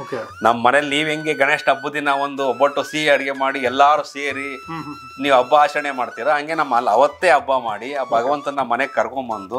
Okay ನಮ್ಮ ಮನೇಲಿ ನೀವ್ ಹೆಂಗೆ ಗಣೇಶ ಹಬ್ಬದ ದಿನ ಒಂದು ಒಬ್ಬಟ್ಟು ಸಿಹಿ ಅಡಿಗೆ ಮಾಡಿ ಎಲ್ಲಾರು ಸೇರಿ ಹ್ಮ್ ಹ್ಮ್ ನೀವು ಹಬ್ಬ ಆಚರಣೆ ಮಾಡ್ತೀರಾ ಹಂಗೆ ನಮ್ಮ ಅಲ್ಲಿ ಅವತ್ತೇ ಹಬ್ಬ ಮಾಡಿ ಆ ಭಗವಂತನ ಮನೆಗೆ ಕರ್ಕೊಂಬಂದು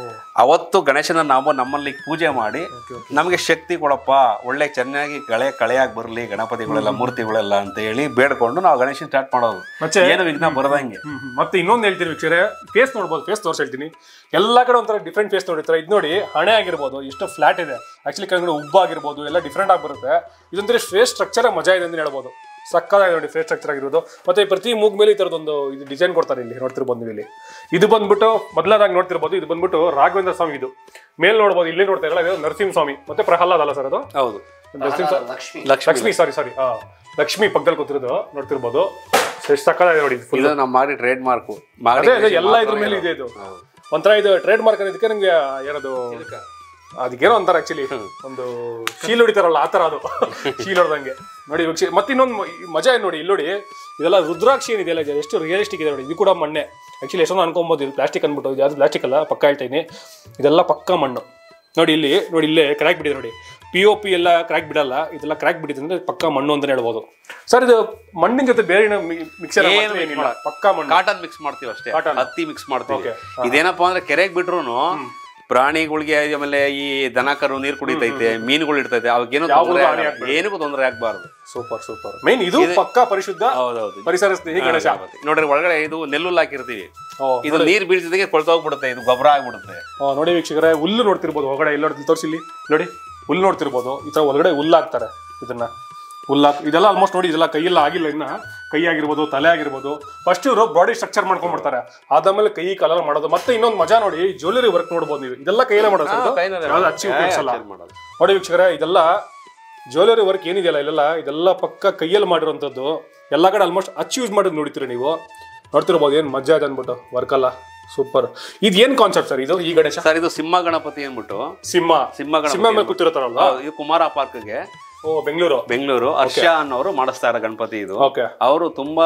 ಅವತ್ತು ಗಣೇಶನ ನಾವು ನಮ್ಮಲ್ಲಿ ಪೂಜೆ ಮಾಡಿ ಓಕೆ ಓಕೆ ನಮಗೆ ಶಕ್ತಿ ಕೊಡಪ್ಪ ಒಳ್ಳೆ ಚೆನ್ನಾಗಿ ಕಳೆ ಕಳೆಯಾಗಿ ಬರಲಿ ಗಣಪತಿಗಳೆಲ್ಲ ಮೂರ್ತಿಗಳೆಲ್ಲ ಅಂತ ಹೇಳಿ ಬೇಡ್ಕೊಂಡು ನಾವು ಗಣೇಶನ್ ಸ್ಟಾರ್ಟ್ ಮಾಡೋದು ಮತ್ತೆ ಏನು ವಿಘ್ನ ಬರದಂಗೆ ಹ್ಮ್ ಹ್ಮ್. ಮತ್ತೆ ಇನ್ನೊಂದು ಹೇಳ್ತೀನಿ ವೀಕ್ಷಕರೇ ಫೇಸ್ ನೋಡ್ಬೋದು ಫೇಸ್ ತೋರಿಸಿ ಹೇಳ್ತೀನಿ ಎಲ್ಲ ಕಡೆ ಒಂಥರ ಡಿಫ್ರೆಂಟ್ ಫೇಸ್ ನೋಡಿರ್ತಾರೆ ಇದು ನೋಡಿ ಹಣೆ ಆಗಿರ್ಬೋದು ಎಷ್ಟು ಫ್ಲಾಟ್ ಇದೆ ಆಕ್ಚುಲಿ ಕೆಳಗಡೆ ಉಬ್ಬಾಗಿರ್ಬೋದು ಎಲ್ಲ ಡಿಫ್ರೆಂಟ್ ಆಗಿ ಬರುತ್ತೆ ಇದೊಂಥರ ಫೇಸ್ ಸ್ಟ್ರಕ್ಚರ್ ಮಜಾ ಇದೆ ಅಂತ ಹೇಳ್ಬೋದು ಸಕ್ಕದಾಗಿ ನೋಡಿ ಫೇಸ್ ಸ್ಟ್ರಕ್ಚರ್ ಆಗಿರೋದು ಮತ್ತೆ ಪ್ರತಿ ಮೂಗ್ ಮೇಲೆ ಈ ಥರದೊಂದು ಇದು ಡಿಸೈನ್ ಕೊಡ್ತಾರೆ ಇಲ್ಲಿ ನೋಡ್ತಿರ್ಬೋದು ನೀವು ಇಲ್ಲಿ ಇದು ಬಂದ್ಬಿಟ್ಟು ಮೊದಲನೇದಾಗಿ ನೋಡ್ತಿರ್ಬೋದು ಇದು ಬಂದ್ಬಿಟ್ಟು ರಾಘವೇಂದ್ರ ಸ್ವಾಮಿ ಇದು ಮೇಲ್ ನೋಡ್ಬೋದು ಇಲ್ಲಿ ನೋಡ್ತಾ ಇರಲ್ಲ ಇದು ನರಸಿಂಹ ಸ್ವಾಮಿ ಮತ್ತೆ ಪ್ರಹ್ಲಾದ್ ಅಲ್ಲ ಸರ್ ಅದು ಹೌದು ನರಸಿಂಹ ಸ್ವಾಮಿ ಲಕ್ಷ್ಮಿ ಲಕ್ಷ್ಮಿ ಲಕ್ಷ್ಮಿ ಸಾರಿ ಸಾರಿ ಹಾ ಲಕ್ಷ್ಮಿ ಪಕ್ಕದಲ್ಲಿ ಕೂತಿರೋದು ನೋಡ್ತಿರ್ಬೋದು ಎಷ್ಟು ಸಕ್ಕದಾಗಿದೆ ನೋಡಿ ಫುಲ್ ಇದು ನಮ್ಮ ಮಾಡಿ ಟ್ರೇಡ್ ಮಾರ್ಕ್ ಅದೇ ಅದೇ ಎಲ್ಲ ಇದ್ರ ಮೇಲೆ ಇದೆ ಇದು ಒಂಥರ ಇದು ಟ್ರೇಡ್ ಮಾರ್ಕ್ ಅನ್ನೋದಕ್ಕೆ ನಂಗೆ ಏನದು ಅದಕ್ಕೇನೋ ಅಂತಾರೆ ಆಕ್ಚುಲಿ ಒಂದು ಶೀಲ್ ಹೊಡಿತಾರಲ್ಲ ಆ ತರ ಅದು ಶೀಲ್ ಹೊಡೆದಂಗೆ ನೋಡಿ ವೀಕ್ಷ ಮತ್ತೆ ಇನ್ನೊಂದು ಮ- ಈ ಮಜಾ ಏನ್ ನೋಡಿ ಇಲ್ಲಿ ನೋಡಿ ಇದೆಲ್ಲ ರುದ್ರಾಕ್ಷಿ ಏನಿದೆಯಲ್ಲ ಇದು ಎಷ್ಟು ರಿಯಲಿಸ್ಟಿಕ್ ಇದೆ ನೋಡಿ ಇದು ಕೂಡ ಮಣ್ಣೆ ಆಕ್ಚುಲಿ ಎಷ್ಟೊಂದು ಅನ್ಕೊಬೋದು ಇದು ಪ್ಲಾಸ್ಟಿಕ್ ಅಂದ್ಬಿಟ್ಟು ಇದು ಯಾವ್ದು ಪ್ಲಾಸ್ಟಿಕ್ ಅಲ್ಲ ಪಕ್ಕ ಹೇಳ್ತೀನಿ ಇದೆಲ್ಲ ಪಕ್ಕ ಮಣ್ಣು ನೋಡಿ ಇಲ್ಲಿ ನೋಡಿ ಇಲ್ಲೇ ಕ್ರ್ಯಾಕ್ ಬಿಟ್ಟಿದೆ ನೋಡಿ ಪಿ ಒ ಪಿ ಎಲ್ಲ ಕ್ರ್ಯಾಕ್ ಬಿಡಲ್ಲ ಇದೆಲ್ಲ ಕ್ರ್ಯಾಕ್ ಬಿಟ್ಟಿದೆ ಅಂದ್ರೆ ಪಕ್ಕ ಮಣ್ಣು ಅಂತಾನೆ ಹೇಳ್ಬೋದು ಸರ್ ಇದು ಮಣ್ಣಿನ ಜೊತೆ ಬೇರೆ ಮಿಕ್ಸರ್ ಏನು mix ಏನಿಲ್ಲ ಮಾಡಲ್ಲ. ಪಕ್ಕ ಮಣ್ಣು ಕಾಟನ್ ಮಿಕ್ಸ್ ಮಾಡ್ತೀವಿ ಅಷ್ಟೇ Cotton. ಹತ್ತಿ ಮಿಕ್ಸ್ ಮಾಡ್ತೀವಿ Okay. ಇದೇನಪ್ಪ ಅಂದ್ರೆ ಕೆರೆಗೆ ಬಿಟ್ರು ಪ್ರಾಣಿಗಳಿಗೆ ಆಮೇಲೆ ಈ ದನ ಕರು ನೀರ್ ಕುಡಿತೈತೆ ಮೀನುಗಳು ಇರ್ತೈತೆ ಅವಾಗೇನು ಯಾವ್ದು ತೊಂದರೆ ಹಾನಿ ಆಗಲ್ಲ. ಏನಕ್ಕೂ ತೊಂದರೆ ಆಗ್ಬಾರ್ದು ಸೂಪರ್ ಸೂಪರ್ ಮೇನ್ ಇದು ಪಕ್ಕ ಪರಿಶುದ್ಧ ಹೌದೌದು ಪರಿಸರ ಸ್ನೇಹಿ ಗಣೇಶ ನೋಡ್ರಿ ಒಳಗಡೆ ಇದು ನೆಲ್ಲುಲ್ ಹಾಕಿರ್ತೀವಿ ಓ, ಇದು ನೀರ್ ಬೀಳ್ತಿದ್ದಕ್ಕೆ ಕೊಳ್ತೋಗ್ಬಿಡುತ್ತೆ ಇದು ಗೊಬ್ಬರ ಆಗ್ಬಿಡುತ್ತೆ ಆ, ನೋಡಿ ವೀಕ್ಷಕರೇ ಹುಲ್ಲು ನೋಡ್ತಿರ್ಬೋದು ಹೊರಗಡೆ ಇಲ್ಲಿ ನೋಡಿ ತೋರಿಸಿ ಇಲ್ಲಿ ನೋಡಿ ಹುಲ್ಲು ನೋಡ್ತಿರ್ಬೋದು ಈ ತರ ಒಳಗಡೆ ಹುಲ್ಲು ಹಾಕ್ತಾರೆ ಇದನ್ನ ಹುಲ್ಲು ಹಾಕ್ ಇದೆಲ್ಲ ಆಲ್ಮೋಸ್ಟ್ ನೋಡಿ ಇದೆಲ್ಲ ಕೈಯೆಲ್ಲ ಆಗಿಲ್ಲ ಇನ್ನ ಕೈ ಆಗಿರ್ಬೋದು ತಲೆ ಆಗಿರ್ಬೋದು ಫಸ್ಟ್ ಇವರು ಬಾಡಿ ಸ್ಟ್ರಕ್ಚರ್ ಮಾಡ್ಕೊಂಡ್ಬಿಡ್ತಾರೆ ಅದಾದ್ಮೇಲೆ ಕೈ ಕಲರ್ ಮಾಡೋದು ಮತ್ತೆ ಇನ್ನೊಂದು ಮಜಾ ನೋಡಿ ಜ್ಯುವೆಲರಿ ವರ್ಕ್ ನೋಡ್ಬೋದು ನೀವು ಇದೆಲ್ಲ ಕೈಯಲ್ಲೇ ಮಾಡೋದು sir ಇದು? ಕೈನಲ್ಲೇ ಯಾವ್ದು ಹಚ್ಚಿ ಉಪಯೋಗಿಸಲ್ಲ ಮಾಡೋದು. ಮಾಡೋದು. ನೋಡಿ ವೀಕ್ಷಕರೇ ಇದೆಲ್ಲ ಜ್ಯುವೆಲರಿ ವರ್ಕ್ ಏನಿದೆಯಲ್ಲ ಇಲ್ಲೆಲ್ಲ ಇದೆಲ್ಲ ಪಕ್ಕ ಕೈಯಲ್ಲಿ ಮಾಡಿರೋಂಥದ್ದು ಎಲ್ಲ ಕಡೆ ಆಲ್ಮೋಸ್ಟ್ ಹಚ್ಚಿ ಯೂಸ್ ಮಾಡೋದು ನೋಡ್ತೀರಿ ನೀವು ನೋಡ್ತಿರ್ಬೋದು ಏನು ಮಜಾ ಇದೆ ಅಂದ್ಬಿಟ್ಟು ವರ್ಕ್ ಅಲ್ಲ ಸೂಪರ್ ಇದು ಏನು ಕಾನ್ಸೆಪ್ಟ್ ಸರ್ ಇದು ಈ ಗಣೇಶ ಸರ್ ಇದು ಸಿಂಹ ಗಣಪತಿ ಅಂದ್ಬಿಟ್ಟು ಸಿಂಹ ಸಿಂಹ ಗಣಪತಿ ಸಿಂಹ ಮೇಲೆ ಕೂತಿರ್ತಾರಲ್ವಾ ಹೌದು, ಇದು ಕುಮಾರ ಪಾರ್ಕ್ಗೆ ಓ ಬೆಂಗಳೂರು ಬೆಂಗಳೂರು ಹರ್ಷ ಅನ್ನೋರು ಮಾಡಿಸ್ತಾ ಇರೋ ಗಣಪತಿ ಇದು ಓಕೆ ಅವರು ತುಂಬಾ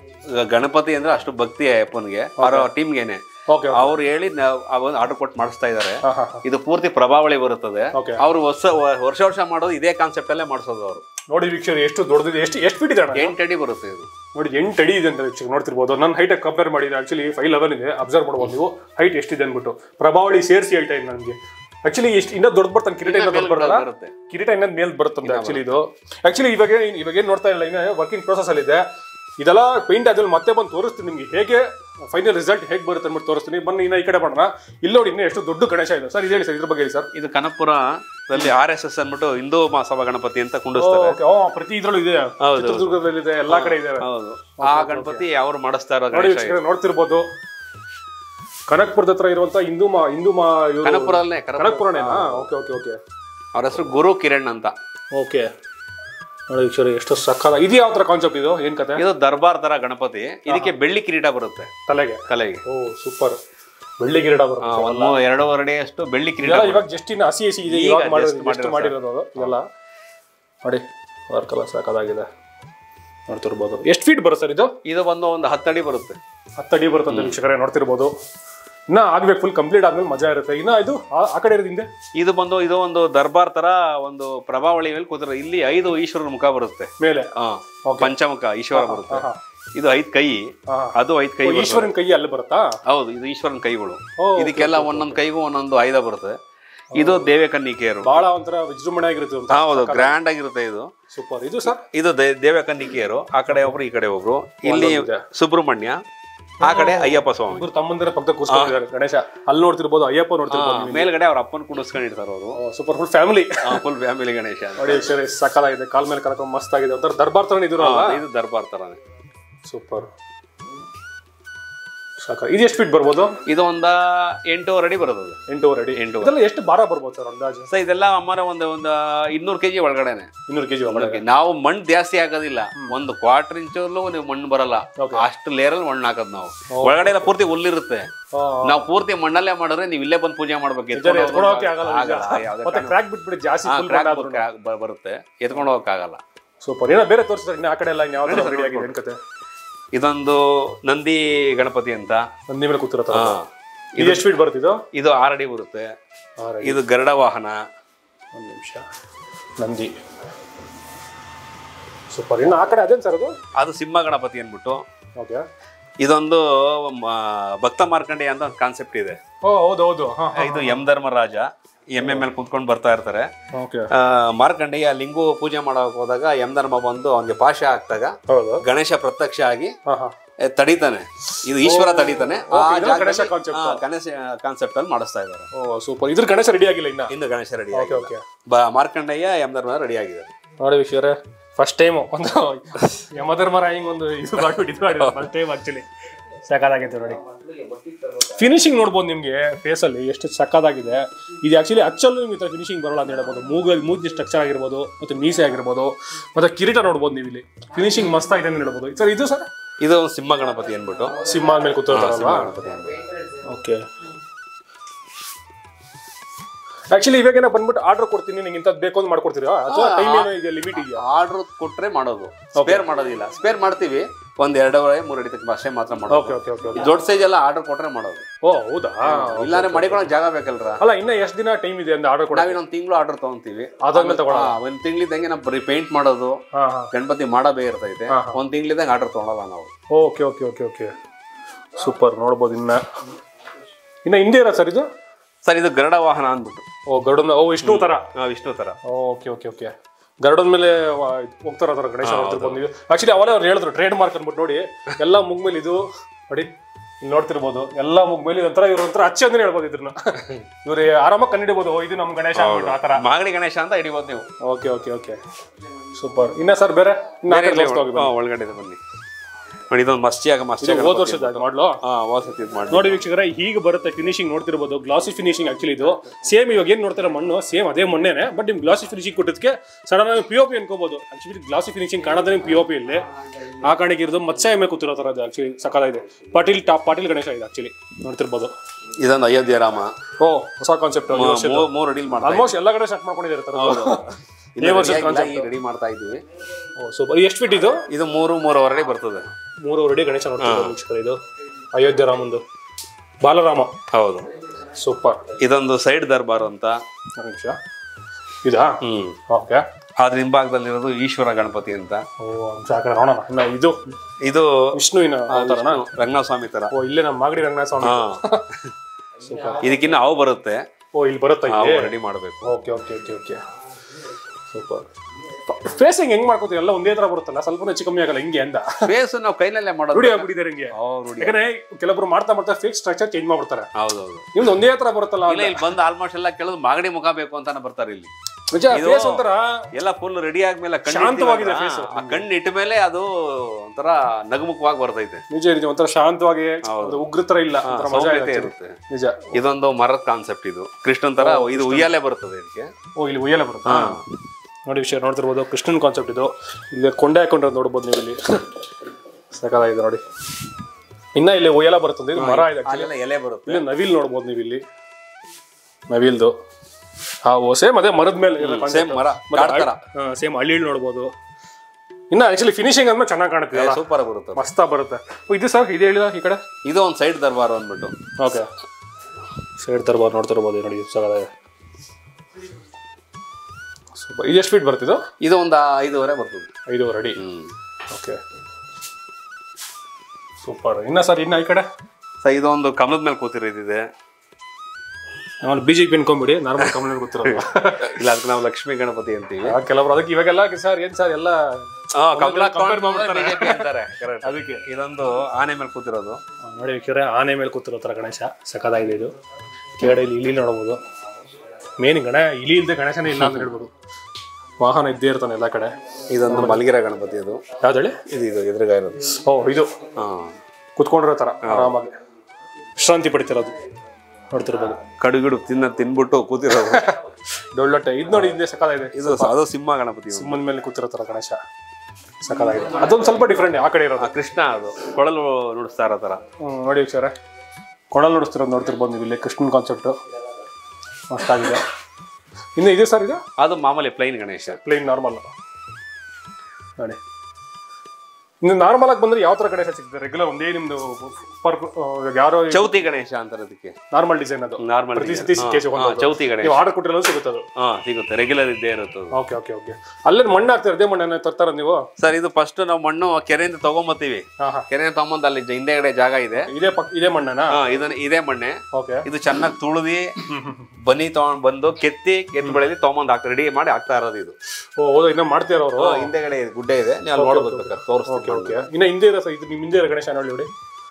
ಗಣಪತಿ ಅಂದ್ರೆ ಅಷ್ಟು ಭಕ್ತಿ ಅಪ್ಪನಿಗೆ ಅವರ ಟೀಮ್ಗೆನೆ ಓಕೆ ಅವ್ರು ಹೇಳಿ ಆರ್ಡರ್ ಕೊಟ್ಟು ಮಾಡಿಸ್ತಾ ಇದ್ದಾರೆ ಹಾ ಹಾ ಹಾ ಇದು ಪೂರ್ತಿ ಪ್ರಭಾವಳಿ ಬರುತ್ತದೆ ಓಕೆ ಅವರು ವರ್ಷ ವರ್ಷ ವರ್ಷ ಮಾಡೋದು ಇದೇ ಕಾನ್ಸೆಪ್ಟ್ ಅಲ್ಲೇ ಮಾಡಿಸೋದು ಅವರು ನೋಡಿ ವೀಕ್ಷಕರು ಎಷ್ಟು ದೊಡ್ಡದಿದೆ ಎಷ್ಟು ಎಷ್ಟು ಫೀಟ್ ಇದೆ ಅಣ್ಣ ಎಂಟು ಅಡಿ ಬರುತ್ತೆ ಇದು ನೋಡಿ ಎಂಟು ಅಡಿ ಇದೆ ಅಂತ ವೀಕ್ಷಕ ನೋಡ್ತಿರ್ಬೋದು ನನ್ನ ಹೈಟ್ ಕಂಪೇರ್ ಮಾಡಿದ್ರೆ ಆಕ್ಚುಲಿ ಫೈವ್ ಲೆವೆನ್ ಇದೆ ಅಬ್ಸರ್ವ್ ಮಾಡ್ಬೋದು ನೀವು ಹೈಟ್ ಎಷ್ಟಿದೆ ಅಂದ್ಬಿಟ್ಟು ಪ್ರಭಾವಳಿ ಸೇರಿಸಿ ಹೇಳ್ತಾ ಇದ್ದೀನಿ ನನಗೆ ಆಕ್ಚುಲಿ ಎಷ್ಟು ಇನ್ನೂ ದೊಡ್ಡ ಬರ್ತಾನೆ ಕಿರೀಟ ಇನ್ನೂ ದೊಡ್ಡ ಬರಲ್ಲ ಬರುತ್ತೆ ಕಿರೀಟ ಇನ್ನೊಂದು ಮೇಲ್ ಬರುತ್ತಂತೆ ಆಕ್ಚುಲಿ ಇದು ಆಕ್ಚುಲಿ ಇವಾಗ ಏನ್- ಇವಾಗ ಏನು ನೋಡ್ತಾ ಇಲ್ಲ ಇನ್ನು ವರ್ಕಿಂಗ್ ಪ್ರೋಸೆಸ್ ಅಲ್ಲಿ ಇದೆ ಇದೆಲ್ಲ ಪೇಂಟ್ ಆದ್ಮೇಲೆ ಮತ್ತೆ ಬಂದು ತೋರಿಸ್ತೀನಿ ನಿಮ್ಗೆ ಹೇಗೆ ಫೈನಲ್ ರಿಸಲ್ಟ್ ಹೇಗೆ ಬರುತ್ತೆ ಅಂದ್ಬಿಟ್ಟು ತೋರಿಸ್ತೀನಿ ಬನ್ನಿ ಇನ್ನ ಈ ಕಡೆ ಮಾಡೋಣ ಇಲ್ಲಿ ನೋಡಿ ಇನ್ನೂ ಎಷ್ಟು ದೊಡ್ಡ ಗಣೇಶ ಇದೆ ಸರ್ ಇದು ಹೇಳಿ ಸರ್ ಇದ್ರ ಬಗ್ಗೆ ಹೇಳಿ ಸರ್ ಇದು ಕನಕಪುರದಲ್ಲಿ ಆರ್ ಎಸ್ ಎಸ್ ಅಂದ್ಬಿಟ್ಟು ಹಿಂದೂ ಮಹಾಸಭಾ ಗಣಪತಿ ಅಂತ ಕುಂಡಿಸ್ತಾರೆ ಓಕೆ ಓ ಪ್ರತಿ ಇದ್ರಲ್ಲೂ ಇದೆ ಹೌದು. ಚಿತ್ರದುರ್ಗದಲ್ಲಿ ಇದೆ ಎಲ್ಲಾ ಕಡೆ ಇದೆ ಹೌದು ಆ ಗಣಪತಿ ಅವ್ರು ಮಾಡಿಸ್ತಾ ಇರೋ ನೋಡಿ ಗಣೇಶ ಇದು. ವೀಕ್ಷಕರೇ, ನೋಡ್ತಿರ್ಬೋದು ಕನಕ್ಪುರದ ಹತ್ರ ಇರುವಂತ ಹಿಂದೂ ಮಾ ಹಿಂದೂ ಮಾ ಇವ್ರು- ಕನಕಪುರಲ್ಲೇ ಕನಕಪುರ ಕನಕ್ಪುರನೇನಾ ಓಕೆ ಓಕೆ ಓಕೆ ಅವ್ರ ಹೆಸರು ಗುರು ಕಿರಣ್ ಅಂತ ಓಕೆ ನೋಡಿ ವೀಕ್ಷಕರೇ ಎಷ್ಟು ಸಕ್ಕದ ಇದು ಯಾವ ತರ ಕಾನ್ಸೆಪ್ಟ್ ಇದು ಏನ್ ಕತೆ ಇದು ದರ್ಬಾರ್ ತರ ಗಣಪತಿ ಇದಕ್ಕೆ ಬೆಳ್ಳಿ ಕಿರೀಟ ಬರುತ್ತೆ ತಲೆಗೆ ತಲೆಗೆ ಓ ಸೂಪರ್ ಬೆಳ್ಳಿ ಗಿರಡ ಆ, ಬರುತ್ತೆ ಒಂದು ಎರಡೂವರೆ ಅಡಿ ಅಷ್ಟು ಬೆಳ್ಳಿ ಕಿರೀಟ ಇದೆಲ್ಲ ಇವಾಗ ಜಸ್ಟ್ ಇನ್ನು ಹಸಿ ಹಸಿ ಇದೆ ಈಗ ಇವಾಗ just ಮಾಡಿರೋದು ಮಾಡಿರೋದು just ಮಾಡಿರೋದು ಅದು ಇದೆಲ್ಲ ನೋಡಿ ವರ್ಕ್ ಎಲ್ಲ ಸಾಕಾಗಿದೆ ನೋಡ್ತಿರ್ಬೋದು ಎಷ್ಟು ಫೀಟ್ ಬರುತ್ತೆ ಸರ್ ಇದು ಇದು ಬಂದು ಒಂದು ಹತ್ತಡಿ ಬರುತ್ತೆ ಹತ್ತು ಅಡಿ ಬರುತ್ತೆ ಅಂತ ವೀಕ್ಷಕರೇ ನೋಡ್ತಿರ್ಬೋದು ಇನ್ನ ಆಗ್ಬೇಕು ಫುಲ್ ಕಂಪ್ಲೀಟ್ ಆದ್ಮೇಲೆ ಮಜಾ ಇರುತ್ತೆ ಇನ್ನ ಇದು ಆ- ಆ ಕಡೆ ಇರೋದು ಹಿಂದೆ ಇದು ಬಂದು ಇದು ಒಂದು ದರ್ಬಾರ್ ತರ ಒಂದು ಪ್ರಭಾವಳಿ ಮೇಲೆ ಕೂತಿರೋ ಇಲ್ಲಿ ಐದು ಈಶ್ವರನ ಮುಖ ಬರುತ್ತೆ ಮೇಲೆ ಆ, ಪಂಚಮುಖ ಈಶ್ವರ ಬರುತ್ತೆ ಹಾ. ಇದು ಐದ್ ಕೈ ಹಾ. ಅದು ಐದ್ ಕೈ ಓ, ಬರುತ್ತೆ. ಈಶ್ವರನ ಕೈ ಅಲ್ಲಿ ಬರುತ್ತಾ ಹೌದು ಇದು ಈಶ್ವರನ ಕೈಗಳು ಓ, ಇದಕ್ಕೆಲ್ಲ ಒಂದೊಂದು ಕೈಗೂ ಒಂದೊಂದು ಆಯುಧ ಬರುತ್ತೆ ಇದು ದೇವಕನ್ನಿಕೆಯರು ಬಹಳ ಒಂಥರ ವಿಜೃಂಭಣೆ ಆಗಿರುತ್ತೆ ಹೌದು ಗ್ರ್ಯಾಂಡ್ ಆಗಿರುತ್ತೆ ಇದು ಸೂಪರ್ ಇದು ಸರ್ ಇದು ದೇ- ದೇವಕನ್ನಿಕೆಯರು ಆ ಕಡೆ ಒಬ್ರು ಈ ಕಡೆ ಒಬ್ರು ಇಲ್ಲಿ ಇದೆ. ಸುಬ್ರಹ್ಮಣ್ಯ ಆ ಕಡೆ ಅಯ್ಯಪ್ಪ ಸ್ವಾಮಿ ಇಬ್ಬರು ತಮ್ಮಂದಿರ ಪಕ್ಕದ ಕೂರ್ಸ್ಕೊಂಡಿದ್ದಾರೆ ಗಣೇಶ ಅಲ್ಲಿ ನೋಡ್ತಿರ್ಬೋದು ಅಯ್ಯಪ್ಪ ನೋಡ್ತಿರ್ಬೋದು ಆ, ಮೇಲ್ಗಡೆ ಅವ್ರ ಅಪ್ಪನ ಕುಡಿಸ್ಕೊಂಡಿರ್ತಾರೆ ಅವರು super full family full family Ganesha ಅಂತ. ನೋಡಿ ಸರಿ ಸಕಾಲಾಗಿದೆ ಕಾಲ್ ಮೇಲೆ ಕರ್ಕೊಂಡು ಮಸ್ತ್ ಆಗಿದೆ ಒಂಥರ ದರ್ಬಾರ್ ತರ ಇದ್ರು ಹಾ, ಇದು ದರ್ಬಾರ್ ತರಾನೆ ಸೂಪರ್ ಸಾಕ ಇದು ಎಷ್ಟು ಫೀಟ್ ಬರ್ಬೋದು ಇದು ಒಂದ ಎಂಟೂವರೆ ಅಡಿ ಬರೋದು ಎಂಟೂವರೆ ಅಡಿ ಎಂಟೂವರೆ. ಇದೆಲ್ಲ ಎಷ್ಟು ಭಾರ ಬರ್ಬೋದು ಸರ್ ಅಂದಾಜು ಸೊ ಇದೆಲ್ಲ ಅಮ್ಮರ ಒಂದು ಒಂದು ಇನ್ನೂರು ಕೆಜಿ ಒಳಗಡೆನೆ ಇನ್ನೂರು ಕೆಜಿ ಒಳಗಡೆ ನಾವು ಮಣ್ಣು ಜಾಸ್ತಿ ಹಾಕೋದಿಲ್ಲ ಒಂದು ಕ್ವಾರ್ಟರ್ ಇಂಚಲ್ಲೂ ನೀವು ಮಣ್ಣು ಬರಲ್ಲ Okay. ಅಷ್ಟು ಲೇರಲ್ಲಿ ಮಣ್ಣು ಹಾಕೋದು ನಾವು ಒಳಗಡೆ ಎಲ್ಲ ಪೂರ್ತಿ ಹುಲ್ಲಿರುತ್ತೆ ಹಾ. ನಾವು ಪೂರ್ತಿ ಮಣ್ಣಲ್ಲೇ ಮಾಡಿದ್ರೆ ನೀವು ಇಲ್ಲೇ ಬಂದು ಪೂಜೆ ಮಾಡ್ಬೇಕು ನಿಜ ಎತ್ಕೊಂಡು ಎತ್ಕೊಂಡು ಹೋಗಕ್ಕೆ ಆಗಲ್ಲ ನಿಜ. ಆಗಲ್ಲ, ಯಾವುದೇ ಮತ್ತೆ ಕಾರಣಕ್ಕೂ. ಕ್ರ್ಯಾಕ್ ಬಿಟ್ಬಿಡಿ ಜಾಸ್ತಿ ಹಾ, ಫುಲ್ crack ಬ- ಬ- ಬರುತ್ತೆ ಎತ್ಕೊಂಡು ಹೋಗಕ್ಕಾಗಲ್ಲ ಸೂಪರ್ ಏನೋ ಬೇರೆ ತೋರಿಸಿದ್ರೆ ಇನ್ನು ಆ ಕಡೆ ಎಲ್ಲ ಇನ್ನು ಯಾವ ತರ ರೆಡಿ ಆಗಿದೆ ಏನ್ ಕತೆ ಇದೊಂದು ನಂದಿ ಗಣಪತಿ ಅಂತ ನಂದಿ ಮೇಲೆ ಕೂತಿರೋ ತರ ಹಾ. ಇದು ಎಷ್ಟು ಫೀಟ್ ಬರ್ತಿದ್ದು ಇದು ಆರಡಿ ಬರುತ್ತೆ ಆರು ಇದು ಗರುಡ ವಾಹನ ಒಂದು ನಿಮಿಷ ನಂದಿ ಸೂಪರ್ ಇನ್ನು ಆ ಕಡೆ ಅದೇನು ಸರ್ ಅದು ಅದು ಸಿಂಹ ಗಣಪತಿ ಅಂದ್ಬಿಟ್ಟು ಓಕೆ ಇದೊಂದು ಮ- ಭಕ್ತ ಮಾರ್ಕಂಡೇಯ ಅಂತ ಒಂದು ಕಾನ್ಸೆಪ್ಟ್ ಇದೆ ಓ ಹೌದು ಹೌದು ಹಾಂ ಇದು ಎಂ ಧರ್ಮರಾಜ ಎಮ್ಮೆ ಮೇಲೆ ಕುಂತ್ಕೊಂಡು ಬರ್ತಾ ಇರ್ತಾರೆ ಓಕೆ ಆ, ಮಾರ್ಕಂಡೇಯ ಲಿಂಗು ಪೂಜೆ ಮಾಡೋಕೆ ಹೋದಾಗ ಎಂ ಧರ್ಮ ಬಂದು ಅವನಿಗೆ ಪಾಶ ಹಾಕ್ದಾಗ ಹೌದು ಗಣೇಶ ಪ್ರತ್ಯಕ್ಷ ಆಗಿ ಹಾಂ ಹಾಂ ಎ, ತಡಿತಾನೆ ಇದು ಈಶ್ವರ ತಡಿತಾನೆ ಆ Okay, ಇದನ್ನ ಜಾಗದಲ್ಲಿ- ಗಣೇಶ concept. ಆ, ಗಣೇಶ ಕಾನ್ಸೆಪ್ಟ್ ಅಲ್ಲಿ ಮಾಡಿಸ್ತಾ ಇದ್ದಾರೆ ಓ ಸೂಪರ್ ಇದ್ರ ಗಣೇಶ ರೆಡಿ ಆಗಿಲ್ಲ ಇನ್ನ ಇನ್ನು ಗಣೇಶ ರೆಡಿ ಓಕೆ ಓಕೆ ಬ ಮಾರ್ಕಂಡೇಯ ಎಂ ಧರ್ಮ ರೆಡಿ ಆಗಿದ್ದಾರೆ ನೋಡಿ ವಿಷಯರೇ ಫಸ್ಟ್ ಟೈಮು ಒಂದು ಯಮಧರ್ಮರಾಯಿಂಗ್ ಒಂದು ಇದು ಮಾಡ್ಬಿಟ್ಟು ಇದು ಮಾಡಿದ್ರು ಫಸ್ಟ್ ಟೈಮ್ ಆಕ್ಚುಲಿ ಸಕ್ಕದಾಗೈತೆ ನೋಡಿ ಫಿನಿಶಿಂಗ್ ನೋಡ್ಬೋದು ನಿಮಗೆ ಫೇಸಲ್ಲಿ ಎಷ್ಟು ಸಕ್ಕದಾಗಿದೆ ಇದು ಆಕ್ಚುಲಿ ಅಚ್ಚಲ್ಲೂ ನಿಮ್ಗೆ ಈ ಥರ ಫಿನಿಶಿಂಗ್ ಬರೋಲ್ಲ ಅಂತ ಹೇಳ್ಬೋದು ಮೂಗಲ್ಲಿ ಮೂಗಿನ ಸ್ಟ್ರಕ್ಚರ್ ಆಗಿರ್ಬೋದು ಮತ್ತು ಮೀಸೆ ಆಗಿರ್ಬೋದು ಮತ್ತು ಕಿರೀಟ ನೋಡ್ಬೋದು ನೀವು ಇಲ್ಲಿ ಫಿನಿಶಿಂಗ್ ಮಸ್ತ್ ಆಗಿದೆ ಅಂತ ಹೇಳ್ಬೋದು ಸರ್ ಇದು ಸರ್ ಇದು ಸಿಂಹ ಗಣಪತಿ ಅಂದ್ಬಿಟ್ಟು ಸಿಂಹ ಮೇಲೆ ಕೂತಿರ್ತಾರಲ್ವಾ ಗಣಪತಿ ಅಂದ್ಬಿಟ್ಟು ಓಕೆ ಆಕ್ಚುಲಿ ಇವಾಗೇನ ಬಂದ್ಬಿಟ್ಟು ಆರ್ಡರ್ ಕೊಡ್ತೀನಿ ನಿಂಗೆ ಇಂಥದ್ದು ಬೇಕು ಅಂತ ಮಾಡ್ಕೊಡ್ತೀರಾ ಅಥವಾ ಟೈಮ್ ಏನೋ ಇದೆ ಲಿಮಿಟ್ ಇದೆಯಾ ಆರ್ಡರ್ ಕೊಟ್ರೆ ಮಾಡೋದು ಸ್ಪೇರ್ ಮಾಡೋದಿಲ್ಲ ಸ್ಪೇರ್ ಮಾಡ್ತೀವಿ ಒಂದ್ ಎರಡೂವರೆ ಮೂರು ಅಡಿ ತನಕ ಅಷ್ಟೇ ಮಾತ್ರ ಮಾಡೋದು ಓಕೆ ಓಕೆ ಓಕೆ ಈ ದೊಡ್ಡ ಸೈಜ್ ಎಲ್ಲ ಆರ್ಡರ್ ಕೊಟ್ರೆ ಮಾಡೋದು ಓ ಹೌದಾ ಇಲ್ಲಾಂದ್ರೆ ಮಡಿಕೊಳಕ್ ಜಾಗ ಬೇಕಲ್ರ ಅಲ್ಲ ಇನ್ನ ಎಷ್ಟು ದಿನ ಟೈಮ್ ಇದೆ ಅಂತ ಆರ್ಡರ್ ಕೊಡ ನಾವಿನ್ನೊಂದ್ ತಿಂಗಳು ಆರ್ಡರ್ ತಗೊಂತೀವಿ ಅದಾದ್ಮೇಲೆ ತಗೊಳ ಹಾ, ಒಂದ್ ತಿಂಗಳಿದ್ದಂಗೆ ನಾವು ಬರೀ ಪೇಂಟ್ ಮಾಡೋದು ಹಾ ಹಾ ಗಣಪತಿ ಮಾಡಬೇ ಇರ್ತೈತೆ ಒಂದ್ ತಿಂಗಳಿದ್ದಂಗೆ ಆರ್ಡರ್ ತಗೊಳಲ್ಲ ನಾವು okay okay okay okay super ನೋಡ್ಬೋದು ಇನ್ನ ಇನ್ನ ಹಿಂದೆ ಇರ ಸರ್ ಇದು ಸರ್ ಇದು ಗರುಡ ವಾಹನ ಅಂದ್ಬಿಟ್ಟು ಓ ಗರುಡನ ಓ ವಿಷ್ಣು ತರ ಆ, ವಿಷ್ಣು ತರ ಓಕೆ ಓಕೆ ಓಕೆ ಗರುಡನ ಮೇಲೆ ವ- ಹೋಗ್ತಾರ ಅದರ ಗಣೇಶ ನೋಡ್ತಿರ್ಬೋದು ನೀವು ಆಕ್ಚುಲಿ ಅವಲೇ ಅವ್ರು ಹೇಳಿದ್ರು ಟ್ರೇಡ್ ಮಾರ್ಕ್ ಅಂದ್ಬಿಟ್ಟು ನೋಡಿ ಎಲ್ಲ ಮುಗ್ಮೇಲೆ ಇದು ನೋಡಿ ಇಲ್ಲಿ ನೋಡ್ತಿರ್ಬೋದು ಎಲ್ಲ ಮುಗ್ಮೇಲೆ ಇದೊಂಥರ ಇವ್ರ ಒಂಥರ ಅಚ್ಚೆ ಅಂತಾನೆ ಹೇಳ್ಬೋದು ಇದ್ರನ್ನ ಇವ್ರು ಆರಾಮಾಗಿ ಕಂಡಿಡ್ಬೋದು ಓ ಇದು ನಮ್ಮ ಗಣೇಶ ಅಂದ್ಬಿಟ್ಟು ಆ ಥರ ಮಾಗಡಿ ಗಣೇಶ ಅಂತ ಹಿಡಿಬೋದು ನೀವು ಓಕೆ ಓಕೆ ಓಕೆ ಸೂಪರ್ ಇನ್ನ ಸರ್ ಬೇರೆ ಇನ್ನ ಆ ಕಡೆ ತೋರಿಸ್ತಾ ಹೋಗಿ ಹಾ, ಒಳಗಡೆ ಇದೆ ಬನ್ನಿ ನೋಡಿ ಇದೊಂದು ಮಸ್ತಿಯಾಗ ಮಸ್ತಿಯಾಗ ಹೋದ ವರ್ಷದ ಮಾಡ್ಲು ಹಾ ವಾಸತಿ ಇದು ಮಾಡಿ ನೋಡಿ ವೀಕ್ಷಕರ ಹೀಗೆ ಬರುತ್ತೆ ಫಿನಿಶಿಂಗ್ ನೋಡ್ತಿರ್ಬೋದು ಗ್ಲಾಸಿ ಫಿನಿಶಿಂಗ್ ಆಕ್ಚುಲಿ ಇದು ಸೇಮ್ ಇವಾಗ ಏನ್ ನೋಡ್ತಾರೆ ಮಣ್ಣು ಸೇಮ್ ಅದೇ ಮಣ್ಣೇನೆ ಬಟ್ ನಿಮ್ ಗ್ಲಾಸಿ ಫಿನಿಶಿಂಗ್ ಕೊಟ್ಟದಕ್ಕೆ ಸಡನ್ ಆಗಿ ಪಿ ಒ ಪಿ ಅನ್ಕೋಬಹುದು ಆಕ್ಚುಲಿ ಗ್ಲಾಸಿ ಫಿನಿಶಿಂಗ್ ಕಾಣೋದೇ ಪಿ ಒ ಪಿ ಇಲ್ಲಿ ಆ ಕಾರಣಕ್ಕೆ ಇರೋದು ಮತ್ಸ್ಯ ಎಮ್ಮೆ ಕೂತಿರೋ ತರ ಇದೆ ಆಕ್ಚುಲಿ ಸಕಾಲಿದೆ ಪಾಟೀಲ್ ಟಾಪ್ ಪಾಟೀಲ್ ಗಣೇಶ ಇದೆ ಆಕ್ಚುಲಿ ನೋಡ್ತಿರ್ಬೋದು ಇದೊಂದು ಅಯೋಧ್ಯ ರಾಮ ಓ ಹೊಸ ಕಾನ್ಸೆಪ್ಟ್ ಮೂರ್- ಮೂರ್ ಅಡಿಲ್ ಮಾಡ್ತಾ ಆಲ್ಮೋಸ್ಟ್ ಎಲ್ಲ ಕಡೆ ಸ್ಟಾರ್ಟ್ ಮಾಡ್ಕೊಂಡಿದ್ದಾರೆ ಈ ವರ್ಷದ ಕಾನ್ಸೆಪ್ಟ್ ರೆಡಿ ಮಾಡ್ತಾ ಇದ್ದೀವಿ ಓ ಸೂಪರ್ ಎಷ್ಟು ಫಿಟ್ ಇದು ಇದು ಮೂರು ಮೂರುವರೆ ಅಡಿ ಬರ್ತದೆ ಮೂರು ರೆಡಿ ಗಣೇಶ ನೋಡ್ತಿರ್ಬೋದು ವೀಕ್ಷಕರ ಇದು ಅಯೋಧ್ಯ ರಾಮಂದು ಬಾಲರಾಮ ಹೌದು ಸೂಪರ್ ಇದೊಂದು ಸೈಡ್ ದರ್ಬಾರ್ ಅಂತ ಒಂದು ನಿಮಿಷ ಇದಾ ಹ್ಮ್ ಓಕೆ ಅದ್ರ ಹಿಂಭಾಗದಲ್ಲಿರೋದು ಈಶ್ವರ ಗಣಪತಿ ಅಂತ ಓ ಒಂದ್ ಆ ಕಡೆ ನೋಡೋಣ ಇನ್ನ ಇದು ಇದು ವಿಷ್ಣುವಿನ ಅವತಾರನ ರಂಗನಾಥ ಸ್ವಾಮಿ ತರ ಓ ಇಲ್ಲೇ ನಮ್ಮ ಮಾಗಡಿ ರಂಗನಾಥ ಸ್ವಾಮಿ ಹಾ ಇದಕ್ಕಿನ್ನ ಹಾವು ಬರುತ್ತೆ ಓ ಇಲ್ಲಿ ಬರುತ್ತಾ ಹಾವು ಇಲ್ಲಿ ರೆಡಿ ಮಾಡಬೇಕು okay okay okay okay super facing ಹೆಂಗ್ ಮಾಡ್ಕೋತೀವಿ ಎಲ್ಲ ಒಂದೇ ತರ ಬರುತ್ತಲ್ಲ ಸ್ವಲ್ಪ ಹೆಚ್ಚು ಕಮ್ಮಿ ಆಗಲ್ಲ ಹಿಂಗೆ ಅಂದ ಫೇಸ್ ನಾವು ಕೈನಲ್ಲೇ ಮಾಡೋದು ರೂಢಿ ಆಗ್ಬಿಟ್ಟಿದ್ದಾರೆ ಹಿಂಗೆ ಹೌದು ರೂಢಿ ಯಾಕಂದ್ರೆ ಕೆಲವೊಬ್ರು ಮಾಡ್ತಾ ಮಾಡ್ತಾ ಫೇಕ್ ಸ್ಟ್ರಕ್ಚರ್ ಚೇಂಜ್ ಮಾಡ್ಬಿಡ್ತಾರೆ ಹೌದೌದು ನಿಮ್ದು ಒಂದೇ ತರ ಬರುತ್ತಲ್ಲ ಇಲ್ಲ ಇಲ್ಲಿ ಬಂದು ಆಲ್ಮೋಸ್ಟ್ ಎಲ್ಲ ಕೇಳೋದು ಮಾಗಡಿ ಮುಖ ಬೇಕು ಅಂತಾನೆ ಬರ್ತಾರೆ ಇಲ್ಲಿ ನಿಜ ಫೇಸ್ ಒಂಥರ ಎಲ್ಲ ಫುಲ್ ರೆಡಿ ಆದ್ಮೇಲೆ ಕಣ್ಣು ಶಾಂತವಾಗಿದೆ ಇಟ್ಟಿವಲ್ಲ, face. ಆ ಕಣ್ಣು ಇಟ್ಟ ಮೇಲೆ ಅದು ಒಂಥರ ನಗುಮುಖವಾಗಿ ಬರ್ತೈತೆ ನಿಜ ಇದೆ ಒಂಥರ ಶಾಂತವಾಗಿ ಒಂದು ಉಗ್ರ ತರ ಇಲ್ಲ ಒಂಥರ ಮಜಾ ಇದೆ ಸೌಮ್ಯತೆ actually. ಇರುತ್ತೆ ನಿಜ ಇದೊಂದು ಮರದ ಕಾನ್ಸೆಪ್ಟ್ ಇದು ಕೃಷ್ಣನ್ ತರ ಇದು ಉಯ್ಯಾಲೆ ಬರ್ತದೆ ಇದಕ್ಕೆ ಓ ಇಲ್ಲಿ ಉಯ್ಯಲೆ ಬರುತ್ತಾ ನೋಡಿ ವಿಷಯ ನೋಡ್ತಿರ್ಬೋದು ಕೃಷ್ಣನ್ ಕಾನ್ಸೆಪ್ಟ್ ಇದು ಇಲ್ಲಿ ಕೊಂಡೆ ಹಾಕೊಂಡ್ರೆ ನೋಡ್ಬೋದು ನೀವು ಇಲ್ಲಿ ಸಕಾಲಾಗಿದೆ ನೋಡಿ ಇನ್ನ ಇಲ್ಲಿ ಉಯ್ಯಲ ಬರುತ್ತದೆ ಇದು ಮರ ಇದೆ ಅಲ್ಲೆಲ್ಲ ಎಲೆ ಬರುತ್ತೆ ಇಲ್ಲಿ ನವಿಲ್ ನೋಡ್ಬೋದು ನೀವು ಇಲ್ಲಿ ನವಿಲ್ದು ಆ ಸೇಮ್ ಅದೇ ಮರದ ಮೇಲೆ ಸೇಮ್ ಮರ ಕಾಡ್ ತರ ಸೇಮ್ ಹಳ್ಳಿಳ್ ನೋಡ್ಬೋದು ಇನ್ನ ಆಕ್ಚುಲಿ ಫಿನಿಶಿಂಗ್ ಅಂದ್ಮೇಲೆ ಚೆನ್ನಾಗಿ ಕಾಣುತ್ತೆ ಸೂಪರ್ ಬರುತ್ತೆ ಮಸ್ತಾ ಬರುತ್ತೆ ಓ, ಇದು ಸರ್ ಇದು ಹೇಳಿದ ಈ ಕಡೆ ಇದು ಒಂದು ಸೈಡ್ ದರ್ಬಾರ್ ಅಂದ್ಬಿಟ್ಟು ಓಕೆ ಸೈಡ್ ತರ್ಬೋದು ನೋಡ್ತಿರ್ಬೋದು ನೋಡಿ ಸಕಾಲಾಗಿದೆ ಸೂಪರ್ ಇದು ಎಷ್ಟು ಫೀಟ್ ಬರ್ತಿದ್ದು ಇದು ಒಂದು ಐದೂವರೆ ಬರ್ತದೆ ಐದೂವರೆ ಅಡಿ ಹ್ಮ್ ಓಕೆ ಸೂಪರ್ ಇನ್ನ ಸರ್ ಇನ್ನ ಈ ಕಡೆ ಸೊ ಇದೊಂದು ಕಮಲದ ಮೇಲೆ ಕೂತಿರೋದಿದೆ ಆಮೇಲೆ ಬಿ ಜೆ ಪಿ ಅನ್ಕೊಂಬಿಡಿ ನಾರ್ಮಲ್ ಕಮ್ಮಿ ಗೊತ್ತಿರೋದು ಇಲ್ಲ ಅದಕ್ಕೆ ನಾವು ಲಕ್ಷ್ಮೀ ಗಣಪತಿ ಅಂತೀವಿ ಕೆಲವರು ಅದಕ್ಕೆ ಇವಾಗೆಲ್ಲ ಸರ್ ಏನ್ ಸರ್ ಎಲ್ಲ ಹಾ, ಕಮಲ compare ಮಾಡ್ಬಿಡ್ತಾರೆ BJP ಅಂತಾರೆ correct. ಅದಕ್ಕೆ ಇದೊಂದು ಆನೆ ಮೇಲೆ ಕೂತಿರೋದು ಆ, ನೋಡಿ ವೀಕ್ಷಕರೇ ಆನೆ ಮೇಲೆ ಕೂತಿರೋ ಥರ ಗಣೇಶ ಸಖತ್ತಾಗಿದೆ ಇದು ಕೆಳಗಡೆ ಇಲ್ಲಿ ಇಲಿ ನೋಡ್ಬೋದು ಮೇನ್ ಗಣ ಇಲಿ ಇಲ್ಲದೆ ಗಣೇಶನೇ ಇಲ್ಲ ಅಂತ ಹೇಳ್ಬೋದು ವಾಹನ ಇದ್ದೇ ಇರ್ತಾನೆ ಎಲ್ಲ ಕಡೆ ಇದೊಂದು ಮಲಗಿರ ಗಣಪತಿ ಅದು ಯಾವ್ದು ಹೇಳಿ ಇದು ಇದು ಎದುರುಗ ಇರೋದು ಓ ಇದು ಹಾ ಕುತ್ಕೊಂಡಿರೋ ಥರ ಆರಾಮಾಗಿ ವಿಶ್ರಾಂತಿ ಪಡಿತಿರೋದು ನೋಡ್ತಿರ್ಬೋದು ಕಡುಗಿಡು ತಿನ್ನ ತಿನ್ಬಿಟ್ಟು ಕೂತಿರೋದು ಡೊಳ್ಳೊಟ್ಟೆ ಇದು ನೋಡಿ ಹಿಂದೆ ಸಖತ್ತಾಗಿದೆ ಇದು ಅದು ಸಿಂಹ ಗಣಪತಿ ಇವ್ನು. ಸಿಂಹದ ಮೇಲೆ ಕೂತಿರೋ ಥರ ಗಣೇಶ ಸಖತ್ತಾಗಿದೆ ಅದೊಂದು ಸ್ವಲ್ಪ ಡಿಫ್ರೆಂಟ್ ಆ ಕಡೆ ಇರೋದು ಆ ಕೃಷ್ಣ ಅದು ಕೊಳಲು ನುಡಿಸ್ತಾ ಇರೋ ಥರ ಹ್ಮ್, ನೋಡಿ ವೀಕ್ಷಕರೇ ಕೊಡಲ್ ನೋಡಿಸ್ತಿರೋದು ನೋಡ್ತಿರ್ಬೋದು ನೀವು ಇಲ್ಲಿ ಕೃಷ್ಣನ್ ಕಾನ್ಸೆಪ್ಟು ಮಸ್ತಾಗಿದೆ ಇನ್ನು ಇದೆ ಸರ್ ಇದು ಅದು ಮಾಮೂಲಿ ಪ್ಲೈನ್ ಗಣೇಶ ಪ್ಲೇನ್ ನಾರ್ಮಲ್ ನೋಡಿ ಇನ್ನು ನಾರ್ಮಲ್ ಆಗಿ ಬಂದ್ರೆ ಯಾವ ತರ ಗಣೇಶ ಸಿಗ್ತದೆ ರೆಗ್ಯುಲರ್ ಒಂದೇ ನಿಮ್ದು ಪರ್ ಯಾರೋ ಚೌತಿ ಗಣೇಶ ಅಂತಾರೆ ಅದಕ್ಕೆ ನಾರ್ಮಲ್ ಡಿಸೈನ್ ಅದು ನಾರ್ಮಲ್ ಪ್ರತಿ ಸತಿ ಸಿಕ್ಕೇ ಸಿಗೋದು. ಚೌತಿ ಗಣೇಶ ನೀವು ಆರ್ಡರ್ ಕೊಟ್ಟಿರೋದು ಸಿಗುತ್ತೆ ಅದು ಹಾ ಸಿಗುತ್ತೆ ರೆಗ್ಯುಲರ್ ಇದ್ದೇ ಇರುತ್ತೆ ಅದು. ಓಕೆ ಓಕೆ ಓಕೆ ಅಲ್ಲೇ ಮಣ್ಣು ಹಾಕ್ತಾರೆ ಅದೇ ಮಣ್ಣನ್ನ ತರ್ತಾರ ನೀವು ಸರ್ ಇದು ಫಸ್ಟ್ ನಾವು ಮಣ್ಣು ಕೆರೆಯಿಂದ ತಗೊಂಬತ್ತೀವಿ ಹಾ ಹಾ ಕೆರೆಯಿಂದ ತಗೊಂಬಂದು ಅಲ್ಲಿ ಹಿಂದೆಗಡೆ ಜಾಗ ಇದೆ ಇದೇ ಪಕ್ ಇದೇ ಮಣ್ಣನ ಹಾ ಇದನ್ನ ಇದೇ ಮಣ್ಣೆ ಓಕೆ ಇದು ಚೆನ್ನಾಗಿ ತುಳಿದಿ ಬನ್ನಿ ತಗೊಂಡ್ ಬಂದು ಕೆತ್ತಿ ಕೆತ್ತಿ ಬೆಳೆದಿ ತಗೊಂಬಂದು ಹಾಕ್ತಾರೆ ರೆಡಿ ಮಾಡಿ ಹಾಕ್ತಾ ಇರೋದು ಇದು ಓ ಹೌದಾ ಇನ್ನ ಮಾಡ್ತೀರ ಅವರು ಹಾ, ಹಿಂದೆಗಡೆ ಗುಡ್ಡೆ ಇದೆ ನೀವು ಅಲ್ಲಿ ನೋಡ್ಬೇಕು ಬೇಕಾದ್ರೆ ತೋರಿಸ್ತೀನಿ ಓಕೆ ಇನ್ನ ಹಿಂದೆ ಇರೋ ಸ- ಇದು ನಿಮ್ ಹಿಂದೆ ಇರೋ ಗಣೇಶ ನೋಡಿ ನೋಡಿ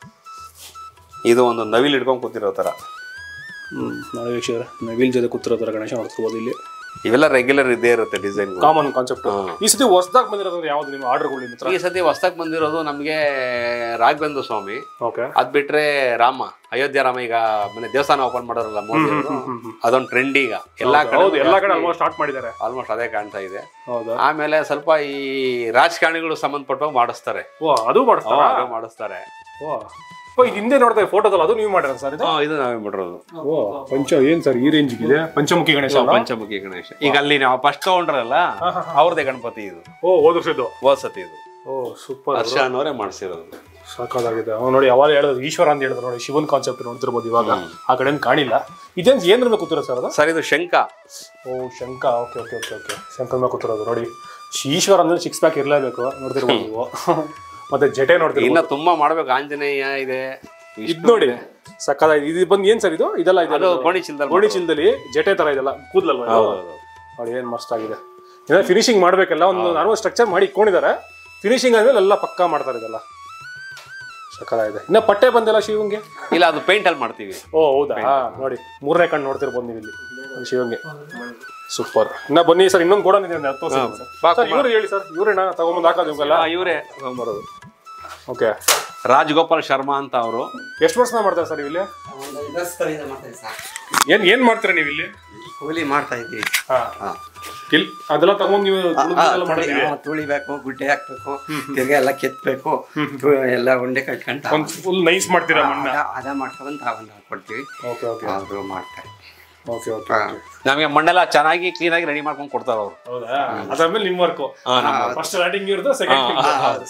ಇದು ಒಂದು ನವಿಲ್ ಹಿಡ್ಕೊಂಡ್ ಕೂತಿರೋ ತರ ಹ್ಮ್ ನಾಳೆ ವೀಕ್ಷಕರ ನವಿಲ್ ಜೊತೆ ಕೂತಿರೋ ತರ ಗಣೇಶ ನೋಡ್ತಿರ್ಬೋದು ಇಲ್ಲಿ ಇವೆಲ್ಲ ರೆಗ್ಯುಲರ್ ಇದ್ದೇ ಇರುತ್ತೆ ಡಿಸೈನ್ ಕಾಮನ್ ಕಾನ್ಸೆಪ್ಟ್ ಈ ಸತಿ ಹೊಸದಾಗಿ ಬಂದಿರೋದು ಯಾವ್ದು ನಿಮ್ಮ ಆರ್ಡರ್ಗಳು ನಿಮ್ಮ ಹತ್ರ ಈ ಸತಿ ಹೊಸ್ದಾಗ್ ಬಂದಿರೋದು ನಮ್ಗೆ ರಾಘವೇಂದ್ರ ಸ್ವಾಮಿ ಓಕೆ ಅದ್ ಬಿಟ್ರೆ ರಾಮ ಅಯೋಧ್ಯ ರಾಮ ಈಗ ಮನೆ ದೇವಸ್ಥಾನ ಓಪನ್ ಮಾಡೋರಲ್ಲ ಮೋದಿ ಅವರು ಅದೊಂದು ಟ್ರೆಂಡ್ ಈಗ ಎಲ್ಲಾ ಕಡೆ ಹೌದು ಎಲ್ಲಾ ಕಡೆ ಆಲ್ಮೋಸ್ಟ್ ಸ್ಟಾರ್ಟ್ ಮಾಡಿದ್ದಾರೆ ಆಲ್ಮೋಸ್ಟ್ ಅದೇ ಕಾಣ್ತಾ ಇದೆ ಹೌದಾ ಆಮೇಲೆ ಸ್ವಲ್ಪ ಈ ರಾಜಕಾರಣಿಗಳು ಸಂಬಂಧಪಟ್ಟವಾಗ ಮಾಡಿಸ್ತಾರೆ ಓ ಅದು ಮಾಡಿಸ್ತಾರ ಅದು ಮಾಡಿಸ್ತಾರೆ ಓ ಓ ಇದು ಹಿಂದೆ ನೋಡ್ತಾ ಫೋಟೋದಲ್ಲಿ ಅದು ನೀವು ಮಾಡಿರ ಸರ್ ಇದು ಹಾ, ಇದು ನಾವೇ ಮಾಡಿರೋದು ಓ ಪಂಚ ಏನ್ ಸರ್ ಈ ರೇಂಜ್ ಇದೆ ಪಂಚಮುಖಿ ಗಣೇಶ ಅಲ್ಲ? ಪಂಚಮುಖಿ ಗಣೇಶ ಈಗ ಅಲ್ಲಿ ನಾವು ಫಸ್ಟ್ ತಗೊಂಡ್ರಲ್ಲ ಅವ್ರದೇ ಗಣಪತಿ ಇದು ಓ ಹೋದ ವರ್ಷದ್ದು ಹೋದ್ಸತಿ ಇದು ಓ ಸೂಪರ್ ಹರ್ಷ ಅನ್ನೋರೇ ಮಾಡಿಸಿರೋದು ಸಾಕಾಗಿದೆ ಅವ್ನು ನೋಡಿ ಯಾವಾಗ ಹೇಳಿದ್ರು ಈಶ್ವರ ಅಂತ ಹೇಳಿದ್ರು ನೋಡಿ ಶಿವನ್ ಕಾನ್ಸೆಪ್ಟ್ ನೋಡ್ತಿರ್ಬೋದು ಇವಾಗ ಆ ಕಡೆ ಕಾಣಿಲ್ಲ ಇದೇನ್ ಏನ್ ಮೇಲೆ ಕೂತಿರೋ ಸರ್ ಅದು ಸರ್ ಇದು ಶಂಕ ಓ ಶಂಕ okay okay okay okay Shankar ಮೇಲೆ ಕೂತಿರೋದು ನೋಡಿ ಈಶ್ವರ ಅಂದ್ರೆ ಸಿಕ್ಸ್ ಪ್ಯಾಕ್ ಇರ್ಲೇಬೇಕು ನೋಡ್ತಿರ್ಬೋದು ನೀವು ಮತ್ತೆ ಜಟೆ ನೋಡ್ತಿರ್ಬೋದು ಇನ್ನ ತುಂಬಾ ಮಾಡ್ಬೇಕು ಆಂಜನೇಯ ಇದೆ ಇದ್ ನೋಡಿ ಸಕ್ಕದ ಇದು ಬಂದು ಏನ್ ಸರ್ ಇದು ಇದೆಲ್ಲ ಇದೆ ಅದು ಗೋಣಿ ಚಿಲ್ದಲ್ಲಿ ಗೋಣಿ ಚೀಲದಲ್ಲಿ ಜಟೆ ತರ ಇದೆಲ್ಲ ಕೂದಲಲ್ವಾ ಇದು? ಹೌದು. ನೋಡಿ ಏನ್ ಮಸ್ತ್ ಆಗಿದೆ ಇನ್ನ ಫಿನಿಶಿಂಗ್ ಮಾಡ್ಬೇಕಲ್ಲ ಒಂದು ನಾರ್ಮಲ್ ಸ್ಟ್ರಕ್ಚರ್ ಮಾಡಿ ಇಟ್ಕೊಂಡಿದ್ದಾರೆ ಫಿನಿಶಿಂಗ್ ಆದ್ಮೇಲೆ ಎಲ್ಲ ಪಕ್ಕಾ ಮಾಡ್ತಾರೆ ಇದೆಲ್ಲ ಸಕ್ಕದಾಗಿದೆ ಇನ್ನ ಪಟ್ಟೆ ಬಂದಿಲ್ಲ ಶಿವಂಗೆ ಇಲ್ಲ ಅದು ಪೇಂಟ್ ಅಲ್ಲಿ ಮಾಡ್ತೀವಿ ಓ ಹೌದಾ ನೋಡಿ ಮೂರನೇ ಕಣ್ಣು ನೋಡ್ತಿರ್ಬೋದು ನೀವು ಇಲ್ಲಿ ಶಿವಂಗೆ ಸೂಪರ್ ಇನ್ನ ಬನ್ನಿ ಸರ್ ಇನ್ನೊಂದು ಗೋಡನ್ ಇದೆ ಅಂತ ತೋರ್ಸಿ ಸರ್ ಇವ್ರು ಹೇಳಿ ಸರ್ ಇವ್ರೇನಾ ತಗೊಂಬಂದು ಹಾಕೋದು ಇವೆಲ್ಲ ಇವರೇ ಬರೋದು ಓಕೆ ರಾಜಗೋಪಾಲ್ ಶರ್ಮಾ ಅಂತ ಅವರು ಎಷ್ಟು ವರ್ಷ ಮಾಡ್ತಾರೆ ಸರ್ ಇಲ್ಲಿ ಒಂದು ಐದು ವರ್ಷದಿಂದ ಮಾಡ್ತಾ ಇದ್ದೀವಿ ಸರ್ ಏನ್ ಏನ್ ಮಾಡ್ತೀರಾ ನೀವು ಇಲ್ಲಿ ಕೂಲಿ ಮಾಡ್ತಾ ಇದ್ದೀವಿ ಹಾ ಹಾ. ಇಲ್ಲಿ ಅದೆಲ್ಲ ತಗೊಂಡ್ ನೀವು ತುಳಿದೆಲ್ಲ ತುಳಿ- ಮಾಡಿದ್ದೀರಿ? ಹಾ, ತುಳಿಬೇಕು ಗುಡ್ಡೆ ಹಾಕ್ಬೇಕು ತಿರ್ಗಾ ಎಲ್ಲ ಕೆತ್ತಬೇಕು ಎಲ್ಲ ಉಂಡೆ ಕಟ್ಕೊಂತ ಒಂದ್ ಫುಲ್ ನೈಸ್ ಮಾಡ್ತೀರಾ ಮಣ್ಣ ಅದ ಅದ ಮಾಡ್ಕೊಂಡು ತಾವೊಂದು ಹಾಕೊಡ್ತೀವಿ ಓಕೆ ಓಕೆ ಅವರು ಮಾಡ್ತಾರೆ ಓಕೆ ಓಕೆ ಹಾ. ನಮಗೆ ಮಣ್ಣೆಲ್ಲ ಚೆನ್ನಾಗಿ ಕ್ಲೀನ್ ಆಗಿ ರೆಡಿ ಮಾಡ್ಕೊಂಡು ಕೊಡ್ತಾರೆ ಅವರು ಹೌದಾ ಅದಾದ್ಮೇಲೆ ನಿಮ್ ವರ್ಕ್ ಫಸ್ಟ್ ಸ್ಟಾರ್ಟಿಂಗ್ ಇರುತ್ತೆ ಸೆಕೆಂಡ್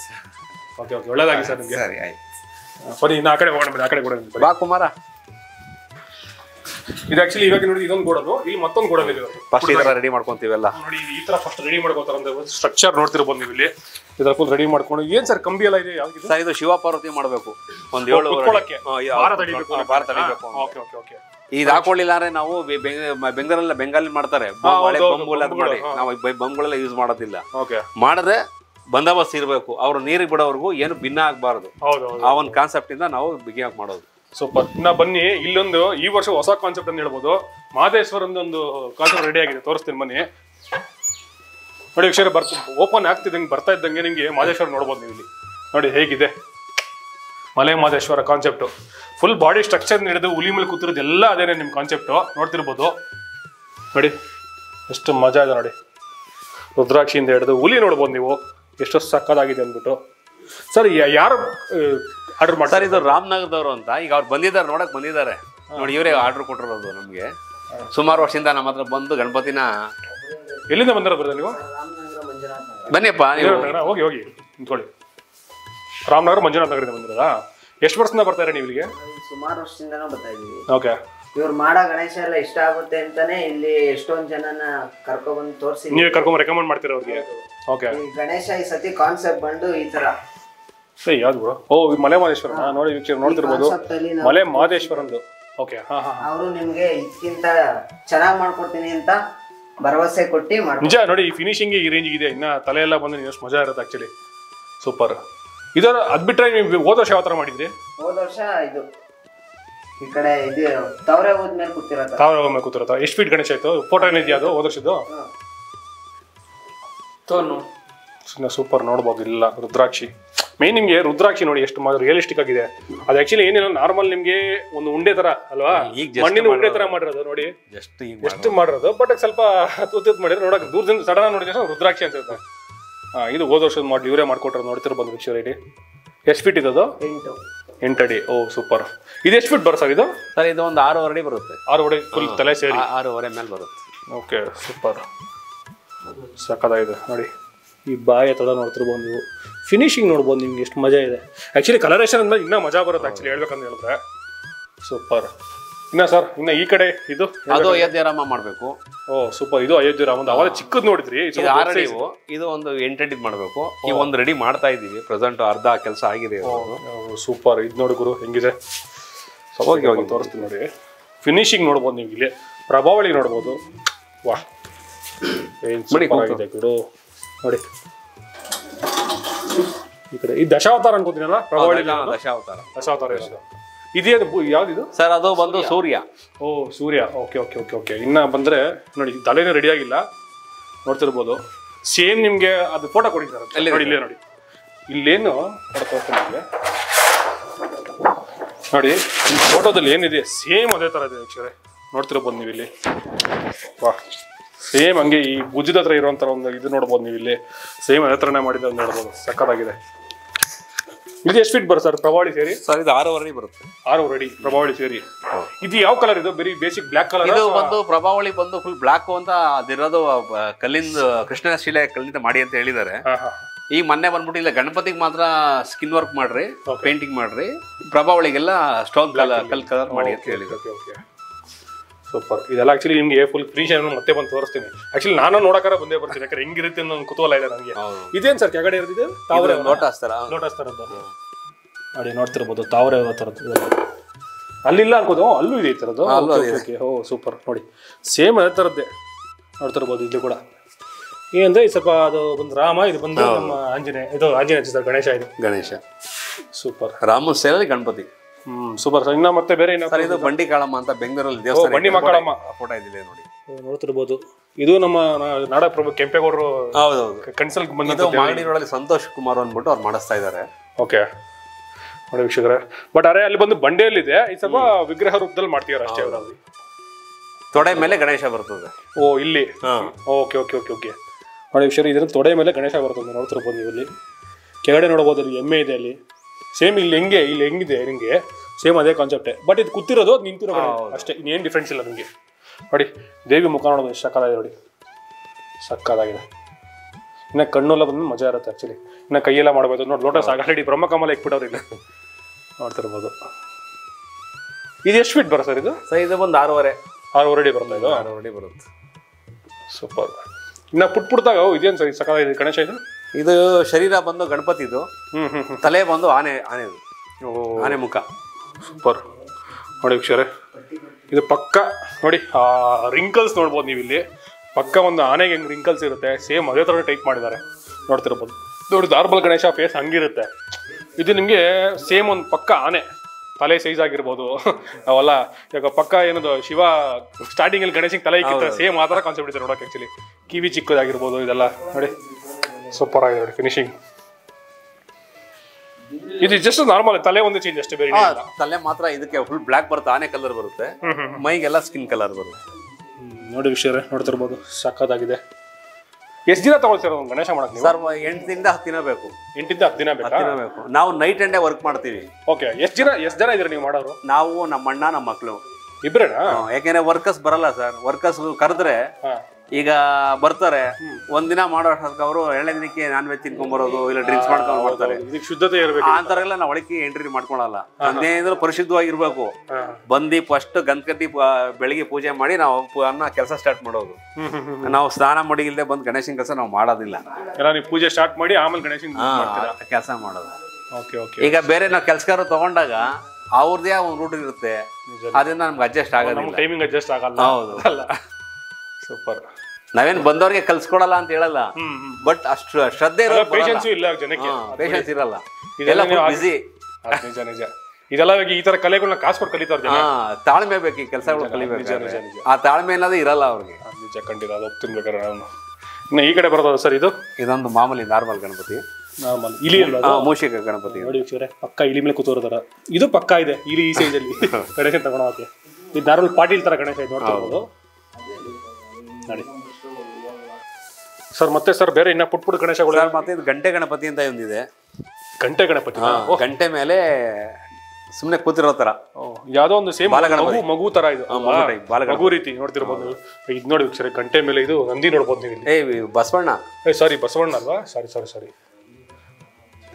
ಓಕೆ ಓಕೆ ಒಳ್ಳೇದಾಗಿ ಸರ್ ನಿಮ್ಗೆ ಸರಿ ಆಯ್ತು ಬನ್ನಿ ಇನ್ನು ಆ ಕಡೆ ಹೋಗೋಣ ಬನ್ನಿ, ಆ ಕಡೆ ಕೂಡ ಬಾ ಕುಮಾರ ಇದು ಆಕ್ಚುಲಿ ಇವಾಗ ನೋಡಿ ಇದೊಂದು ಗೋಡನು ಇಲ್ಲಿ ಮತ್ತೊಂದು ಗೋಡನ್ ಇದೆ ಇವತ್ತು. ಫಸ್ಟ್ ಈ ತರ ರೆಡಿ ಮಾಡ್ಕೊಂತೀವೆಲ್ಲ ನೋಡಿ ಈ ತರ ಫಸ್ಟ್ ರೆಡಿ ಮಾಡ್ಕೋತಾರಂತೆ ಸ್ಟ್ರಕ್ಚರ್ ನೋಡ್ತಿರ್ಬೋದು ನೀವು ಇಲ್ಲಿ ಇದರ ಫುಲ್ ರೆಡಿ ಮಾಡ್ಕೊಂಡು ಏನ್ ಸರ್ ಕಂಬಿ ಎಲ್ಲ ಇದೆ ಯಾವ್ದು ಸರ್ ಇದು ಶಿವ ಪಾರ್ವತಿ ಮಾಡಬೇಕು ಒಂದ್ ಏಳು ಕುತ್ಕೊಳ್ಳಕ್ಕೆ ಹಾ, ಯಾ- ಭಾರ ತಡಿಬೇಕು ಹಾ, ಭಾರ ತಡಿಬೇಕು ಓಕೆ ಓಕೆ ಓಕೆ ಇದು ಹಾಕೊಳ್ಳಿಲ್ಲ ಅಂದ್ರೆ ನಾವು ಬೆ- ಬೆಂಗ- ಬೆಂಗಳೂರಲ್ಲ ಬೆಂಗಾಲಿ ಮಾಡ್ತಾರೆ ಹಾ, ಹೌದು, ಹೌದು, ಬಂಬುಲ್ ಅದ್ ಮಾಡಿ ಬಂಬುಗಳು, ನಾವು ಈ ಬಂಬುಗಳೆಲ್ಲ ಯೂಸ್ ಮಾಡೋದಿಲ್ಲ ಓಕೆ ಮಾಡಿದ್ರೆ ಬಂದೋಬಸ್ತ್ ಇರಬೇಕು ಅವ್ರು ನೀರಿಗೆ ಬಿಡೋವರೆಗೂ ಏನು ಭಿನ್ನ ಆಗಬಾರ್ದು ಹೌದು ಹೌದು ಆ ಒಂದು ಕಾನ್ಸೆಪ್ಟ್ ಇಂದ ನಾವು ಬಿಗಿಯಾಗಿ ಮಾಡೋದು ಸೂಪರ್ ಇನ್ನ ಬನ್ನಿ ಇಲ್ಲೊಂದು ಈ ವರ್ಷ ಹೊಸ ಕಾನ್ಸೆಪ್ಟ್ ಅಂತ ಹೇಳ್ಬೋದು ಮಾದೇಶ್ವರಂದು ಒಂದು ಕಾನ್ಸೆಪ್ಟ್ ರೆಡಿ ಆಗಿದೆ ತೋರಿಸ್ತೀನಿ ಬನ್ನಿ ನೋಡಿ ಅಕ್ಷರ ಬರ್ತ ಓಪನ್ ಆಗ್ತಿದ್ದಂಗೆ ಬರ್ತಾ ಇದ್ದಂಗೆ ನಿಮಗೆ ಮಾದೇಶ್ವರ ನೋಡ್ಬೋದು ನೀವು ಇಲ್ಲಿ ನೋಡಿ ಹೇಗಿದೆ Male Madeshwara concept full body structure ಹಿಡಿದು ಹುಲಿ ಮೇಲೆ ಕೂತಿರೋದು ಎಲ್ಲ ಅದೇನೆ ನಿಮ್ಮ ಕಾನ್ಸೆಪ್ಟು ನೋಡ್ತಿರ್ಬೋದು ನೋಡಿ ಎಷ್ಟು ಮಜಾ ಇದೆ ನೋಡಿ ರುದ್ರಾಕ್ಷಿಯಿಂದ ಹಿಡಿದು ಹುಲಿ ನೋಡ್ಬೋದು ನೀವು ಎಷ್ಟು ಸಕ್ಕದಾಗಿದೆ ಅಂದ್ಬಿಟ್ಟು ಸರ್ ಯಾರು ಆರ್ಡರ್ ಸರ್ ಮಾಡ್ತಾರೆ ಇದು ರಾಮನಗರದವರು ಅಂತ ಈಗ ಅವ್ರು ಬಂದಿದ್ದಾರೆ ನೋಡಕ್ ಬಂದಿದ್ದಾರೆ ನೋಡಿ ಇವರೇ ಆರ್ಡರ್ ಕೊಟ್ಟಿರೋದು ನಮ್ಗೆ ಸುಮಾರು ವರ್ಷದಿಂದ ನಮ್ಮ ಹತ್ರ ಬಂದು ಗಣಪತಿನ ಎಲ್ಲಿಂದ ಬಂದಾರ ಬರ್ದ ನೀವು ರಾಮನಗರ ಮಂಜುನಾಥ್ ನಗರ ಬನ್ನಿಯಪ್ಪ ನೀವು ನಗರ ಹೋಗಿ ಹೋಗಿ ನಿಂತ್ಕೊಳ್ಳಿ ರಾಮನಗರ ಮಂಜುನಾಥ್ ನಗರದಿಂದ ಬಂದಿರೋದಾ ಎಷ್ಟು ವರ್ಷದಿಂದ ಬರ್ತಾರೆ ನೀವು ಇಲ್ಲಿಗೆ ನಾವು ಸುಮಾರು ವರ್ಷದಿಂದನೂ ಬರ್ತಾ ಇದೀವಿ ಓಕೆ ಇವ್ರು ಮಾಡೋ ಗಣೇಶ ಎಲ್ಲ ಇಷ್ಟ ಆಗುತ್ತೆ ಅಂತಾನೆ ಇಲ್ಲಿ ಎಷ್ಟೊಂದ್ ಜನನ ಕರ್ಕೊಬಂದು ತೋರಿಸಿ ನೀವೇ ಕರ್ಕೊಂಡ್ ರೆಕಮೆಂಡ್ ಮಾಡ್ತೀರಾ ಅವ್ರಿಗೆ ಓಕೆ ಈ ಗಣೇಶ ಈ ಸತಿ ಕಾನ್ಸೆಪ್ಟ್ ಬಂದು ಈ ತರ ಏಯ್ ಯಾವ್ದು ಬ್ರೋ ಓ ಈ ಮಲೆ ಮಾದೇಶ್ವರನ ನೋಡಿ ವೀಕ್ಷಕರು ನೋಡ್ತಿರ್ಬೋದು ಕಾನ್ಸೆಪ್ಟ್ ಅಲ್ಲಿ ನಾವು ಮಲೆ ಮಾದೇಶ್ವರಂದು ಓಕೆ ಹಾ ಹಾ ಅವರು ನಿಮ್ಗೆ ಇದಕ್ಕಿಂತ ಚೆನ್ನಾಗಿ ಮಾಡ್ಕೊಡ್ತೀನಿ ಅಂತ ಭರವಸೆ ಕೊಟ್ಟು ಮಾಡ್ಕೊಡ್ತಾರೆ ನಿಜ ನೋಡಿ ಈ ಫಿನಿಶಿಂಗ್ ಈ ರೇಂಜ್ ಇದೆ ಇನ್ನ ತಲೆ ಎಲ್ಲ ಬಂದು ಎಷ್ಟು ಮಜಾ ಇರುತ್ತೆ ಆಕ್ಚುಲಿ ಸೂಪರ್ ಇದರ ಅದ್ ಬಿಟ್ರೆ ನೀವು ಹೋದ ವರ್ಷ ಯಾವ ಥರ ಮಾಡಿದ್ರಿ ಹೋದ ವರ್ಷ ಇದು ಈ ಕಡೆ ಇದು ತವರೆ ಹೋದ್ಮೇಲೆ ಕೂತಿರತ್ತ ತಾವೇ ಒಮ್ಮೆ ಕೂತಿರತ್ತ ಎಷ್ಟು ಫೀಟ್ ಗಣೇಶ ಆಯ್ತು ಫೋಟೋ ಏನಿದೆಯಾ ಅದು ಹೋದ ವರ್ಷದ್ದು ಸುಮ್ಮನೆ ಸೂಪರ್ ನೋಡ್ಬೋದು ಇಲ್ಲ ರುದ್ರಾಕ್ಷಿ ಮೇನ್ ನಿಮಗೆ ರುದ್ರಾಕ್ಷಿ ನೋಡಿ ಎಷ್ಟು ರಿಯಲಿಸ್ಟಿಕ್ ಆಗಿದೆ ಅದು ಆಕ್ಚುಲಿ ಏನಿಲ್ಲ ನಾರ್ಮಲ್ ನಿಮಗೆ ಒಂದು ಉಂಡೆ ತರ ಅಲ್ವಾ ಈಗ just ಮಣ್ಣಿನ ಉಂಡೆ ತರ ಮಾಡಿರೋದು ನೋಡಿ ಜಸ್ಟ್ ಈಗ ಎಷ್ಟು ಮಾಡಿರೋದು ಬಟ್ ಸ್ವಲ್ಪ ತುತ್ತಿತ್ ಮಾಡಿದ್ರೆ ನೋಡಕ್ ದೂರದಿಂದ ಸಡನ್ ನೋಡಿದ್ರೆ ರುದ್ರಾಕ್ಷಿ ಅಂತ ಇರುತ್ತೆ ಹಾ ಇದು ಹೋದ ವರ್ಷದ ಮಾಡ್ಲಿ ಇವರೇ ಮಾಡ್ಕೊಟ್ರೆ ನೋಡ್ತಿರ್ಬೋದು ವೀಕ್ಷ ರೆಡಿ ಎಷ್ಟು ಫೀಟ್ ಇದೆ ಅದು ಎಂಟು ಎಂಟಡಿ ಓ ಸೂಪರ್ ಇದು ಎಷ್ಟು ಫೀಟ್ ಬರೋ ಸರ್ ಇದು ಸರ್ ಇದು ಒಂದು ಆರೂವರೆ ಅಡಿ ಬರುತ್ತೆ ಆರು ಒಡೆ ಫುಲ್ ತಲೆ ಸೇರಿ ಆ- ಆರೂವರೆ ಮೇಲೆ ಬರುತ್ತೆ ಓಕೆ ಸೂಪರ್ ಸಕ್ಕದಾಗಿದೆ ನೋಡಿ ಈ ಬಾಯಿ ತಡ ನೋಡ್ತಿರ್ಬೋದು ನೀವು ಫಿನಿಶಿಂಗ್ ನೋಡ್ಬೋದು ನಿಮ್ಗೆ ಎಷ್ಟು ಮಜಾ ಇದೆ ಆ್ಯಕ್ಚುಲಿ ಕಲರೇಷನ್ ಅಂದ್ಮೇಲೆ ಇನ್ನೂ ಮಜಾ ಬರುತ್ತೆ ಆ್ಯಕ್ಚುಲಿ ಹೇಳ್ಬೇಕಂತ ಹೇಳಿದ್ರೆ ಸೂಪರ್ ಇನ್ನ ಸರ್ ಇನ್ನ ಈ ಕಡೆ ಇದು ಅದು ಅಯೋಧ್ಯೆ ರಾಮ ಮಾಡಬೇಕು ಓ ಸೂಪರ್ ಇದು ಅಯೋಧ್ಯೆ ರಾಮಂದು ಅವಾಗ ಚಿಕ್ಕದ್ ನೋಡಿದ್ರಿ ಇದು ಇದು ಸ್ವಲ್ಪ ಆರು ದೊಡ್ಡ size ನೀವು ಇದು ಒಂದು ಎಂಟೆಂಟಿದ್ ಮಾಡಬೇಕು ಈ ಒಂದು ರೆಡಿ ಮಾಡ್ತಾ ಇದೀವಿ ಪ್ರೆಸೆಂಟ್ ಅರ್ಧ ಕೆಲಸ ಆಗಿದೆ ಇರೋದು. ಸೂಪರ್ ಇದು ನೋಡಿ ಗುರು ಹೆಂಗಿದೆ ಹೋಗಿ ಹೋಗಿ ತೋರಿಸ್ತೀನಿ ನೋಡಿ ಫಿನಿಶಿಂಗ್ ನೋಡ್ಬೋದು ನೀವು ಇಲ್ಲಿ ಪ್ರಭಾವಳಿ ನೋಡ್ಬೋದು ವಾ ಏನ್ ಬಿಡಿ, super ಆಗಿದೆ ಗುರು ನೋಡಿ ಈ ಕಡೆ ಈ ದಶಾವತಾರ ಅನ್ಕೋತೀನಲ್ಲ ಪ್ರಭಾವಳಿ ಅದೆಲ್ಲ ದಶಾವತಾರ ದಶಾವತಾರ ಇರೋದು ಇದೇನು ಯಾವ್ದಿದು ಸರ್ ಅದು ಬಂದು ಸೂರ್ಯ ಓ Surya okay okay okay okay ಇನ್ನ ಬಂದ್ರೆ ನೋಡಿ ತಲೆನೇ ರೆಡಿ ಆಗಿಲ್ಲ ನೋಡ್ತಿರ್ಬೋದು ಸೇಮ್ ನಿಮ್ಗೆ ಅದು ಫೋಟೋ ಕೊಡಿದ್ದಾರೆ ಎಲ್ಲಿದೆ ನೋಡಿ ಇಲ್ಲೇ ನೋಡಿ ಇಲ್ಲೇನು ಫೋಟೋ ತೋರಿಸ್ತೀನಿ ನಿಮ್ಗೆ ನೋಡಿ ಈ ಫೋಟೋದಲ್ಲಿ ಏನಿದೆ ಸೇಮ್ ಅದೇ ತರ ಇದೆ ವೀಕ್ಷಕರೇ ನೋಡ್ತಿರ್ಬೋದು ನೀವು ಇಲ್ಲಿ ವಾ ಸೇಮ್ ಹಂಗೆ ಈ ಭುಜದ ಹತ್ರ ಇರುವಂತ ಒಂದು ಇದು ನೋಡ್ಬೋದು ನೀವು ಇಲ್ಲಿ ಸೇಮ್ ಅದೇ ಥರನೇ ಮಾಡಿದ್ದು ನೋಡ್ಬೋದು ಸಕ್ಕತ್ತಾಗಿದೆ ಇದು ಎಷ್ಟು ಫೀಟ್ ಬರುತ್ತೆ ಸರ್ ಪ್ರಭಾವಳಿ ಸೇರಿ ಸರ್ ಇದು ಆರೂವರೆ ಬರುತ್ತೆ ಆರು ರೆಡಿ ಪ್ರಭಾವಳಿ ಸೇರಿ ಇದು ಯಾವ ಕಲರ್ ಇದು ಬರೀ ಬೇಸಿಕ್ ಬ್ಲ್ಯಾಕ್ ಕಲರ್ ಇದು ಬಂದು ಪ್ರಭಾವಳಿ ಬಂದು ಫುಲ್ ಬ್ಲಾಕ್ ಅಂತ ಅದಿರೋದು ಬ- ಕಲ್ಲಿಂದ ಕೃಷ್ಣನ ಶಿಲೆ ಕಲ್ಲಿಂದ ಮಾಡಿ ಅಂತ ಹೇಳಿದ್ದಾರೆ ಹಾ ಹಾ ಈ ಮೊನ್ನೆ ಬಂದ್ಬಿಟ್ಟು ಇಲ್ಲ ಗಣಪತಿಗೆ ಮಾತ್ರ ಸ್ಕಿನ್ ವರ್ಕ್ ಮಾಡ್ರಿ ಪೇಂಟಿಂಗ್ ಮಾಡ್ರಿ ಪ್ರಭಾವಳಿಗೆಲ್ಲ ಸ್ಟೋನ್ ಕಲ್ ಕಲ್ ಕಲರ್ ಮಾಡಿ ಅಂತ ಹೇಳಿದ್ರು ಓಕೆ ಓಕೆ ಸೂಪರ್ ಇದೆಲ್ಲ ಆಕ್ಚುಲಿ ನಿಮ್ಗೆ ಫುಲ್ ಫ್ರೀ ಶೈನ್ ಮತ್ತೆ ಬಂದು ತೋರಿಸ್ತೀನಿ ಆಕ್ಚುಲಿ ನಾನು ನೋಡಕ್ಕಾರ ಬಂದೇ ಬರ್ತೀನಿ ಯಾಕಂದ್ರೆ ಹೆಂಗಿರುತ್ತೆ ಅನ್ನೋ ಒಂದು ಕುತೂಹಲ ಇದೆ ನನಗೆ ಹೌದು. ಇದೇನ್ ಸರ್ ಕೆಳಗಡೆ ಇರೋದಿದೆ ತಾವರೆ ಲೋಟಸ್ ತರ ಲೋಟಸ್ ತರದ್ದು ನೋಡಿ ನೋಡ್ತಿರ್ಬೋದು ತಾವರೆ ಥರದ್ದು ಇದೆಲ್ಲ. ಅಲ್ಲಿಲ್ಲ ಅನ್ಕೋದು ಓ, ಅಲ್ಲೂ ಇದೆ ಈ ಥರದ್ದು ಅಲ್ಲೂ okay, okay, okay. Oh super ನೋಡಿ ಸೇಮ್ ಅದೇ ಥರದ್ದೇ ನೋಡ್ತಿರ್ಬೋದು ಇದು ಕೂಡ ಏನಂದ್ರೆ ಇದು ಸ್ವಲ್ಪ ಅದು ಬಂದು ರಾಮ ಇದು ಬಂದು ನಮ್ಮ ಆಂಜನೇಯ ಇದು ಆಂಜನೇಯ ಸರ್ ಗಣೇಶ ಇದು ಗಣೇಶ ಸೂಪರ್ ರಾಮನ ಸೇರಲ್ಲಿ ಗಣಪತಿ ಹ್ಮ್ ಸೂಪರ್ ಸರ್ ಇನ್ನ ಮತ್ತೆ ಬೇರೆ ಏನಾದ್ರು ಸರ್ ಇದು ಬಂಡಿ ಕಾಳಮ್ಮ ಅಂತ ಬೆಂಗಳೂರಲ್ಲಿ ದೇವಸ್ಥಾನ ಬಂಡಿ ಮಕ್ಕಳಮ್ಮ. ಫೋಟೋ ಇದಿದೆ ನೋಡಿ ನೋಡ್ತಿರ್ಬೋದು ಇದು ನಮ್ಮ ನಾ- ನಾಡಪ್ರಭು ಕೆಂಪೇಗೌಡರು ಹೌದೌದು ಕನ್ಸಲ್ ಇದು ಬಂದ ಮಾಗಡಿ ರೋಡಲ್ಲಿ ಸಂತೋಷ್ ಕುಮಾರ್ ಅಂದ್ಬಿಟ್ಟು ಅವ್ರು ಮಾಡಿಸ್ತಾ ಇದ್ದಾರೆ ಓಕೆ ನೋಡಿ ವೀಕ್ಷಕರೇ ಬಟ್ ಅರೆ ಅಲ್ಲಿ ಬಂದು ಬಂಡೆಯಲ್ಲಿದೆ ಇದು ಸ್ವಲ್ಪ ವಿಗ್ರಹ ರೂಪದಲ್ಲಿ ಮಾಡ್ತೀರ ಅಷ್ಟೇ ಅವರು ತೊಡೆ ಮೇಲೆ ಗಣೇಶ ಬರ್ತದೆ ಓ ಇಲ್ಲಿ ಹಾ ಓಕೆ ಓಕೆ ಓಕೆ ಓಕೆ ನೋಡಿ ವೀಕ್ಷಕರೇ ಇದರ ತೊಡೆ ಮೇಲೆ ಗಣೇಶ ಬರ್ತದೆ ನೋಡ್ತಿರ್ಬೋದು ನೀವು ಇಲ್ಲಿ ಕೆಳಗಡೆ ನೋಡ್ಬೋದು ಅಲ್ಲಿ ಎಮ್ಮೆ ಇದೆ ಅಲ್ಲಿ ಸೇಮ್ ಇಲ್ಲಿ ಹೆಂಗೆ ಇಲ್ಲಿ ಹೆಂಗಿದೆ ನಿಮಗೆ ಸೇಮ್ ಅದೇ ಕಾನ್ಸೆಪ್ಟೇ ಬಟ್ ಇದು ಕೂತಿರೋದು ಅದು ನಿಂತಿರೋ ಕಡೆ ಅಷ್ಟೇ ಇನ್ನೇನು ಡಿಫ್ರೆನ್ಸ್ ಇಲ್ಲ ನಿಮಗೆ ನೋಡಿ ದೇವಿ ಮುಖ ನೋಡೋದು ಎಷ್ಟು ಸಕ್ಕದಾಗಿದೆ ನೋಡಿ ಸಕ್ಕದಾಗಿದೆ ಇನ್ನು ಕಣ್ಣೆಲ್ಲ ಬಂದು ಮಜಾ ಇರುತ್ತೆ ಆ್ಯಕ್ಚುಲಿ ಇನ್ನು ಕೈಯೆಲ್ಲ ಮಾಡ್ಬೋದು ನೋಡಿ ಲೋಟಸ್ ಆಲ್ರೆಡಿ ಬ್ರಹ್ಮಕಮಲ ಇಕ್ಬಿಟ್ಟವ್ರು ಇಲ್ಲ ನೋಡ್ತಿರ್ಬೋದು ಇದು ಎಷ್ಟು ಫೀಟ್ ಬರುತ್ತೆ ಸರ್ ಇದು ಸರ್ ಇದು ಬಂದು ಆರೂವರೆ ಆರೂವರೆ ಅಡಿ ಬರ್ತಾ ಇದು ಆರೂವರೆ ಬರುತ್ತೆ ಸೂಪರ್ ಇನ್ನ ಪುಟ್ ಪುಟ್ದಾಗ ಇದೇನು ಸರ್ ಸಕಾಲ ಗಣೇಶ ಇದು ಇದು ಶರೀರ ಬಂದು ಗಣಪತಿದು ಹ್ಮ್ ಹ್ಮ್ ಹ್ಮ್ ತಲೆ ಬಂದು ಆನೆ ಆನೆದು ಓ ಆನೆ ಮುಖ ಸೂಪರ್ ನೋಡಿ ವೀಕ್ಷರೇ ಇದು ಪಕ್ಕ ನೋಡಿ ಆ ರಿಂಕಲ್ಸ್ ನೋಡ್ಬೋದು ನೀವು ಇಲ್ಲಿ ಪಕ್ಕ ಒಂದು ಆನೆಗೆ ಹೆಂಗ್ ರಿಂಕಲ್ಸ್ ಇರುತ್ತೆ ಸೇಮ್ ಅದೇ ಥರ ಟೈಪ್ ಮಾಡಿದ್ದಾರೆ ನೋಡ್ತಿರ್ಬೋದು ನೋಡಿ ನಾರ್ಮಲ್ ಗಣೇಶ ಫೇಸ್ ಹಂಗಿರುತ್ತೆ ಇದು ನಿಮಗೆ ಸೇಮ್ ಒಂದು ಪಕ್ಕ ಆನೆ ತಲೆ ಸೈಜ್ ಆಗಿರ್ಬೋದು ಅವೆಲ್ಲ ಇವಾಗ ಪಕ್ಕ ಏನದು ಶಿವ ಸ್ಟಾರ್ಟಿಂಗ್ ಅಲ್ಲಿ ಗಣೇಶನ್ ತಲೆ ಇಕ್ಕಿರ್ತಾರೆ ಸೇಮ್ ಆ ಥರ ಕಾನ್ಸೆಪ್ಟ್ ಇದೆ ನೋಡೋಕೆ ಆ್ಯಕ್ಚುಲಿ ಕಿವಿ ಚಿಕ್ಕದಾಗಿರ್ಬೋದು ಇದೆಲ್ಲ ನೋಡಿ ಸೂಪರ್ ಆಗಿದೆ ನೋಡಿ ಫಿನಿಶಿಂಗ್ ಇದು ಜಸ್ಟ್ ನಾರ್ಮಲ್ ತಲೆ ಒಂದು ಚೇಂಜ್ ಅಷ್ಟೇ ಬೇರೆ ಆ, ಏನಿಲ್ಲ. ತಲೆ ಮಾತ್ರ ಇದಕ್ಕೆ ಫುಲ್ ಬ್ಲಾಕ್ ಬರುತ್ತೆ ಆನೆ ಕಲರ್ ಬರುತ್ತೆ ಮೈಗೆಲ್ಲ ಸ್ಕಿನ್ ಕಲರ್ ಬರುತ್ತೆ ಹ್ಮ್, ನೋಡಿ ವಿಷಯ ನೋಡ್ತಿರ್ಬೋದು ಸಕ್ಕತ್ತಾಗಿದೆ ಎಷ್ಟು ದಿನ ತಗೊಳ್ತೀರ ಒಂದು ಗಣೇಶ ಮಾಡಕ್ ನೀವು ಸರ್ ಎಂಟರಿಂದ ಹತ್ತು ದಿನ ಬೇಕು ಎಂಟಿಂದ ಹತ್ತು ದಿನ ಬೇಕಾ ದಿನ ಬೇಕು ನಾವು ನೈಟ್ ಅಂಡೇ ವರ್ಕ್ ಮಾಡ್ತೀವಿ ಓಕೆ ಎಷ್ಟು ಜನ ಎಷ್ಟು ಜನ ಇದ್ದೀರಾ ನೀವು ಮಾಡೋರು ನಾವು ನಮ್ಮ ಅಣ್ಣ ನಮ್ಮ ಮಕ್ಕಳು ಇಬ್ರೇನಾ ಯಾಕೆಂದ್ರೆ ವರ್ಕರ್ಸ್ ಬರಲ್ಲ ಸರ್ ವರ್ಕರ್ಸ್ ಕರೆದ್ರೆ ಹಾ ಈಗ ಬರ್ತಾರೆ ಒಂದಿನ ಮಾಡೋ ಅವರು ಎರಡನೇ ದಿನಕ್ಕೆ ನಾನ್ ವೆಜ್ ತಿನ್ಕೊಂಡ್ ಬರೋದು ಇಲ್ಲ ಡ್ರಿಂಕ್ಸ್ ಮಾಡ್ಕೊಂಡು ಬರ್ತಾರೆ ಇದಕ್ಕೆ ಶುದ್ಧತೆ ಇರಬೇಕು ಆ ಥರ ಎಲ್ಲ ನಾವು ಒಳಗೆ ಎಂಟ್ರಿ ಮಾಡ್ಕೊಳಲ್ಲ ಹದಿನೈದು ಪರಿಶುದ್ಧವಾಗಿರ್ಬೇಕು ಹಾ. ಬಂದು ಫಸ್ಟ್ ಗಣಪತಿ ಪ- ಬೆಳಿಗ್ಗೆ ಪೂಜೆ ಮಾಡಿ ನಾವು ಪು- ಅನ್ನ ಕೆಲಸ ಸ್ಟಾರ್ಟ್ ಮಾಡೋದು ಹ್ಮ್ ಹ್ಮ್ ಹ್ಮ್ ನಾವು ಸ್ನಾನ ಮಾಡಿ ಇಲ್ಲದೆ ಬಂದು ಗಣೇಶನ ಕೆಲಸ ನಾವು ಮಾಡೋದಿಲ್ಲ ಎಲ್ಲ ನೀವು ಪೂಜೆ ಸ್ಟಾರ್ಟ್ ಮಾಡಿ ಆಮೇಲೆ ಗಣೇಶನ್ ಮಾಡ್ತೀರಾ ಕೆಲಸ ಮಾಡೋದು ಓಕೆ ಓಕೆ ಈಗ ಬೇರೆ ನಾವು ಕೆಲಸಗಾರ ತಗೊಂಡಾಗ ಅವ್ರದೇ ಒಂದು ರೂಟ್ ಇರುತ್ತೆ ಅದರಿಂದ ನಮ್ಗೆ ಅಡ್ಜಸ್ಟ್ ನಮ್ಮ ಆಗೋದಿಲ್ಲ ಟೈಮಿಂಗ್ ಅಡ್ಜಸ್ಟ್ ಆಗಲ್ಲ ಹೌದು ಅಲ್ಲ ಸೂಪರ್ ನಾವೇನ್ ಬಂದವ್ರಿಗೆ ಕಲ್ಸ್ಕೊಡಲ್ಲ ಅಂತ ಹೇಳಲ್ಲ ಹ್ಮ್ ಹ್ಮ್ ಬಟ್ ಅಷ್ಟು ಶ್ರದ್ಧೆ ಇರೋ ಪೇಷನ್ಸು ಇಲ್ಲ ಜನಕ್ಕೆ ಪೇಷನ್ಸ್ ಇರಲ್ಲ ಇದೆಲ್ಲ ಎಲ್ಲ ನೀವು ಬಿಸಿ ಅದ್ ನಿಜ ನಿಜ ಇದೆಲ್ಲ ಇವಾಗ ಈ ತರ ಕಲೆಗಳನ್ನ ಕಾಸು ಕೊಟ್ಟು ಕಲಿತಾರ ಜನ ಹಾ ತಾಳ್ಮೆ ಬೇಕು ಈ ಕೆಲಸಗಳು ನಿಜ, ಕಲಿಬೇಕು ನಿಜ, ನಿಜ. ಆ ತಾಳ್ಮೆ ಅನ್ನೋದು ಇರಲ್ಲ ಅವ್ರಿಗೆ ಅದ್ ನಿಜ ಖಂಡಿತ ಅದು ಒಪ್ತೀನಿ ಬೇಕಾದ್ರೆ ನಾನು ಇನ್ನು ಈ ಕಡೆ ಬರೋದು ಸರ್ ಇದು ಇದೊಂದು ಮಾಮೂಲಿ ನಾರ್ಮಲ್ ಗಣಪತಿ ನಾರ್ಮಲ್ ಇಲಿ ಅಲ್ವಾ ಆ, ಅದು? ಮೂಷಿಕ ಗಣಪತಿ ನೋಡಿ ವೀಕ್ಷಕರೇ ಪಕ್ಕ ಇಲಿ ಮೇಲೆ ಕೂತೋರ್ತಾರ ಇದು ಪಕ್ಕ ಇದೆ ಇಲಿ ಈ ಸೈಜ್ ಅಲ್ಲಿ ಗಣೇಶನ್ ತಗೊಳೋಕೆ ಇದು ನಾರ್ಮಲ್ ಪಾಟೀಲ್ ತರ ಗಣೇಶ ಇದು ನೋಡ್ತಾ ಇರ್ಬೋದು ನೋಡಿ ಸರ್ ಮತ್ತೆ ಸರ್ ಬೇರೆ ಇನ್ನ ಪುಟ್ ಪುಟ್ ಗಣೇಶಗಳು ಸರ್, ಮತ್ತೆ ಇದು ಗಂಟೆ ಗಣಪತಿ ಅಂತ ಒಂದಿದೆ ಗಂಟೆ ಗಣಪತಿ ಗಂಟೆ ಮೇಲೆ ಸುಮ್ನೆ ಕೂತಿರೋ ತರ ಯಾವ್ದೋ ಒಂದು ಸೇಮ್ ಬಾಲಗಣಪತಿ. ಮಗು ಮಗು ತರ ಇದು ಮಗು ಅಲ್ವಾ? type, ಬಾಲಗಣಪತಿ. ಮಗು ರೀತಿ ನೋಡ್ತಿರ್ಬೋದು ಇದು ನೋಡಿ ವೀಕ್ಷಕರೇ ಗಂಟೆ ಮೇಲೆ ಇದು ನಂದಿ ನೋಡ್ಬೋದು ನೀವು ಇಲ್ಲಿ ಏ ಬಸವಣ್ಣ ಏ ಸಾರಿ ಬಸವಣ್ಣ ಅಲ್ವಾ ಸಾರಿ ಸಾರಿ ಸಾರಿ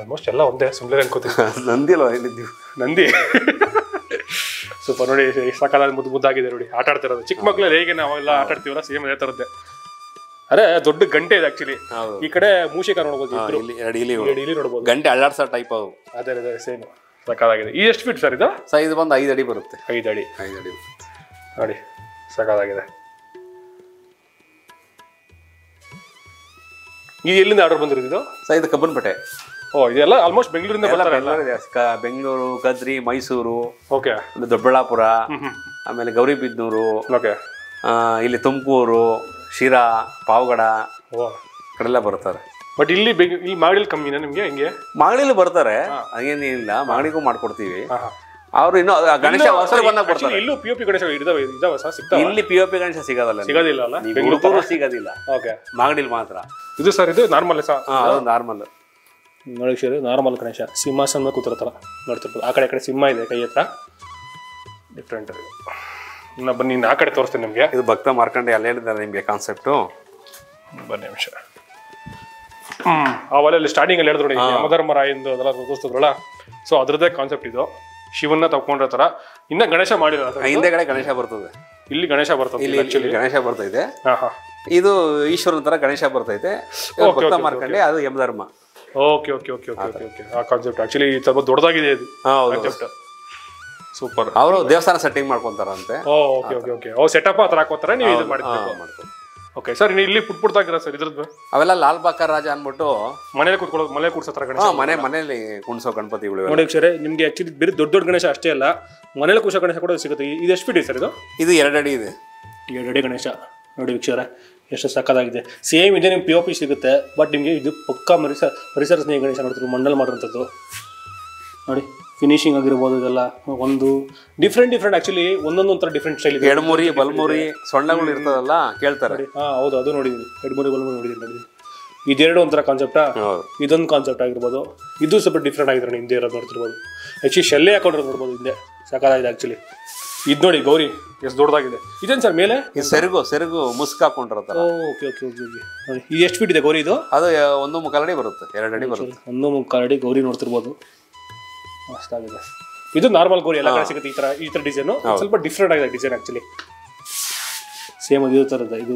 ಆಲ್ಮೋಸ್ಟ್ ಎಲ್ಲ ಒಂದೇ ಸುಮ್ಮನೆ ಅನ್ಕೋತೀನಿ ನಂದಿಲ್ಲ ಹೇಳಿದ್ದೀವಿ ನಂದಿ ಸೂಪರ್ ನೋಡಿ ಸಕಾಲ ಮುದ್ದು ಮುದ್ದಾಗಿದೆ ನೋಡಿ ಆಟ ಆಡ್ತಿರೋದು ಚಿಕ್ಕ ಮಕ್ಳಲ್ಲಿ ಹೇಗೆ ನಾವೆಲ್ಲ ಆಟ ಆಡ್ತೀವಲ್ಲ ಸೇಮ್ ಅದೇ ಥರದ್ದೇ ಅರೆ ದೊಡ್ಡ ಗಂಟೆ ಇದೆ ಆಕ್ಚುಲಿ ಹೌದು ಈ ಕಡೆ ಮೂಷಿಕ ನೋಡ್ಬೋದು ಹಾ, ಇಬ್ರು ಇಲ್ಲಿ ಎರಡು ಇಲ್ಲಿ ಎರಡು ಇಲ್ಲಿ ನೋಡ್ಬೋದು ಗಂಟೆ ಅಳ್ಳಾಡ್ಸೋ ಟೈಪ್ ಅವು ಅದೇ ಅದೇ ಸೇಮ್ ಸಕಾಲಾಗಿದೆ ಈ ಎಷ್ಟು ಫೀಟ್ ಸರ್ ಇದು ಸೊ ಇದು ಬಂದು ಐದು ಅಡಿ ಬರುತ್ತೆ ಐದು ಅಡಿ ಐದು ಅಡಿ ನೋಡಿ ಸಕಾಲಾಗಿದೆ ಇದು ಎಲ್ಲಿಂದ ಆರ್ಡರ್ ಬಂದಿರೋದು ಇದು ಸೊ ಇದು ಕಬ್ಬನ್ಪೇಟೆ ಓ ಇದೆಲ್ಲ ಆಲ್ಮೋಸ್ಟ್ ಬೆಂಗಳೂರಿಂದ ಎಲ್ಲ ಬರ್ತಾರೆ ಎಲ್ಲ ಬೆಂಗಳೂರು ಇದೆ. ಕ- ಬೆಂಗಳೂರು ಕದ್ರಿ ಮೈಸೂರು ಓಕೆ ಆಮೇಲೆ ದೊಡ್ಡಬಳ್ಳಾಪುರ ಹ್ಮ್ ಆಮೇಲೆ ಗೌರಿಬಿದನೂರು ಓಕೆ ಆ, ಇಲ್ಲಿ ತುಮಕೂರು ಶಿರಾ ಪಾವಗಡ ಓ ಈ ಕಡೆಲ್ಲ ಬರ್ತಾರೆ ಬಟ್ ಇಲ್ಲಿ ಬೆಂಗ್ ಇಲ್ಲಿ ಮಾಡಿಲ್ ಕಮ್ಮಿನಾ ನಿಮಗೆ ಹೆಂಗೆ ಮಾಗಡಿಲಿ ಬರ್ತಾರೆ ಹಾಗೇನಿಲ್ಲ ಮಾಗಡಿಗೂ ಮಾಡ್ಕೊಡ್ತೀವಿ ಹಾ, ಹಾ. ಅವ್ರು ಇನ್ನು ಆ ಗಣೇಶ ಅವಸರ ಬಂದಾಗ Actually ಬರ್ತಾರೆ ಇಲ್ಲೂ ಪಿ ಒ ಪಿ ಗಣೇಶ ಇದಾವೆ ಇದಾವೆ ಸರ್ ಸಿಗ್ತಾವ ಇಲ್ಲಿ ಪಿ ಒ ಪಿ ಗಣೇಶ ಸಿಗೋದಲ್ಲ ನಿಮ್ಗೆ. ಸಿಗೋದಿಲ್ಲ ಅಲ್ಲ ನೀವು ಬೆಂಗಳೂರು ಹುಡುಗರು ಸಿಗೋದಿಲ್ಲ ಓಕೆ ಮಾಗಡಿಲಿ ಮಾತ್ರ ಇದು ಸರ್ ಇದು ನಾರ್ಮಲ್ ಸರ್ ಹಾ ಅದು ನಾರ್ಮಲ್ ನೋಡಿ ಸರ್ ನಾರ್ಮಲ್ ಗಣೇಶ ಸಿಂಹಾಸನ ಮೇಲೆ ಕೂತಿರ್ತಾರ ನೋಡ್ತಿರ್ಬೋದು ಆ ಕಡೆ ಈ ಕಡೆ ಸಿಂಹ ಇದೆ ಕೈ ಹತ್ರ ಡಿಫ್ರೆಂಟ್ ಇನ್ನ ಬನ್ನಿ ಇನ್ನು ಆ ಕಡೆ ತೋರಿಸ್ತೀನಿ ನಿಮಗೆ ಇದು ಭಕ್ತ ಮಾರ್ಕಂಡೆ ಅಲ್ಲಿ ಹೇಳಿದ್ದಾರೆ ನಿಮಗೆ ಕಾನ್ಸೆಪ್ಟು ಬನ್ನಿ ನಿಮಿಷ ಹ್ಮ್ ಆ ಒಲೆಯಲ್ಲಿ ಸ್ಟಾರ್ಟಿಂಗ್ ಅಲ್ಲಿ ಹೇಳಿದ್ರು ನೋಡಿ ಯಮಧರ್ಮರಾಯಂದು ಅದೆಲ್ಲ ತೋರಿಸ್ತಿದ್ರಲ್ಲ ಸೊ ಅದ್ರದ್ದೇ ಕಾನ್ಸೆಪ್ಟ್ ಇದು ಶಿವನ್ನ ತಗೊಂಡಿರ್ತಾರ ಇನ್ನ ಗಣೇಶ ಮಾಡಿರೋ ಹಿಂದೆಗಡೆ ಗಣೇಶ ಬರ್ತದೆ ಇಲ್ಲಿ ಗಣೇಶ ಬರ್ತದೆ ಇಲ್ಲಿ ಇಲ್ಲಿ ಗಣೇಶ ಬರ್ತೈತೆ ಹಾ ಹಾ ಇದು ಈಶ್ವರನ ತರ ಗಣೇಶ ಬರ್ತೈತೆ ಭಕ್ತ ಮಾರ್ಕಂಡೆ ಅದು Yamadharma okay okay okay okay okay okay ಆ ಕಾನ್ಸೆಪ್ಟ್ ಆಕ್ಚುಲಿ ಸ್ವಲ್ಪ ದೊಡ್ಡದಾಗಿದೆ ಇದು ಹೌದು ಕಾನ್ಸೆಪ್ಟ್ ಸೂಪರ್ ಅವರು ದೇವಸ್ಥಾನ ಸೆಟ್ಟಿಂಗ್ ಮಾಡ್ಕೊಂತಾರಂತೆ okay okay okay oh setup ಆ ಥರ ಹಾಕೋತಾರೆ ನೀವು ಇದು ಮಾಡಿದ್ಬೇಕು ಮಾಡ್ಕೊಂಡು. ಓಕೆ ಸರ್ ನೀವು ಇಲ್ಲಿ ಪುಟ್ ಪುಟ್ಟಾಗಿರ ಸರ್ ಇದ್ರದ್ದು ಅವೆಲ್ಲ ಲಾಲ್ ಬಾಕರ್ ರಾಜ ಅನ್ಬಿಟ್ಟು ಮನೇಲಿ ಕೂತ್ಕೊಳ್ಳೋದು ಮನೆ ಕೂಡ್ಸೋ ಥರ ಗಣೇಶ ಹಾ, ಮನೆ ಮನೆಯಲ್ಲಿ ಕುಣಿಸೋ ಗಣಪತಿಗಳು ಇವೆಲ್ಲ. ನೋಡಿ ಸರ್ ನಿಮಗೆ ಆಕ್ಚುಲಿ ಬೇರೆ ದೊಡ್ಡ ದೊಡ್ಡ ಗಣೇಶ ಅಷ್ಟೇ ಅಲ್ಲ ಮನೇಲಿ ಕೂರ್ಸೋ ಗಣೇಶ ಕೂಡ ಸಿಗುತ್ತೆ ಇ- ಇದು ಎಷ್ಟು ಫೀಟ್ ಇದೆ ಸರ್ ಇದು ಇದು ಎರಡು ಅಡಿ ಇದೆ ಎರಡು ಅಡಿ ಗಣೇಶ ನೋಡಿ ವೀಕ್ಷರ ಎಷ್ಟು ಸಕ್ಕದಾಗಿದೆ ಸೇಮ್ ಇದೆ ನಿಮ್ಗೆ ಪಿ ಒ ಪಿ ಸಿಗುತ್ತೆ ಬಟ್ ನಿಮಗೆ ಇದು ಪಕ್ಕಾ ಪರಿಸರ ಪರಿಸರ ಸ್ನೇಹಿ ಗಣೇಶ ನೋಡ್ತೀವಿ ಮಂಡಲ್ ಮಾಡಿರೋಂಥದ್ದು ನೋಡಿ ಫಿನಿಶಿಂಗ್ ಆಗಿರ್ಬೋದು ಇದೆಲ್ಲ ಒಂದು ಡಿಫ್ರೆಂಟ್ ಡಿಫ್ರೆಂಟ್ ಆಕ್ಚುಲಿ ಒಂದೊಂದು ಒಂಥರ ಡಿಫ್ರೆಂಟ್ ಸ್ಟೈಲ್ ಇದೆ ಎಡಮುರಿ ಬಲ್ಮುರಿ ಸೊಳ್ಳೆಗಳು ಇರ್ತದಲ್ಲ ಕೇಳ್ತಾರೆ ಹಾ ಹೌದು ಅದು ನೋಡಿದ್ದೀನಿ ಎರಡು ಮೂರು ಬಲ್ಮೂರು ನೋಡಿದ್ದೀನಿ ನೋಡಿದ್ದೀನಿ ಇದೆರಡು ಒಂಥರ ಕಾನ್ಸೆಪ್ಟಾ ಹೌದು ಇದೊಂದು ಕಾನ್ಸೆಪ್ಟ್ ಆಗಿರ್ಬೋದು ಇದು ಸ್ವಲ್ಪ ಡಿಫ್ರೆಂಟ್ ಆಗಿದ್ರೆ ಹಿಂದೆ ಇರೋದು ನೋಡ್ತಿರ್ಬೋದು ಆ್ಯಕ್ಚುಲಿ ಶೆಲ್ಲೆ ಹಾಕೊಂಡಿರೋದು ನೋಡ್ಬೋದು ಹಿಂದೆ ಸಾಕಾಗಿದೆ ಆ್ಯಕ್ಚುಲಿ ಇದು ನೋಡಿ ಗೌರಿ ಎಷ್ಟು ದೊಡ್ಡದಾಗಿದೆ ಇದೇನು ಸರ್ ಮೇಲೆ ಇದು ಸೆರಗು ಸೆರಗು ಮುಸ್ಕ್ ಹಾಕೊಂಡಿರತ್ತಲ್ಲ ಓಕೆ ಓಕೆ ಓಕೆ ಓಕೆ ನೋಡಿ ಇದು ಎಷ್ಟು ಫೀಟ್ ಇದೆ ಗೌರಿ ಇದು ಅದು ಒಂದು ಮುಕ್ಕಾಲು ಅಡಿ ಬರುತ್ತೆ ಎರಡು ಅಡಿ ಬರುತ್ತೆ ಒಂದು ಮುಕ್ಕಾಲು ಅಡಿ ಗೌರಿ ನೋಡ್ತಿರ್ಬೋದು ಮಸ್ತಾಗಿದೆ ಇದು ನಾರ್ಮಲ್ ಗೌರಿ ಎಲ್ಲ ಕಡೆ ಸಿಗುತ್ತೆ ಈ ಥರ ಈ ಥರ ಡಿಸೈನು ಸ್ವಲ್ಪ ಡಿಫ್ರೆಂಟ್ ಆಗಿದೆ ಡಿಸೈನ್ ಆ್ಯಕ್ಚುಲಿ ಸೇಮ್ ಅದು ಥರದ ಇದು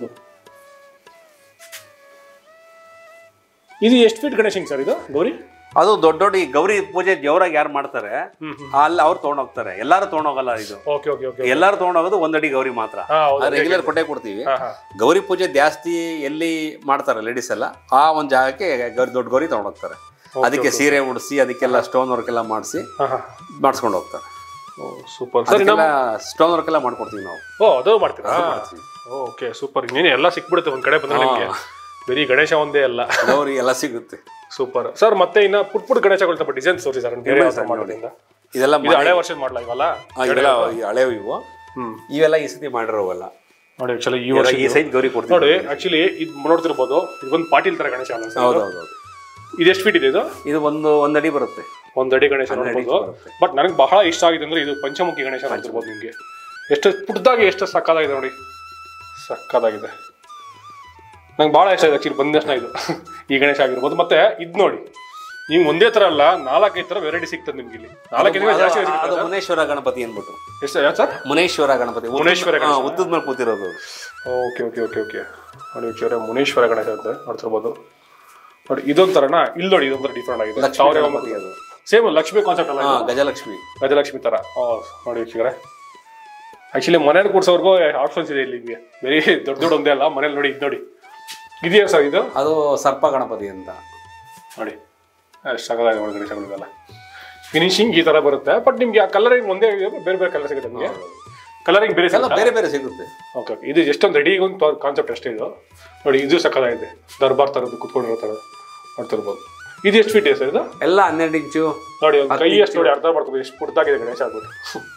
ಇದು ಎಷ್ಟು ಫೀಟ್ ಗಣೇಶಂಗ್ ಸರ್ ಇದು ಗೌರಿ ಅದು ದೊಡ್ಡ ದೊಡ್ಡ ಈ ಗೌರಿ ಪೂಜೆ ಜೋರಾಗಿ ಯಾರು ಮಾಡ್ತಾರೆ ಅಲ್ಲಿ ಅವ್ರು ತೊಗೊಂಡೋಗ್ತಾರೆ ಎಲ್ಲಾರು ತೊಗೊಂಡೋಗಲ್ಲ ಇದು ಓಕೆ ಓಕೆ ಓಕೆ ಎಲ್ಲಾರು ತೊಗೊಂಡೋಗೋದು ಒಂದಡಿ ಗೌರಿ ಮಾತ್ರ ಹಾಂ ಹೌದು ರೆಗ್ಯುಲರ್ ಕೊಟ್ಟೆ ಕೊಡ್ತೀವಿ ಹಾಂ ಹಾಂ ಗೌರಿ ಪೂಜೆ ಜಾಸ್ತಿ ಎಲ್ಲಿ ಮಾಡ್ತಾರೆ ಲೇಡೀಸ್ ಎಲ್ಲ ಆ ಒಂದು ಜಾಗಕ್ಕೆ ಗೌರಿ ದೊಡ್ಡ ಗೌರಿ ತೊಗೊಂಡೋಗ್ತಾರೆ ಅದಕ್ಕೆ ಸೀರೆ ಉಡಿಸಿ ಅದಕ್ಕೆಲ್ಲ ಸ್ಟೋನ್ ವರ್ಕ್ ಎಲ್ಲ ಮಾಡಿಸಿ ಹಾಂ ಹಾಂ ಮಾಡಿಸ್ಕೊಂಡು ಹೋಗ್ತಾರೆ ಓ ಸೂಪರ್ ಸರ್ ಅದಕ್ಕೆಲ್ಲ ಸ್ಟೋನ್ ವರ್ಕ್ ಎಲ್ಲ ಮಾಡ್ಕೊಡ್ತೀವಿ ನಾವು ಓ ಅದು ಮಾಡ್ತೀರಾ ಓಕೆ ಸೂಪರ್ ಇನ್ನೇನು ಎಲ್ಲ ಸಿಕ್ಬಿಡುತ್ತೆ ಒಂದ್ ಕಡೆ ಬಂದ್ರೆ ನಿಮಗೆ ಬರೀ ಗಣೇಶ ಒಂದೇ ಅಲ್ಲ ಗೌರಿ ಎಲ್ಲ ಸಿಗುತ್ತೆ ಸೂಪರ್ ಸರ್ ಮತ್ತೆ ಇನ್ನ ಪುಟ್ ಪುಟ್ ಗಣೇಶಗಳು ಸ್ವಲ್ಪ ಡಿಸೈನ್ಸ್ ತೋರಿಸಿ ಸರ್ ಬೇರೆ ಯಾವ ಥರ ಮಾಡೋದ್ರಿಂದ ಇದೆಲ್ಲ ಇದು ಹಳೆ ವರ್ಷದ ಮಾಡಲ ಇವಲ್ಲ ಆ, ಇವೆಲ್ಲ ಈ ಹಳೆವು ಇವು ಹ್ಮ್ ಇವೆಲ್ಲ ಈ ಸತಿ ಮಾಡಿರೋವಲ್ಲ ನೋಡಿ ಆಕ್ಚುಲಿ ಈ ವರ್ಷ ಈ ಸೈಜ್ ಗೌರಿ ಕೊಡ್ತೀವಿ ನೋಡಿ ಆಕ್ಚುಲಿ ಇದು ನೋಡ್ತಿರ್ಬೋದು ಇದೊಂದು ಪಾಟೀಲ್ ತರ ಗಣೇಶ ಅಲ್ಲ ಸರ್ ಹೌದು ಹೌದು ಹೌದು ಇದು ಎಷ್ಟು ಫೀಟ್ ಇದೆ ಇದು ಇದು ಒಂದು ಒಂದ್ ಅಡಿ ಬರುತ್ತೆ ಒಂದ್ ಅಡಿ ಗಣೇಶ ನೋಡ್ಬೋದು ಬರುತ್ತೆ. ಬಟ್ ನನಗೆ ಬಹಳ ಇಷ್ಟ ಆಗಿದೆ ಅಂದ್ರೆ ಇದು ಪಂಚಮುಖಿ ಗಣೇಶ ನೋಡ್ತಿರ್ಬೋದು ನಿಮಗೆ ಎಷ್ಟು ಪುಟ್ಟದಾಗಿ ಎಷ್ಟು ಸಕ್ಕದಾಗಿದೆ ನೋಡಿ ಸಕ್ಕದಾಗಿದೆ ನಂಗೆ ಬಹಳ ಇಷ್ಟ ಇದೆ ಆಕ್ಚುಲಿ ಬಂದ ತಕ್ಷಣ ಇದು ಈ ಗಣೇಶ ಆಗಿರ್ಬೋದು ಮತ್ತೆ ಇದು ನೋಡಿ ನೀವು ಒಂದೇ ತರ ಅಲ್ಲ ನಾಲ್ಕೈದು ತರ ವೆರೈಟಿ ಸಿಗ್ತದೆ ನಿಮ್ಗೆ ಇಲ್ಲಿ ನಾಲ್ಕೈದು ಜಾಸ್ತಿ ಅದು- ಸಿಗ್ತದೆ ಅದು ಮುನೇಶ್ವರ ಗಣಪತಿ ಅಂದ್ಬಿಟ್ಟು ಎಷ್ಟು ಯಾವ್ದು ಸರ್ ಮುನೇಶ್ವರ ಗಣಪತಿ ಉದ್ದದ- ಮುನೇಶ್ವರ ಹಾ, ಉದ್ದದ ಮೇಲೆ ಕೂತಿರೋದು ಅದು. ಓಕೆ ಓಕೆ ಓಕೆ ಓಕೆ ನೋಡಿ ವೀಕ್ಷಕರೇ ಮುನೀಶ್ವರ ಗಣೇಶ ಅಂತ ನೋಡ್ತಿರ್ಬೋದು ನೋಡಿ ಇದೊಂಥರನ ಇಲ್ಲಿ ನೋಡಿ ಇದೊಂಥರ ಡಿಫ್ರೆಂಟ್ ಆಗಿದೆ ಲಕ್ಷ್ಮೀ ಸಾವಿರ ಗಣಪತಿ ಅದು ಸೇಮ್ ಲಕ್ಷ್ಮಿ ಕಾನ್ಸೆಪ್ಟ್ ಅಲ್ಲ ಹಾ ಇದು? ಗಜಲಕ್ಷ್ಮಿ ಗಜಲಕ್ಷ್ಮಿ ತರ ಓ ನೋಡಿ ವೀಕ್ಷಕರೇ ಆಕ್ಚುಲಿ ಮನೇಲಿ ಕೂಡ್ಸೋರ್ಗು ಆಪ್ಷನ್ಸ್ ಇದೆ ಇಲ್ಲಿ ನಿಮಗೆ ಬರೀ ದೊಡ್ಡ ದೊಡ್ಡ ಒಂದೇ ಅಲ್ಲ ಮನೇಲಿ ನೋಡಿ ಇದು ನೋಡಿ ಇದೆಯಾ ಸರ್ ಇದು ಅದು ಸರ್ಪ ಗಣಪತಿ ಅಂತ ನೋಡಿ ಎಷ್ಟು ಸಗದಾಗಿದೆ ನೋಡಿ ಗಣೇಶಗಳಿಗೆಲ್ಲ ಫಿನಿಶಿಂಗ್ ಈ ತರ ಬರುತ್ತೆ ಬಟ್ ನಿಮ್ಗೆ ಆ ಕಲರಿಂಗ್ ಒಂದೇ ಇದೆ, ಬೇರೆ ಬೇರೆ ಕಲರ್ ಸಿಗುತ್ತೆ ನಿಮಗೆ ಕಲರಿಂಗ್ ಬೇರೆ ಎಲ್ಲ ಸಿಗುತ್ತೆ ಬೇರೆ ಬೇರೆ ಸಿಗುತ್ತೆ ಓಕೆ ಓಕೆ ಇದು ಎಷ್ಟೊಂದು ರೆಡಿ ಒಂದು ಕಾನ್ಸೆಪ್ಟ್ ಅಷ್ಟೇ ಇದು ನೋಡಿ ಇದು ಸಕ್ಕದಾಗಿದೆ ದರ್ಬಾರ್ ಥರದ್ದು ಕುತ್ಕೊಂಡಿರೋ ಥರ ನೋಡ್ತಿರ್ಬೋದು ಇದು ಎಷ್ಟು ಫೀಟ್ ಇದೆ ಸರ್ ಇದು ಎಲ್ಲ ಹನ್ನೆರಡು ಇಂಚು ನೋಡಿ ಒಂದು ಕೈ ಎಷ್ಟು ನೋಡಿ ಅರ್ಧ ಮಾಡ್ಕೋಬೋದು ಎಷ್ಟು ಪುಟ್ಟದಾಗಿದೆ ಗಣೇಶ ಆಗ್ಬಿಟ್ಟು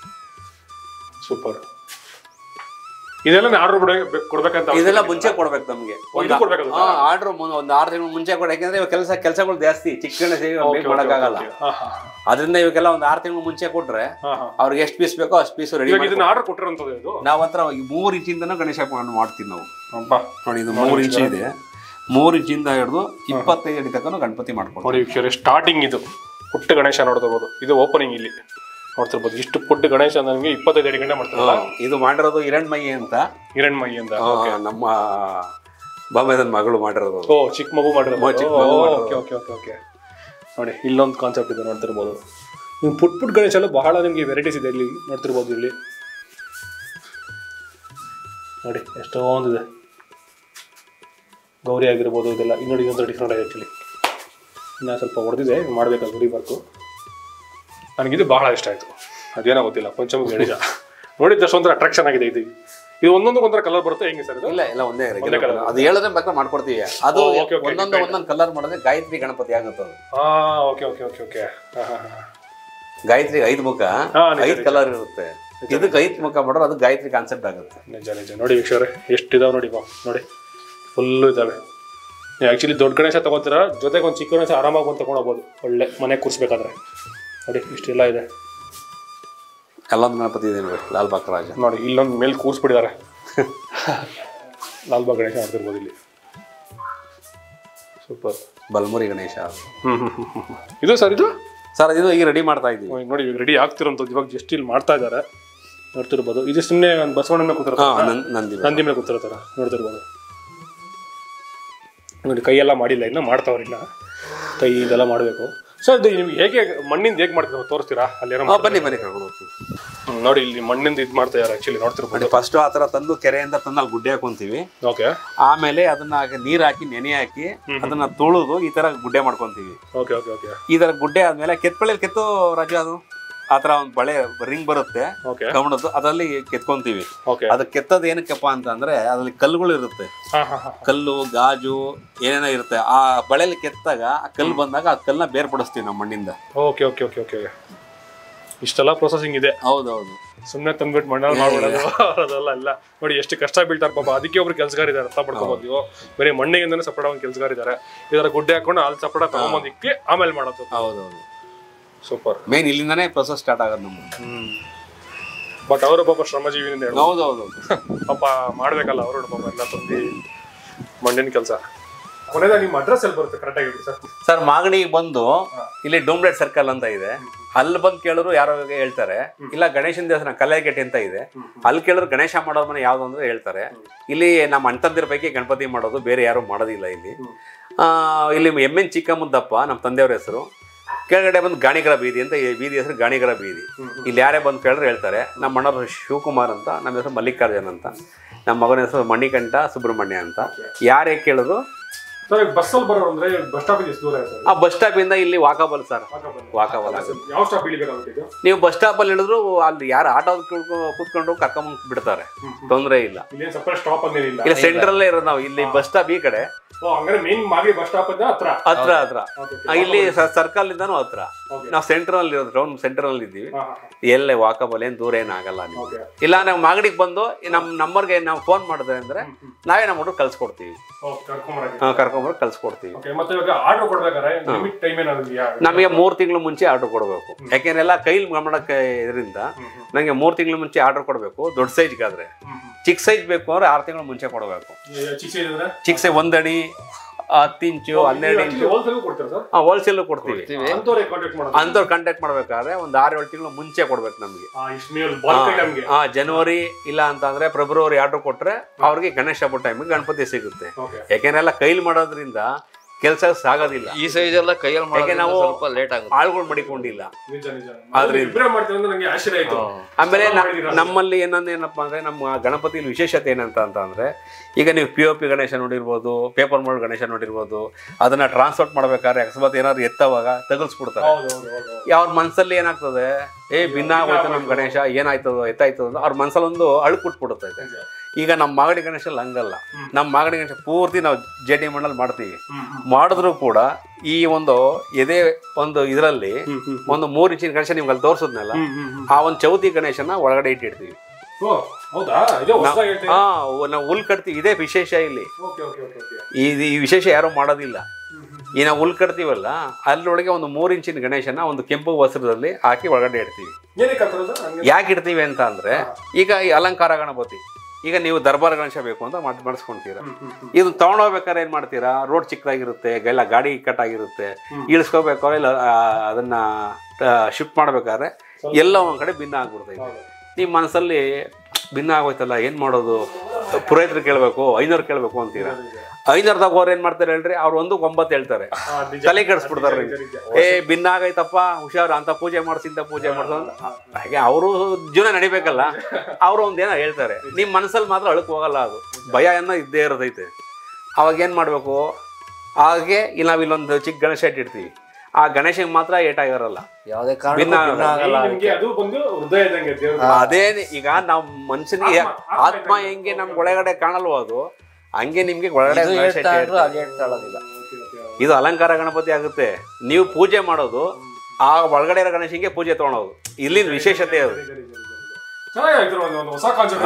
ಸೂಪರ್ ಇದೆಲ್ಲ ಆರ್ಡರ್ ಕೊಡ್ಬೇಕಂತ ಇದೆಲ್ಲ ಮುಂಚೆ ಕೊಡ್ಬೇಕು ನಮ್ಗೆ ಇದು ಕೊಡ್ಬೇಕು ಆರ್ಡರ್ ಒಂದು ಆರು ತಿಂಗಳು ಮುಂಚೆ ಕೊಡ ಯಾಕಂದ್ರೆ ಇವಾಗ ಕೆಲಸ ಕೆಲಸಗಳು ಜಾಸ್ತಿ ಚಿಕ್ಕ ಗಣೇಶ ಬೇಗ ಮಾಡಕ್ಕಾಗಲ್ಲ ಹಾಂ ಹಾಂ ಅದರಿಂದ ಇವಾಗೆಲ್ಲ ಒಂದು ಆರು ತಿಂಗಳು ಮುಂಚೆ ಕೊಟ್ರೆ ಹಾಂ ಹಾಂ ಅವ್ರಿಗೆ ಎಷ್ಟು ಪೀಸ್ ಬೇಕೋ ಅಷ್ಟು ಪೀಸ್ ರೆಡಿ ಇವಾಗ ಇದನ್ನ ಆರ್ಡರ್ ಕೊಟ್ಟಿರೋಂಥದ್ದು ಇದು ನಾವ್ ಹತ್ರ ಈ ಮೂರು ಇಂಚಿಂದನೂ ಗಣೇಶ ಮಾಡಿ ಮಾಡ್ತೀವಿ ನಾವು ಅಬ್ಬಾ ನೋಡಿ ಇದು ಮೂರು ಇಂಚು ಇದೆ ಮೂರು ಇಂಚಿಂದ ಹಿಡಿದು ಇಪ್ಪತ್ತೈದು ಅಡಿ ತನಕ ಗಣಪತಿ ಮಾಡ್ಕೊಂಡು ನೋಡಿ ವೀಕ್ಷಕರೇ ಸ್ಟಾರ್ಟಿಂಗ್ ಇದು ಪುಟ್ಟ ಗಣೇಶ ನೋಡ್ತಿರ್ಬೋದು ಇದು ಓಪನಿಂಗ್ ಇಲ್ಲಿ ನೋಡ್ತಿರ್ಬೋದು ಇಷ್ಟು ಪುಟ್ಟ ಗಣೇಶ ನನಗೆ ಇಪ್ಪತ್ತೈದು ಅಡಿ ಗಂಟೆ ಮಾಡ್ತಾರಲ್ಲ ಇದು ಮಾಡಿರೋದು ಹಿರಣ್ಮಯಿ ಅಂತ ಹಿರಣ್ಮಯಿ ಅಂತ ಆ, ನಮ್ಮ ಬಾಂಬೆದನ್ ಮಗಳು ಮಾಡಿರೋದು ಓ ಚಿಕ್ಕ ಮಗು ಮಾಡಿರೋದು ಚಿಕ್ಕ ಮಗು ಮಾಡಿರೋದು. ಓಕೆ ಓಕೆ ಓಕೆ ಓಕೆ ನೋಡಿ ಇಲ್ಲೊಂದು ಕಾನ್ಸೆಪ್ಟ್ ಇದೆ ನೋಡ್ತಿರ್ಬೋದು ನಿಮ್ಗೆ ಪುಟ್ ಪುಟ್ ಗಣೇಶ ಎಲ್ಲ ಬಹಳ ನಿಮಗೆ ವೆರೈಟೀಸ್ ಇದೆ ಇಲ್ಲಿ ನೋಡ್ತಿರ್ಬೋದು ಇಲ್ಲಿ ನೋಡಿ ಎಷ್ಟೊಂದಿದೆ ಗೌರಿ ಆಗಿರ್ಬೋದು ಇದೆಲ್ಲ ಇದು ನೋಡಿ ಇದೊಂದು ಡಿಫ್ರೆಂಟ್ ಆಗಿದೆ ಆ್ಯಕ್ಚುಲಿ ಇನ್ನು ಸ್ವಲ್ಪ ಹೊಡೆದಿದೆ ಮಾಡಬೇಕಾದ ಗುರಿ ವರ್ಕು ನನಗಿದು ಬಹಳ ಇಷ್ಟ ಆಯಿತು ಅದೇನೋ ಗೊತ್ತಿಲ್ಲ ಪಂಚಮಿ ಗಣೇಶ ನೋಡಿದ್ದಷ್ಟು ಒಂಥರ ಅಟ್ರಾಕ್ಷನ್ ಆಗಿದೆ ಇದು ಇದು ಒಂದೊಂದು ಒಂಥರ ಕಲರ್ ಬರುತ್ತೆ ಹೆಂಗೆ ಸರ್ ಇದು ಇಲ್ಲ ಇಲ್ಲ ಒಂದೇ ಒಂದೇ colour. ಅದು ಹೇಳಿದ್ರೆ ಬೇಕಾದ್ರೆ ಮಾಡ್ಕೊಡ್ತೀವಿ ಅದು ಓ, okay, okay, ಒಂದೊಂದು ಒಂದೊಂದು ಕಲರ್ ಮಾಡಿದ್ರೆ ಗಾಯತ್ರಿ ಗಣಪತಿ ಆಗುತ್ತೆ ಅದು ಹಾಂ ಓಕೆ ಓಕೆ ಓಕೆ ಓಕೆ ಹಾಂ ಹಾಂ ಹಾಂ ಗಾಯತ್ರಿ ಐದು ಮುಖ ಹಾ, ನಿಜ, ಐದು ಕಲರ್ ಇರುತ್ತೆ ಇದಕ್ಕೆ ಐದು ಮುಖ ಮಾಡಿದ್ರೆ ಅದು ಗಾಯತ್ರಿ ಕಾನ್ಸೆಪ್ಟ್ ಆಗುತ್ತೆ ನಿಜ ನಿಜ ನೋಡಿ ವೀಕ್ಷಕರೇ ಎಷ್ಟಿದಾವೆ ನೋಡಿ ಬಾ ನೋಡಿ ಫುಲ್ಲು ಇದ್ದಾವೆ ನೀವು ಆ್ಯಕ್ಚುಲಿ ದೊಡ್ಡ ಗಣೇಶ ತೊಗೋತೀರಾ ಜೊತೆಗೆ ಒಂದು ಚಿಕ್ಕ ಗಣೇಶ ಆರಾಮಾಗಿ ಬಂದು ತೊಗೊಂಡೋಗ್ಬೋದು ಒಳ್ಳೆ ಮನೆ ಕೂರಿಸ್ಬೇಕಾದ್ರೆ ನೋಡಿ ಇಷ್ಟೆಲ್ಲ ಇದೆ ಎಲ್ಲೊಂದು ಗಣಪತಿ ಇದೆ ನೋಡಿ ಲಾಲ್ ಬಾಗ್ ರಾಜ ನೋಡಿ ಇಲ್ಲೊಂದು ಮೇಲೆ ಕೂರಿಸ್ಬಿಟ್ಟಿದ್ದಾರೆ ಲಾಲ್ಬಾಗ್ ಗಣೇಶ ಮಾಡ್ತಿರ್ಬೋದು ಇಲ್ಲಿ ಸೂಪರ್ ಬಲ್ಮುರಿ ಗಣೇಶ ಹ್ಞೂ ಹ್ಞೂ ಹ್ಞೂ ಹ್ಞೂ ಇದು ಸರ್ ಇದು ಸರ್ ಇದು ಈಗ ರೆಡಿ ಮಾಡ್ತಾ ಇದ್ದೀವಿ ಓ, ಈಗ ನೋಡಿ ಇವಾಗ ರೆಡಿ ಆಗ್ತಿರೋಂಥದ್ದು ಇವಾಗ ಜಸ್ಟ್ ಇಲ್ಲಿ ಮಾಡ್ತಾ ಇದ್ದಾರೆ ನೋಡ್ತಿರ್ಬೋದು ಇದು ಸುಮ್ಮನೆ ಒಂದು ಬಸವಣ್ಣ ಮೇಲೆ ಹಾ ಕೂತಿರ್ತಾರೆ ನನ್ ನಂದಿ ನಂದಿ ಮೇಲೆ ಕೂತಿರೋ ಥರ ನೋಡ್ತಿರ್ಬೋದು ನೋಡಿ ಕೈಯೆಲ್ಲ ಮಾಡಿಲ್ಲ ಇನ್ನು ಮಾಡ್ತಾವ್ರಿ ಇನ್ನ ಕೈ ಇದೆಲ್ಲ ಮಾಡಬೇಕು ಸರ್ ಇದು ನಿಮ್ಗೆ ಹೇಗೆ ಮಣ್ಣಿಂದ ಹೇಗೆ ಮಾಡ್ತೀರಾ ತೋರಿಸ್ತೀರಾ ಅಲ್ಲೇನೋ ಹಾ, ಬನ್ನಿ ಬನ್ನಿ ಕರ್ಕೊಂಡು ಹೋಗ್ತೀವಿ ಹ್ಮ್, ನೋಡಿ ಇಲ್ಲಿ ಮಣ್ಣಿಂದ ಇದು ಮಾಡ್ತಾ ಇದ್ದಾರೆ ಆ್ಯಕ್ಚುಲಿ ನೋಡ್ತಿರ್ಬೋದು ನೋಡಿ ಫಸ್ಟ್ ಆ ಥರ ತಂದು ಕೆರೆಯಿಂದ ತಂದು ಅಲ್ಲಿ ಗುಡ್ಡೆ ಹಾಕೊಂತೀವಿ ಓಕೆ ಆಮೇಲೆ ಅದನ್ನ ನೀರ್ ಹಾಕಿ ನೆನೆ ಹಾಕಿ ಅದನ್ನ ತುಳಿದು ಈ ತರ ಗುಡ್ಡೆ ಮಾಡ್ಕೊಂತೀವಿ ಓಕೆ ಓಕೆ ಓಕೆ ಈ ತರ ಗುಡ್ಡೆ ಆದ್ಮೇಲೆ ಕೆತ್ತಬಳೆಯಲ್ಲಿ ಕೆತ್ತು ರಾಜ ಅದು ಆ ತರ ಒಂದು ಬಳೆ ರಿಂಗ್ ಬರುತ್ತೆ ಓಕೆ ಕಮಣದ್ದು ಅದರಲ್ಲಿ ಕೆತ್ಕೊಂತೀವಿ ಓಕೆ ಅದು ಕೆತ್ತದ ಏನಕ್ಕಪ್ಪ ಅಂತಂದ್ರೆ ಅದ್ರಲ್ಲಿ ಕಲ್ಲುಗಳು ಇರುತ್ತೆ ಹಾಂ ಹಾಂ ಹಾಂ ಕಲ್ಲು ಗಾಜು ಏನೇನೋ ಇರುತ್ತೆ ಆ ಬಳೆಯಲ್ಲಿ ಕೆತ್ತಾಗ ಆ ಕಲ್ಲು ಬಂದಾಗ ಆ ಕಲ್ಲನ್ನ ಬೇರ್ಪಡಿಸ್ತೀವಿ ನಮ್ಮ ಮಣ್ಣಿಂದ ಓಕೆ ಓಕೆ ಓಕೆ ಓಕೆ ಇಷ್ಟೆಲ್ಲ ಪ್ರೊಸೆಸಿಂಗ್ ಇದೆ ಹೌದೌದು ಸುಮ್ಮನೆ ತಂದ್ಬಿಟ್ಟು ಮಣ್ಣಲ್ಲಿ ಮಾಡ್ಬಿಡೋದು ಅದೆಲ್ಲ ಇಲ್ಲ ನೋಡಿ ಎಷ್ಟು ಕಷ್ಟ ಬೀಳ್ತಾರೆ ಪಾಪ ಅದಕ್ಕೆ ಒಬ್ರು ಕೆಲಸಗಾರ ಇದ್ದಾರೆ ಅರ್ಥ ಮಾಡ್ಕೋಬೋದು ನೀವು ಬರೀ ಮಣ್ಣಿಗೆಂದನೇ ಸಪಡ ಒಂದು ಕೆಲಸಗಾರ ಇದ್ದಾರೆ ಇದರ ಗುಡ್ಡೆ ಹಾಕೊಂಡು ಅಲ್ಲಿ ಸಪಡ ತಗೊಂಬಂದು ಇಕ್ಕಿ ಆಮೇಲೆ ಮಾಡೋದು ಹೌದೌದು ಸೂಪರ್ ಮೇನ್ ಇಲ್ಲಿಂದಾನೇ ಪ್ರೊಸೆಸ್ ಸ್ಟಾರ್ಟ್ ಆಗೋದು ನಮ್ದು ಹ್ಮ್ ಬಟ್ ಅವರು ಪಾಪ ಶ್ರಮಜೀವಿನಿಂದ ಹೇಳೋದು ಹೌದೌದು ಪಾಪ ಮಾಡ್ಬೇಕಲ್ಲ ಅವರು ಪಾಪ ಎಲ್ಲ ತಂದು ಮಣ್ಣಿನ ಕೆಲಸ ಕೊನೆದಾಗ ನಿಮ್ಮ ಅಡ್ರೆಸ್ ಎಲ್ಲಿ ಬರುತ್ತೆ ಕರೆಕ್ಟ್ ಆಗಿ ಸರ್ ಸರ್ ಮಾಗಣಿಗೆ ಬಂದು ಇಲ್ಲಿ ಡೂಮ್ರೆಡ್ ಸರ್ಕಲ್ ಅಂತ ಇದೆ ಅಲ್ಲಿ ಬಂದು ಕೇಳಿದ್ರು ಯಾರೋ ಹೇಳ್ತಾರೆ ಇಲ್ಲ ಗಣೇಶನ ದೇವಸ್ಥಾನ ಕಲ್ಯಾಗೇಟೆ ಅಂತ ಇದೆ ಅಲ್ಲಿ ಕೇಳಿದ್ರು ಗಣೇಶ ಮಾಡೋ ಮನೆ ಯಾವ್ದು ಅಂದ್ರೆ ಹೇಳ್ತಾರೆ ಇಲ್ಲಿ ನಮ್ಮ ಅಣ್ತಂದಿರ ಪೈಕಿ ಗಣಪತಿ ಮಾಡೋದು ಬೇರೆ ಯಾರು ಮಾಡೋದಿಲ್ಲ ಇಲ್ಲಿ ಆ, ಇಲ್ಲಿ ಎಮ್ ಎನ್ ಚಿಕ್ಕಮುದ್ದಪ್ಪ ನಮ್ಮ ತಂದೆಯವ್ರ ಹೆಸರು ಕೆಳಗಡೆ ಬಂದು ಗಾಣಿಗರ ಬೀದಿ ಅಂತ ಈ ಬೀದಿ ಹೆಸರು ಗಾಣಿಗರ ಬೀದಿ ಇಲ್ಲಿ ಯಾರೇ ಬಂದು ಕೇಳಿದ್ರೆ ಹೇಳ್ತಾರೆ ನಮ್ಮ ಅಣ್ಣವ್ರ ಶಿವಕುಮಾರ್ ಅಂತ ನಮ್ಮ ಹೆಸರು ಮಲ್ಲಿಕಾರ್ಜುನ್ ಅಂತ ನಮ್ಮ ಮಗನ ಹೆಸರು ಮಣಿಕಂಠ ಸುಬ್ರಹ್ಮಣ್ಯ ಅಂತ ಯಾರೇ ಕೇಳಿದ್ರು ಸರ್ ಬಸ್ಸಲ್ಲಿ ಬರೋರು ಅಂದ್ರೆ ಬಸ್ ಸ್ಟಾಪ್ ಎಷ್ಟು ದೂರ ಇದೆ ಆ ಬಸ್ ಸ್ಟಾಪಿಂದ ಇಲ್ಲಿ ವಾಕಬಲ್ ಸರ್ ಸರ್ ವಾಕಬಲ್ ಯಾವ ಸ್ಟಾಪ್ ಇಳಿಬೇಕಾಗುತ್ತೆ ಇದು ನೀವು ಬಸ್ ಸ್ಟಾಪಲ್ಲಿ ಇಳಿದ್ರು ಅಲ್ಲಿ ಯಾರು ಆಟೋ ಕೂತ್ಕೊಂಡು ಕರ್ಕೊಂಡ್ ಬಿಡ್ತಾರೆ ತೊಂದರೆ ಇಲ್ಲ ಇಲ್ಲೇನು ಸಪರೇಟ್ ಸ್ಟಾಪ್ ಅಂದೇನಿಲ್ಲ ಇಲ್ಲಿ ಸೆಂಟ್ರಲ್ಲೇ ಇರೋದು ನಾವು ಇಲ್ಲಿ ಬಸ್ ಸ್ಟಾಪ್ ಈ ಕಡೆ ಓ ಹಂಗಾರೆ ಮೇನ್ ಮಾಗಡಿ ಬಸ್ ಸ್ಟಾಪ್ ಇಂದ ಹತ್ರ ಹತ್ರ ಹತ್ರ Okay, ಆ, ಇಲ್ಲಿ ಸರ್ಕಲ್ ಇಂದಾನು ಹತ್ರ Okay. ನಾವು ಸೆಂಟ್ರಲ್ ಇರೋದು ಟೌನ್ ಸೆಂಟ್ರಲ್ ಇದ್ದೀವಿ ಹಾ, ಹಾ, ಎಲ್ಲೇ ವಾಕಬಲ್ ಏನ್ ದೂರ ಏನ್ ಆಗಲ್ಲ ನೀವು Okay. ಇಲ್ಲ ನಾವು ಮಾಗಡಿಗೆ ಬಂದು ನಮ್ಮ ನಂಬರ್ಗೆ ನಾವು ಫೋನ್ ಮಾಡಿದ್ರೆ ಅಂದ್ರೆ ನಾವೇ ನಮ್ಮ ಹುಡುಗ ಕಳ್ಸ್ಕೊಡ್ತೀವಿ ಓ, ಕರ್ಕೊಂಬರಕ್ಕೆ. ಹಾ, ಕರ್ಕೊಂಬರ್ ಕಳ್ಸ್ಕೊಡ್ತೀವಿ Okay, ಮತ್ತೆ ಇವಾಗ ಆರ್ಡರ್ ಕೊಡ್ಬೇಕಾದ್ರೆ ಲಿಮಿಟ್ ಟೈಮ್ ಏನಾದ್ರು ಇದೆಯಾ ನಮಗೆ ಮೂರು ತಿಂಗಳು ಮುಂಚೆ ಆರ್ಡರ್ ಕೊಡಬೇಕು ಯಾಕೆಂದ್ರೆ ಕೈಲಿ ಮಾಡಕ್ಕೆ ಇದರಿಂದ ನನಗೆ ಮೂರು ತಿಂಗಳು ಮುಂಚೆ ಆರ್ಡರ್ ಕೊಡಬೇಕು ದೊಡ್ಡ ಸೈಜ್ಗಾದ್ರೆ ಚಿಕ್ಕ ಸೈಜ್ ಬೇಕು ಅಂದ್ರೆ ಆರು ತಿಂಗಳು ಮುಂಚೆ ಕೊಡಬೇಕು ಚಿಕ್ಕ size ಇದ್ರೆ ಚಿಕ್ಕ ಸೈಜ್ ಒಂದಡಿ ಹತ್ತು ಇಂಚು ಹನ್ನೆರಡು ಇಂಚು ಹೋಲ್ಸೇಲ್ ಕೊಡ್ತೀರಾ ಸರ್ ಹೋಲ್ಸೇಲ್ ಕೊಡ್ತೀವಿ ಅಂತವ್ರೆ ಕಾಂಟ್ಯಾಕ್ಟ್ ಮಾಡೋದು ಅಂಥವ್ರು ಕಾಂಟ್ಯಾಕ್ಟ್ ಮಾಡ್ಬೇಕಾದ್ರೆ ಒಂದು ಆರು ಏಳು ತಿಂಗಳು ಮುಂಚೆ ಕೊಡ್ಬೇಕು ನಮಗೆ ಆ, ಇಷ್ಟು ನೀವು ಬಾಲ್ಕ್ ಟೈಮ್ಗೆ ಹಾ ಜನವರಿ ಇಲ್ಲ ಅಂತ ಅಂದ್ರೆ ಫೆಬ್ರವರಿ ಆರ್ಡರ್ ಕೊಟ್ರೆ ಅವ್ರಿಗೆ ಗಣೇಶ ಹಬ್ಬ ಟೈಮಿಗೆ ಗಣಪತಿ ಸಿಗುತ್ತೆ ಓಕೆ ಯಾಕೆಂದ್ರೆ ಎಲ್ಲ ಕೈಲಿ ಮಾಡೋದ್ರಿಂದ ಕೆಲಸ ಸಾಗೋದಿಲ್ಲ ಈ ಸೈಜ್ ಎಲ್ಲ ಕೈಯಲ್ಲಿ ಮಾಡೋದ್ರಿಂದ ನಾವು- ಸ್ವಲ್ಪ ಲೇಟ್ ಆಗುತ್ತೆ ಆಳುಗಳು ಮಡಿಕೊಂಡಿಲ್ಲ ನಿಜ ನಿಜ ಆದ್ರೆ- ಇಬ್ಬರೇ ಮಾಡ್ತೀವಿ ಅಂದ್ರೆ ನಂಗೆ ಆಶ್ಚರ್ಯ ಆಯ್ತು ಆಮೇಲೆ ನ- ಮಾಡಿದ್ದೀರಾ? ನಮ್ಮಲ್ಲಿ ಏನಂದ್ರೆ ಏನಪ್ಪಾ ಅಂದ್ರೆ ನಮ್ಮ ಗಣಪತಿಲಿ ವಿಶೇಷತೆ ಏನಂತ ಅಂತ ಅಂದ್ರೆ ಈಗ ನೀವು ಪಿ ಒ ಪಿ ಗಣೇಶ ನೋಡಿರ್ಬೋದು ಪೇಪರ್ ಮೋಡ್ ಗಣೇಶ ನೋಡಿರ್ಬೋದು ಅದನ್ನ ಟ್ರಾನ್ಸ್ಪೋರ್ಟ್ ಮಾಡ್ಬೇಕಾದ್ರೆ ಅಕಸ್ಮಾತ್ ಏನಾದ್ರು ಎತ್ತವಾಗ ತಗಲ್ಸ್ಬಿಡ್ತಾರೆ ಹೌದು ಹೌದು ಹೌದು ಹೌದು. ಅವ್ರ ಮನ್ಸಲ್ಲಿ ಏನಾಗ್ತದೆ ಏ ಭಿನ್ನ ಆಗೋಯ್ತು ನಮ್ಮ ಗಣೇಶ ಏನಾಯ್ತದೋ ಎತ್ತಾಯ್ತದೋ ಅಂತ ಅವ್ರ ಮನ್ಸಲ್ಲಿ ಒಂದು ಅಳುಕು ಬಿಟ್ಬಿಡುತ್ತೆ ಈಗ ನಮ್ಮ ಮಾಗಡಿ ಗಣೇಶಲ್ಲಿ ಹಂಗಲ್ಲ ನಮ್ಮ ಮಾಗಡಿ ಗಣೇಶ ಪೂರ್ತಿ ನಾವು ಜೆ ಡಿ ಮಣ್ಣಲ್ಲಿ ಮಾಡ್ತೀವಿ ಮಾಡಿದ್ರು ಕೂಡ ಈ ಒಂದು ಎದೆ ಒಂದು ಇದರಲ್ಲಿ ಒಂದು ಮೂರು ಇಂಚಿನ ಗಣೇಶ ನಿಮ್ಗೆ ಅಲ್ಲಿ ತೋರಿಸಿದ್ನಲ್ಲ ಆ ಒಂದು ಚೌತಿ ಗಣೇಶನ ಒಳಗಡೆ ಇಟ್ಟಿರ್ತೀವಿ ಓ ಹೌದಾ ಇದು ಹೊಸದಾಗಿ ಹೇಳ್ತೀನಿ ಹಾ ನಾವು ಹುಲ್ ಕಟ್ತೀವಿ ಇದೇ ವಿಶೇಷ ಇಲ್ಲಿ ಓಕೆ ಓಕೆ ಓಕೆ ಓಕೆ ಈ ಈ ವಿಶೇಷ ಯಾರು ಮಾಡೋದಿಲ್ಲ ಈ ನಾವು ಹುಲ್ ಕಟ್ತೀವಲ್ಲ ಅಲ್ಲೊಳಗೆ ಒಂದು ಮೂರು ಇಂಚಿನ ಗಣೇಶನ ಒಂದು ಕೆಂಪು ವಸ್ತ್ರದಲ್ಲಿ ಹಾಕಿ ಒಳಗಡೆ ಇಡ್ತೀವಿ ಏನಕ್ಕೆ ಹಾಕೋದು ಹಂಗೆ ಯಾಕೆ ಇಡ್ತೀವಿ ಅಂತ ಅಂದ್ರೆ ಈಗ ಈ ಅಲಂಕಾರ ಗಣಪತಿ ಈಗ ನೀವು ದರ್ಬಾರ್ ಗಣೇಶ ಬೇಕು ಅಂತ ಮಾಡಿ ಮಾಡಿಸ್ಕೊಂತೀರಾ ಇದು ತಗೊಂಡೋಗ್ಬೇಕಾದ್ರೆ ಏನು ಮಾಡ್ತೀರಾ ರೋಡ್ ಚಿಕ್ಕದಾಗಿರುತ್ತೆ ಎಲ್ಲ ಗಾಡಿ ಇಕ್ಕಟ್ಟಾಗಿರುತ್ತೆ ಇಳಿಸ್ಕೋಬೇಕಾದ್ರೆ ಇಲ್ಲ ಆ, ಅದನ್ನ ಶಿಫ್ಟ್ ಮಾಡ್ಬೇಕಾದ್ರೆ ಎಲ್ಲ ಒಂದ್ ಕಡೆ ಭಿನ್ನ ಆಗ್ಬಿಡ್ತೈತೆ ನಿಮ್ಮ ಮನಸ್ಸಲ್ಲಿ ಭಿನ್ನ ಆಗೋಯ್ತಲ್ಲ ಏನು ಮಾಡೋದು ಪುರೋಹಿತರು ಕೇಳಬೇಕು ಐನೂರು ಕೇಳಬೇಕು ಅಂತೀರಾ ಐನೂರ್ದಾಗ ಅವ್ರು ಏನು ಮಾಡ್ತಾರೆ ಹೇಳ್ರಿ ಅವ್ರು ಒಂದು ಒಂಬತ್ತು ಹೇಳ್ತಾರೆ ತಲೆ ಕೆಡಿಸ್ಬಿಡ್ತಾರೆ ಏ ಭಿನ್ನ ಆಗೈತಪ್ಪ ಹುಷಾರು ಅಂತ ಪೂಜೆ ಮಾಡ್ಸಿ ಇಂಥ ಪೂಜೆ ಮಾಡ್ಸು ಅಂತ ಹಾಗೆ ಅವರು ಜೀವನ ನಡಿಬೇಕಲ್ಲ ಅವರು ಒಂದೇನೋ ಹೇಳ್ತಾರೆ ನಿಮ್ಮ ಮನಸ್ಸಲ್ಲಿ ಮಾತ್ರ ಅಳಕ್ ಹೋಗಲ್ಲ ಅದು ಭಯ ಅನ್ನೋ ಇದ್ದೇ ಇರೋದೈತೆ ಅವಾಗ ಏನು ಮಾಡಬೇಕು ಹಾಗೆ ಇಲ್ಲಿ ನಾವು ಇಲ್ಲೊಂದು ಚಿಕ್ಕ ಗಣೇಶ ಇಟ್ಟಿರ್ತೀವಿ ಆ ಗಣೇಶಗೆ ಮಾತ್ರ ಏಟಾಗಿರಲ್ಲ ಯಾವುದೇ ಭಿನ್ನ ಕಾರಣ ಭಿನ್ನ ಆಗಲ್ಲ ನಿಮ್ಗೆ ಅದು ಬಂದು ಹೃದಯ ಇದ್ದಂಗೆ ದೇವ್ರ ಅದೇ ಈಗ ನಾವು ಮನುಷ್ಯನಿಗೆ ಆತ್ಮ ಹೆಂಗೆ ನಮ್ಗೆ ಒಳಗಡೆ ಕಾಣಲ್ವೋ ಅದು ಹಂಗೆ ನಿಮ್ಗೆ ಒಳಗಡೆ ಇದು ಗಣೇಶ ಹೇಳ್ತಾ ಇಟ್ಟೇ ಇದ್ರು ಇರ್ತಾರೆ. ಅದು ಹೇಳ್ತಾ ಇರೋದಿಲ್ಲ ಇದು ಅಲಂಕಾರ ಗಣಪತಿ ಆಗುತ್ತೆ ನೀವು ಪೂಜೆ ಮಾಡೋದು ಆ ಒಳಗಡೆ ಇರೋ ಗಣೇಶನಿಗೆ ಪೂಜೆ ತಗೊಳೋದು ಇಲ್ಲಿನ ವಿಶೇಷತೆ ಅದು ಚೆನ್ನಾಗಿತ್ತು ಒಂದು ಒಂದು ಹೊಸ ಕಾನ್ಸೆಪ್ಟ್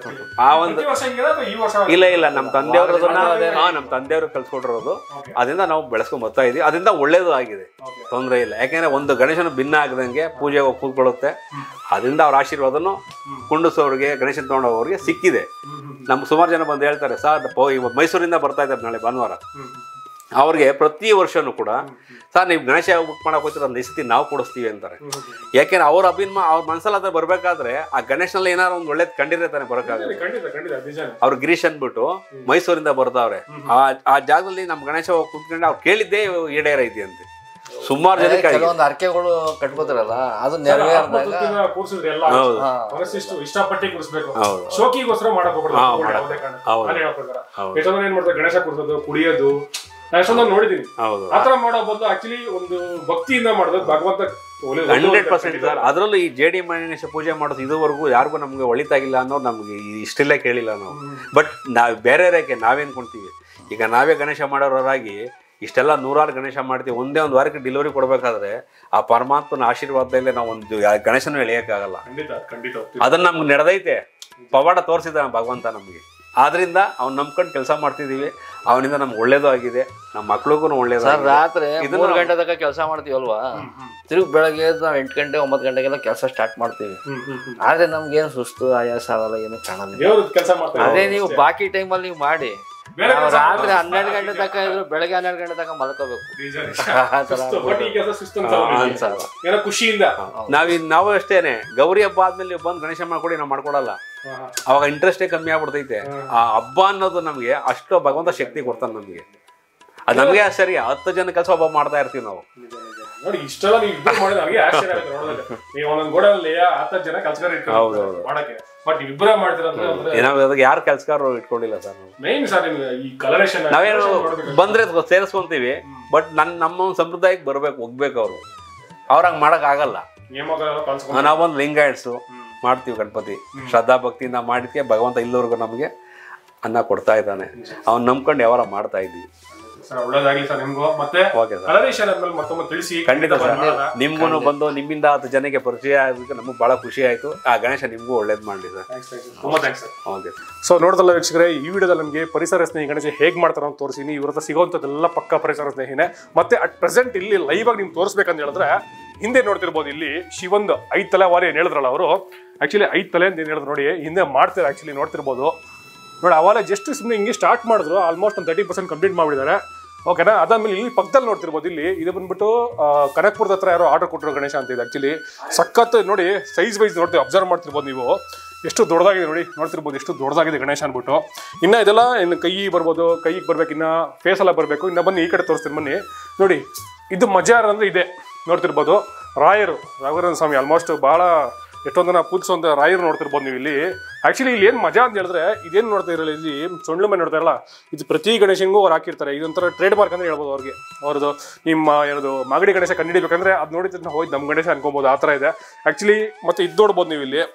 ಆ ಒಂದು ಪ್ರತಿ ವರ್ಷ ಹಿಂಗಿದೆ ಅಥವಾ ಈ ವರ್ಷ ಇಲ್ಲ ಇಲ್ಲ ನಮ್ಮ ತಂದೆಯವರು ಅದನ್ನ ಹಾ ನಮ್ಮ ತಂದೆಯವರು ಕಲ್ಸ್ಕೊಟ್ಟಿರೋದು ಅದರಿಂದ ನಾವು ಬೆಳೆಸ್ಕೊಂಡ್ ಬರ್ತಾ ಇದೀವಿ ಅದರಿಂದ ಒಳ್ಳೇದು ಆಗಿದೆ ತೊಂದರೆ ಇಲ್ಲ ಯಾಕೆಂದ್ರೆ ಒಂದು ಗಣೇಶನ ಭಿನ್ನ ಆಗದಂಗೆ ಪೂಜೆಗೆ ಹೋಗಿ ಕೂತ್ಕೊಳ್ಳುತ್ತೆ ಅದರಿಂದ ಅವ್ರ ಆಶೀರ್ವಾದನು ಕುಂಡಸೋರಿಗೆ ಗಣೇಶನ ತಗೊಂಡೋಗೋರಿಗೆ ಸಿಕ್ಕಿದೆ ನಮ್ಗೆ ಸುಮಾರು ಜನ ಬಂದು ಹೇಳ್ತಾರೆ ಸರ್ ಪೋ- ಇವ ಮೈಸೂರಿಂದ ಬರ್ತಾ ಇದ್ದಾರೆ ನಾಳೆ ಭಾನುವಾರ ಅವ್ರಿಗೆ ಪ್ರತಿ ವರ್ಷನೂ ಕೂಡ ಸರ್ ನೀವು ಗಣೇಶ ಬುಕ್ ಮಾಡಕ್ ಹೋಗ್ತೀರ ಒಂದು ಸತಿ ನಾವು ಕೊಡಿಸ್ತೀವಿ ಅಂತಾರೆ ಯಾಕೆಂದ್ರೆ ಅವ್ರ ಅಭಿನ್ಮ ಅವ್ರ ಮನಸ್ಸಲ್ಲಿ ಅದ್ರ ಬರ್ಬೇಕಾದ್ರೆ ಆ ಗಣೇಶನಲ್ಲಿ ಏನಾರು ಒಂದು ಒಳ್ಳೇದ್ ಕಂಡಿರ್ತಾನೆ ಬರೋಕ್ಕಾಗಲ್ಲ ಖಂಡಿತ ಖಂಡಿತ ನಿಜಾನೇ ಅವ್ರು ಗಿರೀಶ್ ಅಂದ್ಬಿಟ್ಟು ಮೈಸೂರಿಂದ ಬರ್ತಾವ್ರೆ ಆ ಆ ಜಾಗದಲ್ಲಿ ನಮ್ಮ ಗಣೇಶ ಹೋಗಿ ಕುತ್ಕೊಂಡು ಅವ್ರು ಕೇಳಿದ್ದೇ ಈಡೇರೈತಿ ಅಂತೆ ಸುಮಾರು ಜನಕ್ಕೆ ಆಗಿದೆ. ಕೆಲವೊಂದು ಅರ್ಕೆಗಳು ಕಟ್ಕೋತಾರಲ್ಲ ಅದು ನೆರವೇರಿದಾಗ ಕೂರ್ಸಿದ್ರೆ ಎಲ್ಲ ಹೌದು ಮನಸ್ಸಿಷ್ಟು ಇಷ್ಟಪಟ್ಟು ಕೂರಿಸ್ಬೇಕು ಹೌದು. ಶೋಕಿಗೋಸ್ಕರ ಮಾಡಕ್ ಹೋಗ್ಬಾರ್ದು. ಹಾ, ಒಳ್ಳೆ ಮಾಡಕ್ ಯಾವುದೇ ಕಾರಣಕ್ಕೂ. ಹೌದು. ನಾನು ಹೇಳೋ ಪ್ರಕಾರ. ಹೌದು. ಎಷ್ಟೊಂದ್ ಜನ ಏನ್ ಮಾಡ್ತಾರೆ ಗಣೇಶ ಕೂರ್ಸೋದು ಕುಡಿಯೋದು ನಾನು ಎಷ್ಟೊಂದು ನೋಡಿದೀನಿ ಹೌದು ಆತರ ಮಾಡೋ ಬದಲು ಆಕ್ಚುಲಿ ಒಂದು ಭಕ್ತಿಯಿಂದ ಮಾಡೋದು ಭಗವಂತ ಒಳ್ಳೆ- ಒಳ್ಳೆ- ಹಂಡ್ರೆಡ್ ಪರ್ಸೆಂಟ್ ಸರ್ ಅದರಲ್ಲೂ ಈ ಜೆ ಡಿ ಗಣೇಶ ಪೂಜೆ ಮಾಡೋದು ಇದುವರೆಗೂ ಯಾರಿಗೂ ನಮ್ಗೆ ಒಳಿತಾಗಿಲ್ಲ ಅನ್ನೋದು ನಮ್ಗೆ ಇಷ್ಟೆಲ್ಲ ಕೇಳಿಲ್ಲ ನಾವು ಬಟ್ ನಾವು ಬೇರೆ ರೇಖೆ ನಾವೇನ್ ಕೊಂತೀವಿ ಈಗ ನಾವೇ ಗಣೇಶ ಮಾಡೋರಾಗಿ ಇಷ್ಟೆಲ್ಲ ನೂರಾರು ಗಣೇಶ ಮಾಡ್ತೀವಿ ಒಂದೇ ಒಂದು ವಾರಕ್ಕೆ ಡೆಲಿವರಿ ಕೊಡ್ಬೇಕಾದ್ರೆ ಆ ಪರಮಾತ್ಮನ ಆಶೀರ್ವಾದದಲ್ಲೇ ನಾವು ಒಂದು ಯಾ- ಗಣೇಶನೂ ಎಳೆಯೋಕ್ಕಾಗಲ್ಲ ಖಂಡಿತ ಖಂಡಿತ ಹೋಗ್ತೀವಿ. ಅದನ್ನ ನಮ್ಗೆ ನಡೆದೈತೆ ಪವಾಡ ತೋರಿಸಿದ ಭಗವಂತ ನಮಗೆ ಆದ್ರಿಂದ ಅವ್ನು ನಂಬ್ಕೊಂಡು ಕೆಲಸ ಮಾಡ್ತಿದೀವಿ ಅವನಿಂದ ನಮ್ಗೆ ಒಳ್ಳೇದು ಆಗಿದೆ ನಮ್ಮ ಮಕ್ಳಿಗೂ ಒಳ್ಳೇದು ಸರ್ ರಾತ್ರಿ ಇದನ್ನ ಮೂರು ಗಂಟೆ ತನಕ ಕೆಲಸ ಮಾಡ್ತೀವಲ್ವಾ ತಿರುಗಿ ಬೆಳಗ್ಗೆ ಎದ್ದು ನಾವು ಎಂಟು ಗಂಟೆ ಒಂಬತ್ತು ಗಂಟೆಗೆಲ್ಲ ಕೆಲಸ ಸ್ಟಾರ್ಟ್ ಮಾಡ್ತೀವಿ ಹ್ಮ್, ಹ್ಮ್, ಹ್ಮ್. ಆದ್ರೆ ನಮ್ಗೇನು ಸುಸ್ತು ಆಯಾಸ ಆಗಲ್ಲ ಏನು ಕಾಣಲ್ಲ ದೇವ್ರ ಕೆಲಸ ಮಾಡ್ತಾರೆ ಅದೇ ನೀವು ಬಾಕಿ ಟೈಮಲ್ಲಿ ನೀವು ಮಾಡಿ ಬೇರೆ ನಾವು ಕೆಲ್ಸ ರಾತ್ರಿ ಮಾಡಲ್ಲ. ಹನ್ನೆರಡು ಗಂಟೆ ತನಕ ಇದ್ರು ಬೆಳಗ್ಗೆ ಹನ್ನೆರಡು ಗಂಟೆ ತನಕ ಮಲ್ಕೋಬೇಕು ನಿಜ, ನಿಜ. ಆ ಥರ ಸುಸ್ತು, but ಈ ಕೆಲಸ ಸುಸ್ತು ಅನ್ಸಲ್ಲ ಹಾ, ನಿಮ್ಗೆ. ಅನ್ಸಲ್ಲ. ಏನೋ ಖುಷಿಯಿಂದ ನಾವ್ ನಾವು ಅಷ್ಟೇನೆ ಗೌರಿ ಹಬ್ಬ ಆದ್ಮೇಲೆ ನೀವು ಬಂದು ಗಣೇಶ ಮಾಡ್ಕೊಡಿ ನಾವು ಮಾಡ್ಕೊಡಲ್ಲ ಹಾ, ಹಾ. ಅವಾಗ ಇಂಟ್ರೆಸ್ಟೇ ಕಮ್ಮಿ ಆಗ್ಬಿಡ್ತೈತೆ ಆ ಹಬ್ಬ ಅನ್ನೋದು ನಮಗೆ ಅಷ್ಟು ಭಗವಂತ ಶಕ್ತಿ ಕೊಡ್ತಾನೆ ನಮಗೆ ಅದು ನಮಗೆ ಸರಿ ಹತ್ತು ಜನ ಕೆಲಸ ಒಬ್ಬ ಮಾಡ್ತಾ ಇರ್ತೀವಿ ನಾವು ನಿಜ, ನಿಜ. ನೋಡಿ ಇಷ್ಟೆಲ್ಲ ನೀವು ಇಬ್ಬರು ಮಾಡಿದ ನನಗೆ ಆಶ್ಚರ್ಯ ಆಗುತ್ತೆ ನೋಡೋದಕ್ಕೆ ನೀವು ಒಂದೊಂದು ಗೋಡಲ್ಲಿ ಹತ್ತು ಜನ ಕೆಲಸಗಾರ ಹೌದು, ಇಟ್ಕೊಂಡು ಹೌದು. ಮಾಡಕ್ಕೆ ಬಟ್ ನೀವು ಇಬ್ಬರೇ ಮಾಡ್ತೀರಂದ್ರೆ ಅಂದ್ರೆ ನಾವು ಅದಕ್ಕೆ ಯಾರು ಕೆಲಸಗಾರರು ಇಟ್ಕೊಂಡಿಲ್ಲ ಸರ್ ನಾವು ಮೇನ್ ಸರ್ ನಿಮ್ಗೆ ಈ ಕಲರೇಷನ್ ನಾವೇನು ಬಂದ್ರೆ ಸೇರಿಸ್ಕೊಂತೀವಿ ಬಟ್ ನನ್ನ ನಮ್ಮ ಸಂಪ್ರದಾಯಕ್ಕೆ ಬರ್ಬೇಕು ಹೋಗ್ಬೇಕು ಅವರು ಅವ್ರ ಹಂಗೆ ಮಾಡಕ್ ಆಗಲ್ಲ ನಿಯಮಗಳೆಲ್ಲ ಪಾಲಿಸ್ಕೊಂಡು ನಾವೊಂದು ಲಿಂಗಾಯಟ್ಸು ಮಾಡ್ತೀವಿ ಗಣಪತಿ ಶ್ರದ್ಧಾ ಭಕ್ತಿಯಿಂದ ಮಾಡಿದ್ಕೆ ಭಗವಂತ ಇಲ್ಲಿವರೆಗೂ ನಮಗೆ ಅನ್ನ ಕೊಡ್ತಾ ಇದ್ದಾನೆ ಅವ್ನು ನಂಬ್ಕೊಂಡು ಯಾವಾರ ಮಾಡ್ತಾ ಇದ್ವಿ ಸರ್ ಒಳ್ಳೇದಾಗ್ಲಿ ಸರ್ ನಿಮ್ಗೂ ಮತ್ತೆ ಓಕೆ ಸರ್ ಕಲರೇಷನ್ ಆದ್ಮೇಲೆ ಮತ್ತೊಮ್ಮೆ ತಿಳಿಸಿ ಖಂಡಿತ ಸರ್ ಮಾಡೋಣ. ನಿಮ್ಗೂ ಬಂದು ನಿಮ್ಮಿಂದ ಹತ್ತು ಜನಕ್ಕೆ ಪರಿಚಯ ಆಗೋದಕ್ಕೆ ನಮಗೆ ಬಹಳ ಖುಷಿ ಆಯ್ತು ಆ ಗಣೇಶ ನಿಮಗೂ ಒಳ್ಳೇದು ಮಾಡಲಿ ಸರ್ Thanks, thanks, sir. ತುಂಬಾ ಥ್ಯಾಂಕ್ಸ್ ಸರ್ ಓಕೆ ಸೊ ನೋಡಿದಲ್ಲ ವೀಕ್ಷಕರೇ ಈ ವಿಡಿಯೋದಲ್ಲಿ ನಮಗೆ ಪರಿಸರ ಸ್ನೇಹಿ ಗಣೇಶ ಹೇಗೆ ಮಾಡ್ತಾರೆ ಅಂತ ತೋರಿಸಿನಿ ಇವ್ರ ಹತ್ರ ಸಿಗೋಂಥದ್ದೆಲ್ಲ ಪಕ್ಕ ಪರಿಸರ ಸ್ನೇಹಿನೇ ಮತ್ತೆ ಅಟ್ ಪ್ರೆಸೆಂಟ್ ಇಲ್ಲಿ ಲೈವ್ ಆಗಿ ನಿಮ್ಗೆ ತೋರಿಸ್ಬೇಕಂತ ಹೇಳಿದ್ರೆ ಹಿಂದೆ ನೋಡ್ತಿರ್ಬೋದು ಇಲ್ಲಿ ಶಿವಂದ್ ಐದ್ ತಲೆ ವಾರಿ ಏನ್ ಹೇಳಿದ್ರಲ್ಲ ಅವರು ಆಕ್ಚುಲಿ ಐದ್ ತಲೆ ಅಂತ ಏನ್ ಹೇಳಿದ್ರು ನೋಡಿ ಹಿಂದೆ ಮಾಡ್ತಾರೆ ಆಕ್ಚುಲಿ ನೋಡ್ತಿರ್ಬೋದು ನೋಡಿ ಅವಾಗ ಜಸ್ಟ್ ಸುಮ್ಮನೆ ಹಿಂಗೆ ಸ್ಟಾರ್ಟ್ ಮಾಡಿದ್ರು ಆಲ್ಮೋಸ್ಟ್ ಒಂದು ತರ್ಟಿ ಪರ್ಸೆಂಟ್ ಕಂಪ್ಲೀಟ್ ಮಾಡಿದ್ದಾರೆ ಓಕೆನಾ ಅದಾದ್ಮೇಲೆ ಇಲ್ಲಿ ಪಕ್ಕದಲ್ಲಿ ನೋಡ್ತಿರ್ಬೋದು ಇಲ್ಲಿ ಇದು ಬಂದ್ಬಿಟ್ಟು ಆ, ಕನಕ್ಪುರದ ಹತ್ರ ಯಾರೋ ಆರ್ಡರ್ ಕೊಟ್ಟರು ಗಣೇಶ ಅಂತ ಇದೆ ಆಕ್ಚುಲಿ ಸಖತ್ ನೋಡಿ ಸೈಜ್ ವೈಸ್ ನೋಡ್ತೀವಿ ಅಬ್ಸರ್ವ್ ಮಾಡ್ತಿರ್ಬೋದು ನೀವು ಎಷ್ಟು ದೊಡ್ಡದಾಗಿದೆ ನೋಡಿ ನೋಡ್ತಿರ್ಬೋದು ಎಷ್ಟು ದೊಡ್ಡದಾಗಿದೆ ಗಣೇಶ ಅಂದ್ಬಿಟ್ಟು ಇನ್ನ ಇದೆಲ್ಲ ಇನ್ನು ಕೈ ಬರ್ಬೋದು ಕೈಗೆ ಬರ್ಬೇಕು ಇನ್ನ ಫೇಸ್ ಎಲ್ಲ ಬರಬೇಕು ಇನ್ನ ಬನ್ನಿ ಈ ಕಡೆ ತೋರಿಸ್ತೀನಿ ಬನ್ನಿ ನೋಡಿ ಇದು ಮಜಾರ್ ಅಂದ್ರೆ ಇದೆ ನೋಡ್ತಿರ್ಬೋದು ರಾಯರು ರಾಘವೇಂದ್ರ ಸ್ವಾಮಿ ಆಲ್ಮೋಸ್ಟ್ ಬಹಳ ಎಷ್ಟೊಂದು ಜನ ಪೂಜಿಸುವಂತ ರಾಯರು ನೋಡ್ತಿರ್ಬೋದು ನೀವು ಇಲ್ಲಿ ಆಕ್ಚುಲಿ ಇಲ್ಲಿ ಏನು ಮಜಾ ಅಂತ ಹೇಳಿದ್ರೆ ಇದೇನು ನೋಡ್ತಾ ಇರಲ್ಲ ಇಲ್ಲಿ ಸೊಳ್ಳು ಮನೆ ನೋಡ್ತಾ ಇರಲ್ಲ ಇದು ಪ್ರತಿ ಗಣೇಶನಿಗೂ ಅವ್ರು ಹಾಕಿರ್ತಾರೆ ಇದೊಂಥರ ಟ್ರೇಡ್ ಮಾರ್ಕ್ ಅಂತ ಹೇಳ್ಬೋದು ಅವ್ರಿಗೆ ಅವ್ರದ್ದು ನಿಮ್ಮ ಏನದು ಮಾಗಡಿ ಗಣೇಶ ಕಂಡುಹಿಡಿಬೇಕಂದ್ರೆ ಅದು ನೋಡಿದ ತಕ್ಷಣ ಹೋಗಿ ನಮ್ಮ ಗಣೇಶ ಅನ್ಕೊಬೋದು ಆ ಥರ ಇದೆ ಆ್ಯಕ್ಚುಲಿ ಮತ್ತೆ ಇದು ನೋಡ್ಬೋದು ನೀವು ಇಲ್ಲಿ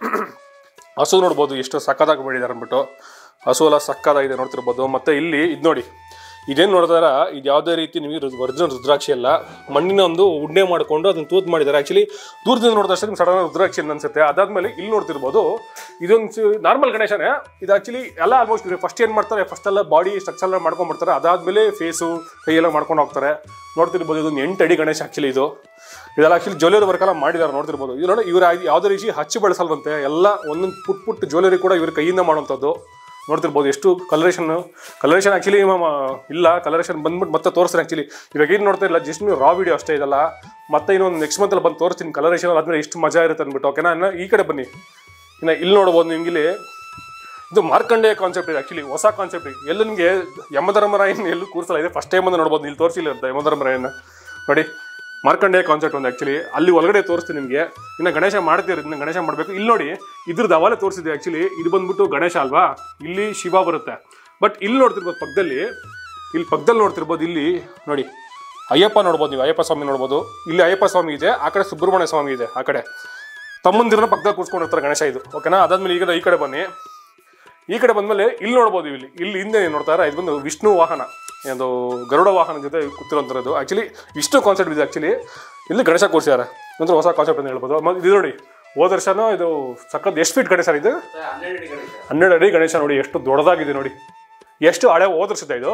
ಹಸು ನೋಡ್ಬೋದು ಎಷ್ಟು ಸಕ್ಕದಾಗಿ ಬೆಳಿದ್ದಾರೆ ಅಂದ್ಬಿಟ್ಟು ಹಸು ಎಲ್ಲ ಸಕ್ಕದಾಗಿದೆ ನೋಡ್ತಿರ್ಬೋದು ಮತ್ತೆ ಇಲ್ಲಿ ಇದು ನೋಡಿ ಇದೇನು ನೋಡಿದಾರ ಇದು ಯಾವುದೇ ರೀತಿ ನಿಮಗೆ ಒರಿಜಿನಲ್ ರುದ್ರಾಕ್ಷಿ ಅಲ್ಲ ಮಣ್ಣಿನ ಒಂದು ಉಂಡೆ ಮಾಡಿಕೊಂಡು ಅದನ್ನ ತೂತ್ ಮಾಡಿದ್ದಾರೆ ಆ್ಯಕ್ಚುಲಿ ದೂರದಿಂದ ನೋಡಿದಷ್ಟೇ ನಿಮ್ಗೆ ಸಡನ್ ರುದ್ರಾಕ್ಷಿ ಅಂತ ಅನ್ಸುತ್ತೆ ಅದಾದ್ಮೇಲೆ ಇಲ್ಲಿ ನೋಡ್ತಿರ್ಬೋದು ಇದೊಂದು ನಾರ್ಮಲ್ ಗಣೇಶನೇ ಇದು ಆ್ಯಕ್ಚುಲಿ ಎಲ್ಲ ಆಲ್ಮೋಸ್ಟ್ ಫಸ್ಟ್ ಏನು ಮಾಡ್ತಾರೆ ಫಸ್ಟ್ ಎಲ್ಲ ಬಾಡಿ ಸ್ಟ್ರಕ್ಚರ್ ಎಲ್ಲ ಮಾಡ್ಕೊಂಡ್ಬಿಡ್ತಾರೆ ಅದಾದ್ಮೇಲೆ ಫೇಸು ಕೈಯೆಲ್ಲ ಮಾಡ್ಕೊಂಡು ಹೋಗ್ತಾರೆ ನೋಡ್ತಿರ್ಬೋದು ಇದೊಂದು ಎಂಟು ಅಡಿ ಗಣೇಶ ಆ್ಯಕ್ಚುಲಿ ಇದು ಇದೆಲ್ಲ ಆಕ್ಚುಲಿ ಜ್ಯುವೆಲರಿ ವರ್ಕ್ ಎಲ್ಲ ಮಾಡಿದ್ದಾರೆ ನೋಡ್ತಿರ್ಬೋದು ಇದು ನೋಡಿ ಇವ್ರು ಯಾವುದೇ ರೀತಿ ಹಚ್ಚಿ ಬಳಸಲ್ವಂತೆ ಎಲ್ಲ ಒಂದೊಂದು ಪುಟ್ ಪುಟ್ ಜ್ಯುವೆಲರಿ ಕೂಡ ಇವ್ರ ಕೈಯಿಂದ ಮಾಡುವಂಥದ್ದು ನೋಡ್ತಿರ್ಬೋದು ಎಷ್ಟು ಕಲರೇಷನ್ ಕಲರೇಷನ್ ಆ್ಯಕ್ಚುಲಿ ಇಲ್ಲ ಕಲರೇಷನ್ ಬಂದ್ಬಿಟ್ಟು ಮತ್ತೆ ತೋರಿಸ್ತಾರೆ ಆ್ಯಕ್ಚುಲಿ ಇವಾಗ ಏನು ನೋಡ್ತಾ ಇಲ್ಲ ಜಸ್ಟ್ ರಾ ವಿಡಿಯೋ ಅಷ್ಟೇ ಇದಲ್ಲ ಮತ್ತೆ ಇನ್ನೊಂದು ನೆಕ್ಸ್ಟ್ ಮಂತಲ್ಲಿ ಬಂದು ತೋರಿಸ್ತೀನಿ ಕಲರೇಷನ್ ಆದ್ಮೇಲೆ ಎಷ್ಟು ಮಜಾ ಇರುತ್ತೆ ಅಂದ್ಬಿಟ್ಟು ಓಕೆನಾ ಇನ್ನು ಈ ಕಡೆ ಬನ್ನಿ ಇನ್ನು ಇಲ್ಲಿ ನೋಡ್ಬೋದು ನಿಮ್ಗೆ ಇಲ್ಲಿ ಇದು ಮಾರ್ಕಂಡೇಯ ಕಾನ್ಸೆಪ್ಟ್ ಇದೆ ಆಕ್ಚುಲಿ ಹೊಸ ಕಾನ್ಸೆಪ್ಟ್ ಎಲ್ಲ ನಿಮಗೆ ಯಮಧರ್ಮರಾಯನ್ ಎಲ್ಲೂ ಕೂರಿಸಲ್ಲ ಇದೆ ಫಸ್ಟ್ ಟೈಮ್ ಅಂತ ನೋಡ್ಬೋದು ಇಲ್ಲಿ ತೋರಿಸಿಲ್ಲ ಅಂತ ಯಮಧರ್ಮರಾಯನ ನೋಡಿ ಮಾರ್ಕಂಡೇಯ ಕಾನ್ಸೆಪ್ಟ್ ಒಂದು ಆ್ಯಕ್ಚುಲಿ ಅಲ್ಲಿ ಒಳಗಡೆ ತೋರಿಸ್ತೀನಿ ನಿಮಗೆ ಇನ್ನು ಗಣೇಶ ಮಾಡ್ತೀರಿ ಇನ್ನು ಗಣೇಶ ಮಾಡಬೇಕು ಇಲ್ಲಿ ನೋಡಿ ಇದ್ರದ್ದು ಅವಾಲೆ ತೋರಿಸಿದೆ ಆ್ಯಕ್ಚುಲಿ ಇದು ಬಂದ್ಬಿಟ್ಟು ಗಣೇಶ ಅಲ್ವಾ ಇಲ್ಲಿ ಶಿವ ಬರುತ್ತೆ ಬಟ್ ಇಲ್ಲಿ ನೋಡ್ತಿರ್ಬೋದು ಪಕ್ಕದಲ್ಲಿ ಇಲ್ಲಿ ಪಕ್ಕದಲ್ಲಿ ನೋಡ್ತಿರ್ಬೋದು ಇಲ್ಲಿ ನೋಡಿ ಅಯ್ಯಪ್ಪ ನೋಡ್ಬೋದು ನೀವು ಅಯ್ಯಪ್ಪ ಸ್ವಾಮಿ ನೋಡ್ಬೋದು ಇಲ್ಲಿ ಅಯ್ಯಪ್ಪ ಸ್ವಾಮಿ ಇದೆ ಆ ಕಡೆ ಸುಬ್ರಹ್ಮಣ್ಯ ಸ್ವಾಮಿ ಇದೆ ಆ ಕಡೆ ತಮ್ಮಂದಿರನ್ನ ಪಕ್ಕದಲ್ಲಿ ಕೂತ್ಕೊಂಡಿರ್ತಾರೆ ಗಣೇಶ ಇದು ಓಕೆನಾ ಅದಾದ್ಮೇಲೆ ಈಗ ಈ ಕಡೆ ಬನ್ನಿ ಈ ಕಡೆ ಬಂದ್ಮೇಲೆ ಇಲ್ಲಿ ನೋಡ್ಬೋದು ಇಲ್ಲಿ ಇಲ್ಲಿ ಹಿಂದೆ ಏನ್ ನೋಡ್ತಾರ ಇದು ಬಂದು ವಿಷ್ಣು ವಾಹನ ಒಂದು ಗರುಡ ವಾಹನ ಜೊತೆ ಕೂತಿರೋಂಥದ್ದು ಆಕ್ಚುಲಿ ವಿಷ್ಣು ಕಾನ್ಸೆಪ್ಟ್ ಇದೆ ಆಕ್ಚುಲಿ ಇಲ್ಲಿ ಗಣೇಶ ಕೂರಿಸಿದ್ದಾರೆ ಅಂದ್ರೆ ಹೊಸ ಕಾನ್ಸೆಪ್ಟ್ ಅಂತ ಹೇಳ್ಬೋದು ಮತ್ತೆ ಇದು ನೋಡಿ ಹೋದ ವರ್ಷನೂ ಇದು ಸಖತ್ ಎಷ್ಟು ಫೀಟ್ ಗಣೇಶ ಇದು ಹನ್ನೆರಡು ಅಡಿ ಗಣೇಶ ನೋಡಿ ಎಷ್ಟು ದೊಡ್ಡದಾಗಿದೆ ನೋಡಿ ಎಷ್ಟು ಹಳೆ ಹೋದ ವರ್ಷದ ಇದು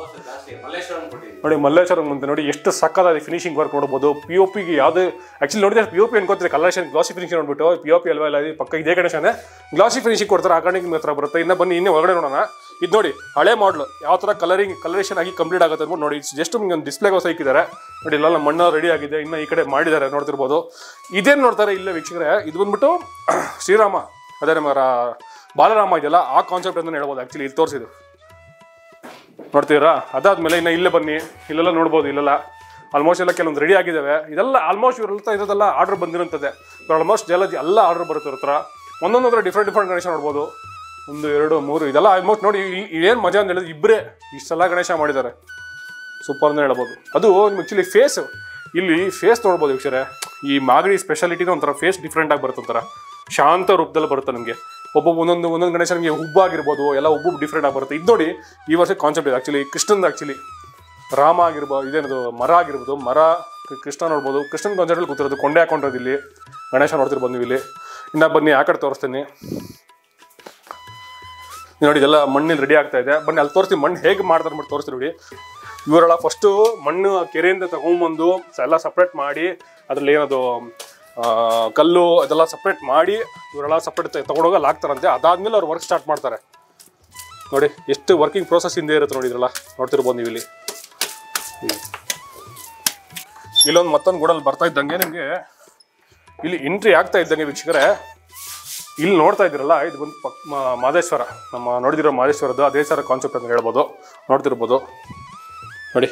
ನೋಡಿ ಮಲ್ಲೇಶ್ವರಂ ಮುಂದೆ ನೋಡಿ ಎಷ್ಟು ಸಕ್ಕದಾದ ಫಿನಿಶಿಂಗ್ ವರ್ಕ್ ನೋಡ್ಬೋದು ಪಿ ಒ ಪಿಗೆ ಯಾವ್ದು ಆಕ್ಚುಲಿ ನೋಡಿದ್ರೆ ಪಿ ಒ ಪಿ ಅನ್ಕೋತಾರೆ ಕಲರ್ಷನ್ ಗ್ಲಾಸಿ ಫಿನಿಶಿಂಗ್ ನೋಡ್ಬಿಟ್ಟು ಪಿ ಒ ಪಿ ಅಲ್ವಾ ಇಲ್ಲ ಇದು ಪಕ್ಕ ಇದೇ ಗಣೇಶನೇ ಗ್ಲಾಸಿ ಫಿನಿಶಿಂಗ್ ಕೊಡ್ತಾರೆ ಆ ಕಾರಣಕ್ಕೆ ನಿಮ್ಮ ಹತ್ರ ಬರುತ್ತೆ ಇನ್ನು ಬನ್ನಿ ಇನ್ನೇ ಒಳಗಡೆ ನೋಡೋಣ ಇದು ನೋಡಿ ಹಳೆ ಮಾಡಲು ಯಾವ ಥರ ಕಲರಿಂಗ್ ಕಲರೇಷನ್ ಆಗಿ ಕಂಪ್ಲೀಟ್ ಆಗುತ್ತೆ ಅಂದ್ಬಿಟ್ಟು ನೋಡಿ ಜಸ್ಟ್ ನಿಮ್ಗೆ ಒಂದು ಡಿಸ್ಪ್ಲೇಗೋಸ್ಕರ ಇಕ್ಕಿದ್ದಾರೆ ನೋಡಿ ಇಲ್ಲೆಲ್ಲ ಮಣ್ಣು ರೆಡಿ ಆಗಿದೆ ಇನ್ನು ಈ ಕಡೆ ಮಾಡಿದ್ದಾರೆ ನೋಡ್ತಿರ್ಬೋದು ಇದೇನು ನೋಡ್ತಾರೆ ಇಲ್ಲೇ ವೀಕ್ಷಕರೇ ಇದು ಬಂದ್ಬಿಟ್ಟು ಶ್ರೀರಾಮ ಅದೇ ನಮ್ಮ ರಾ- ಬಾಲರಾಮ ಇದೆಯಲ್ಲ ಆ ಕಾನ್ಸೆಪ್ಟ್ ಅಂತ ಹೇಳ್ಬೋದು ಆ್ಯಕ್ಚುಲಿ ಇಲ್ಲಿ ತೋರಿಸಿದ್ದು ನೋಡ್ತೀರಾ ಅದಾದ್ಮೇಲೆ ಇನ್ನು ಇಲ್ಲೇ ಬನ್ನಿ ಇಲ್ಲೆಲ್ಲ ನೋಡ್ಬೋದು ಇಲ್ಲೆಲ್ಲ ಆಲ್ಮೋಸ್ಟ್ ಎಲ್ಲ ಕೆಲವೊಂದು ರೆಡಿ ಆಗಿದ್ದಾವೆ ಇದೆಲ್ಲ ಆಲ್ಮೋಸ್ಟ್ ಇವರೆಲ್ಲ ಇದೆಲ್ಲ ಆರ್ಡರ್ ಬಂದಿರೋಂಥದ್ದೇ ಆಲ್ಮೋಸ್ಟ್ ಎಲ್ಲ ಎಲ್ಲ ಆರ್ಡರ್ ಬರುತ್ತೆ ಇವ್ರ ಹತ್ರ ಒಂದೊಂದು ಹತ್ರ ಡಿಫ್ರೆಂಟ್ ಡಿಫ್ರೆಂಟ್ ಗಣೇಶ ನೋಡ್ಬೋದು ಒಂದು ಎರಡು ಮೂರು ಇದೆಲ್ಲ ಆಲ್ಮೋಸ್ಟ್ ನೋಡಿ ಏನು ಮಜಾ ಅಂತ ಹೇಳಿದ್ರೆ ಇಬ್ಬರೇ ಇಷ್ಟೆಲ್ಲ ಗಣೇಶ ಮಾಡಿದ್ದಾರೆ ಸೂಪರ್ ಅಂತ ಹೇಳ್ಬೋದು ಅದು ನಿಮ್ಗೆ ಆ್ಯಕ್ಚುಲಿ ಫೇಸ್ ಇಲ್ಲಿ ಫೇಸ್ ನೋಡ್ಬೋದು ವೀಕ್ಷರೆ ಈ ಮಾಗಡಿ ಸ್ಪೆಷಾಲಿಟಿನ ಒಂಥರ ಫೇಸ್ ಡಿಫ್ರೆಂಟ್ ಆಗಿ ಬರುತ್ತೆ ಒಂಥರ ಶಾಂತ ರೂಪದಲ್ಲಿ ಬರುತ್ತೆ ನಮಗೆ ಒಬ್ಬೊಬ್ಬ ಒಂದೊಂದು ಒಂದೊಂದು ಗಣೇಶ ನಮಗೆ ಹುಬ್ಬಾಗಿರ್ಬೋದು ಎಲ್ಲ ಒಬ್ಬೊಬ್ಬ ಡಿಫ್ರೆಂಟ್ ಆಗಿ ಬರುತ್ತೆ ಇದು ನೋಡಿ ಈ ವರ್ಷ ಕಾನ್ಸೆಪ್ಟ್ ಇದೆ ಆ್ಯಕ್ಚುಲಿ ಕೃಷ್ಣಂದು ಆ್ಯಕ್ಚುಲಿ ರಾಮ ಆಗಿರ್ಬೋದು ಇದೇನದು ಮರ ಆಗಿರ್ಬೋದು ಮರ ಕೃ- ಕೃಷ್ಣ ನೋಡ್ಬೋದು ಕೃಷ್ಣನ ಕಾನ್ಸೆಪ್ಟಲ್ಲಿ ಕೂತಿರೋದು ಕೊಂಡೆ ಹಾಕೊಂಡಿರೋದು ಇಲ್ಲಿ ಗಣೇಶ ನೋಡ್ತಿರ್ಬೋದು ನೀವು ಇಲ್ಲಿ ಇನ್ನು ಬನ್ನಿ ಆ ಕಡೆ ತೋರಿಸ್ತೀನಿ ಇದು ನೋಡಿ ಇದೆಲ್ಲ ಮಣ್ಣಿನ ರೆಡಿ ಆಗ್ತಾ ಇದೆ ಬನ್ನಿ ಅಲ್ಲಿ ತೋರಿಸ್ತೀನಿ ಮಣ್ಣು ಹೇಗೆ ಮಾಡ್ತಾರೆ ಮಾಡಿ ತೋರಿಸ್ತೀನಿ ನೋಡಿ ಇವರೆಲ್ಲ ಫಸ್ಟು ಮಣ್ಣು ಕೆರೆಯಿಂದ ತಗೊಂಬಂದು ಎಲ್ಲ ಸಪ್ರೇಟ್ ಮಾಡಿ ಅದ್ರಲ್ಲಿ ಏನದು ಆ, ಕಲ್ಲು ಅದೆಲ್ಲ ಸಪ್ರೇಟ್ ಮಾಡಿ ಇವರೆಲ್ಲ ಸಪ್ರೇಟ್ ತಗೊಂಡೋಗಿ ಅಲ್ಲಿ ಹಾಕ್ತಾರಂತೆ ಅದಾದ್ಮೇಲೆ ಅವ್ರು ವರ್ಕ್ ಸ್ಟಾರ್ಟ್ ಮಾಡ್ತಾರೆ ನೋಡಿ ಎಷ್ಟು ವರ್ಕಿಂಗ್ ಪ್ರೋಸೆಸ್ ಹಿಂದೆ ಇರುತ್ತೆ ನೋಡಿ ಇದ್ರಲ್ಲ ನೋಡ್ತಿರ್ಬೋದು ನೀವು ಇಲ್ಲಿ ಇಲ್ಲೊಂದು ಮತ್ತೊಂದು ಗೂಡಲ್ಲಿ ಬರ್ತಾ ಇದ್ದಂಗೆ ನಿಮಗೆ ಇಲ್ಲಿ ಎಂಟ್ರಿ ಆಗ್ತಾ ಇದ್ದಂಗೆ ವೀಕ್ಷಕರೇ ಇಲ್ಲಿ ನೋಡ್ತಾ ಇದ್ದೀರಲ್ಲ ಇದು ಬಂದು ಪಕ್ ಮಾ- ಮಾದೇಶ್ವರ ನಮ್ಮ ನೋಡಿದಿರೋ ಮಾದೇಶ್ವರದ್ದು ಅದೇ ಥರ ಕಾನ್ಸೆಪ್ಟ್ ಅಂತ ಹೇಳ್ಬೋದು ನೋಡ್ತಿರ್ಬೋದು ನೋಡಿ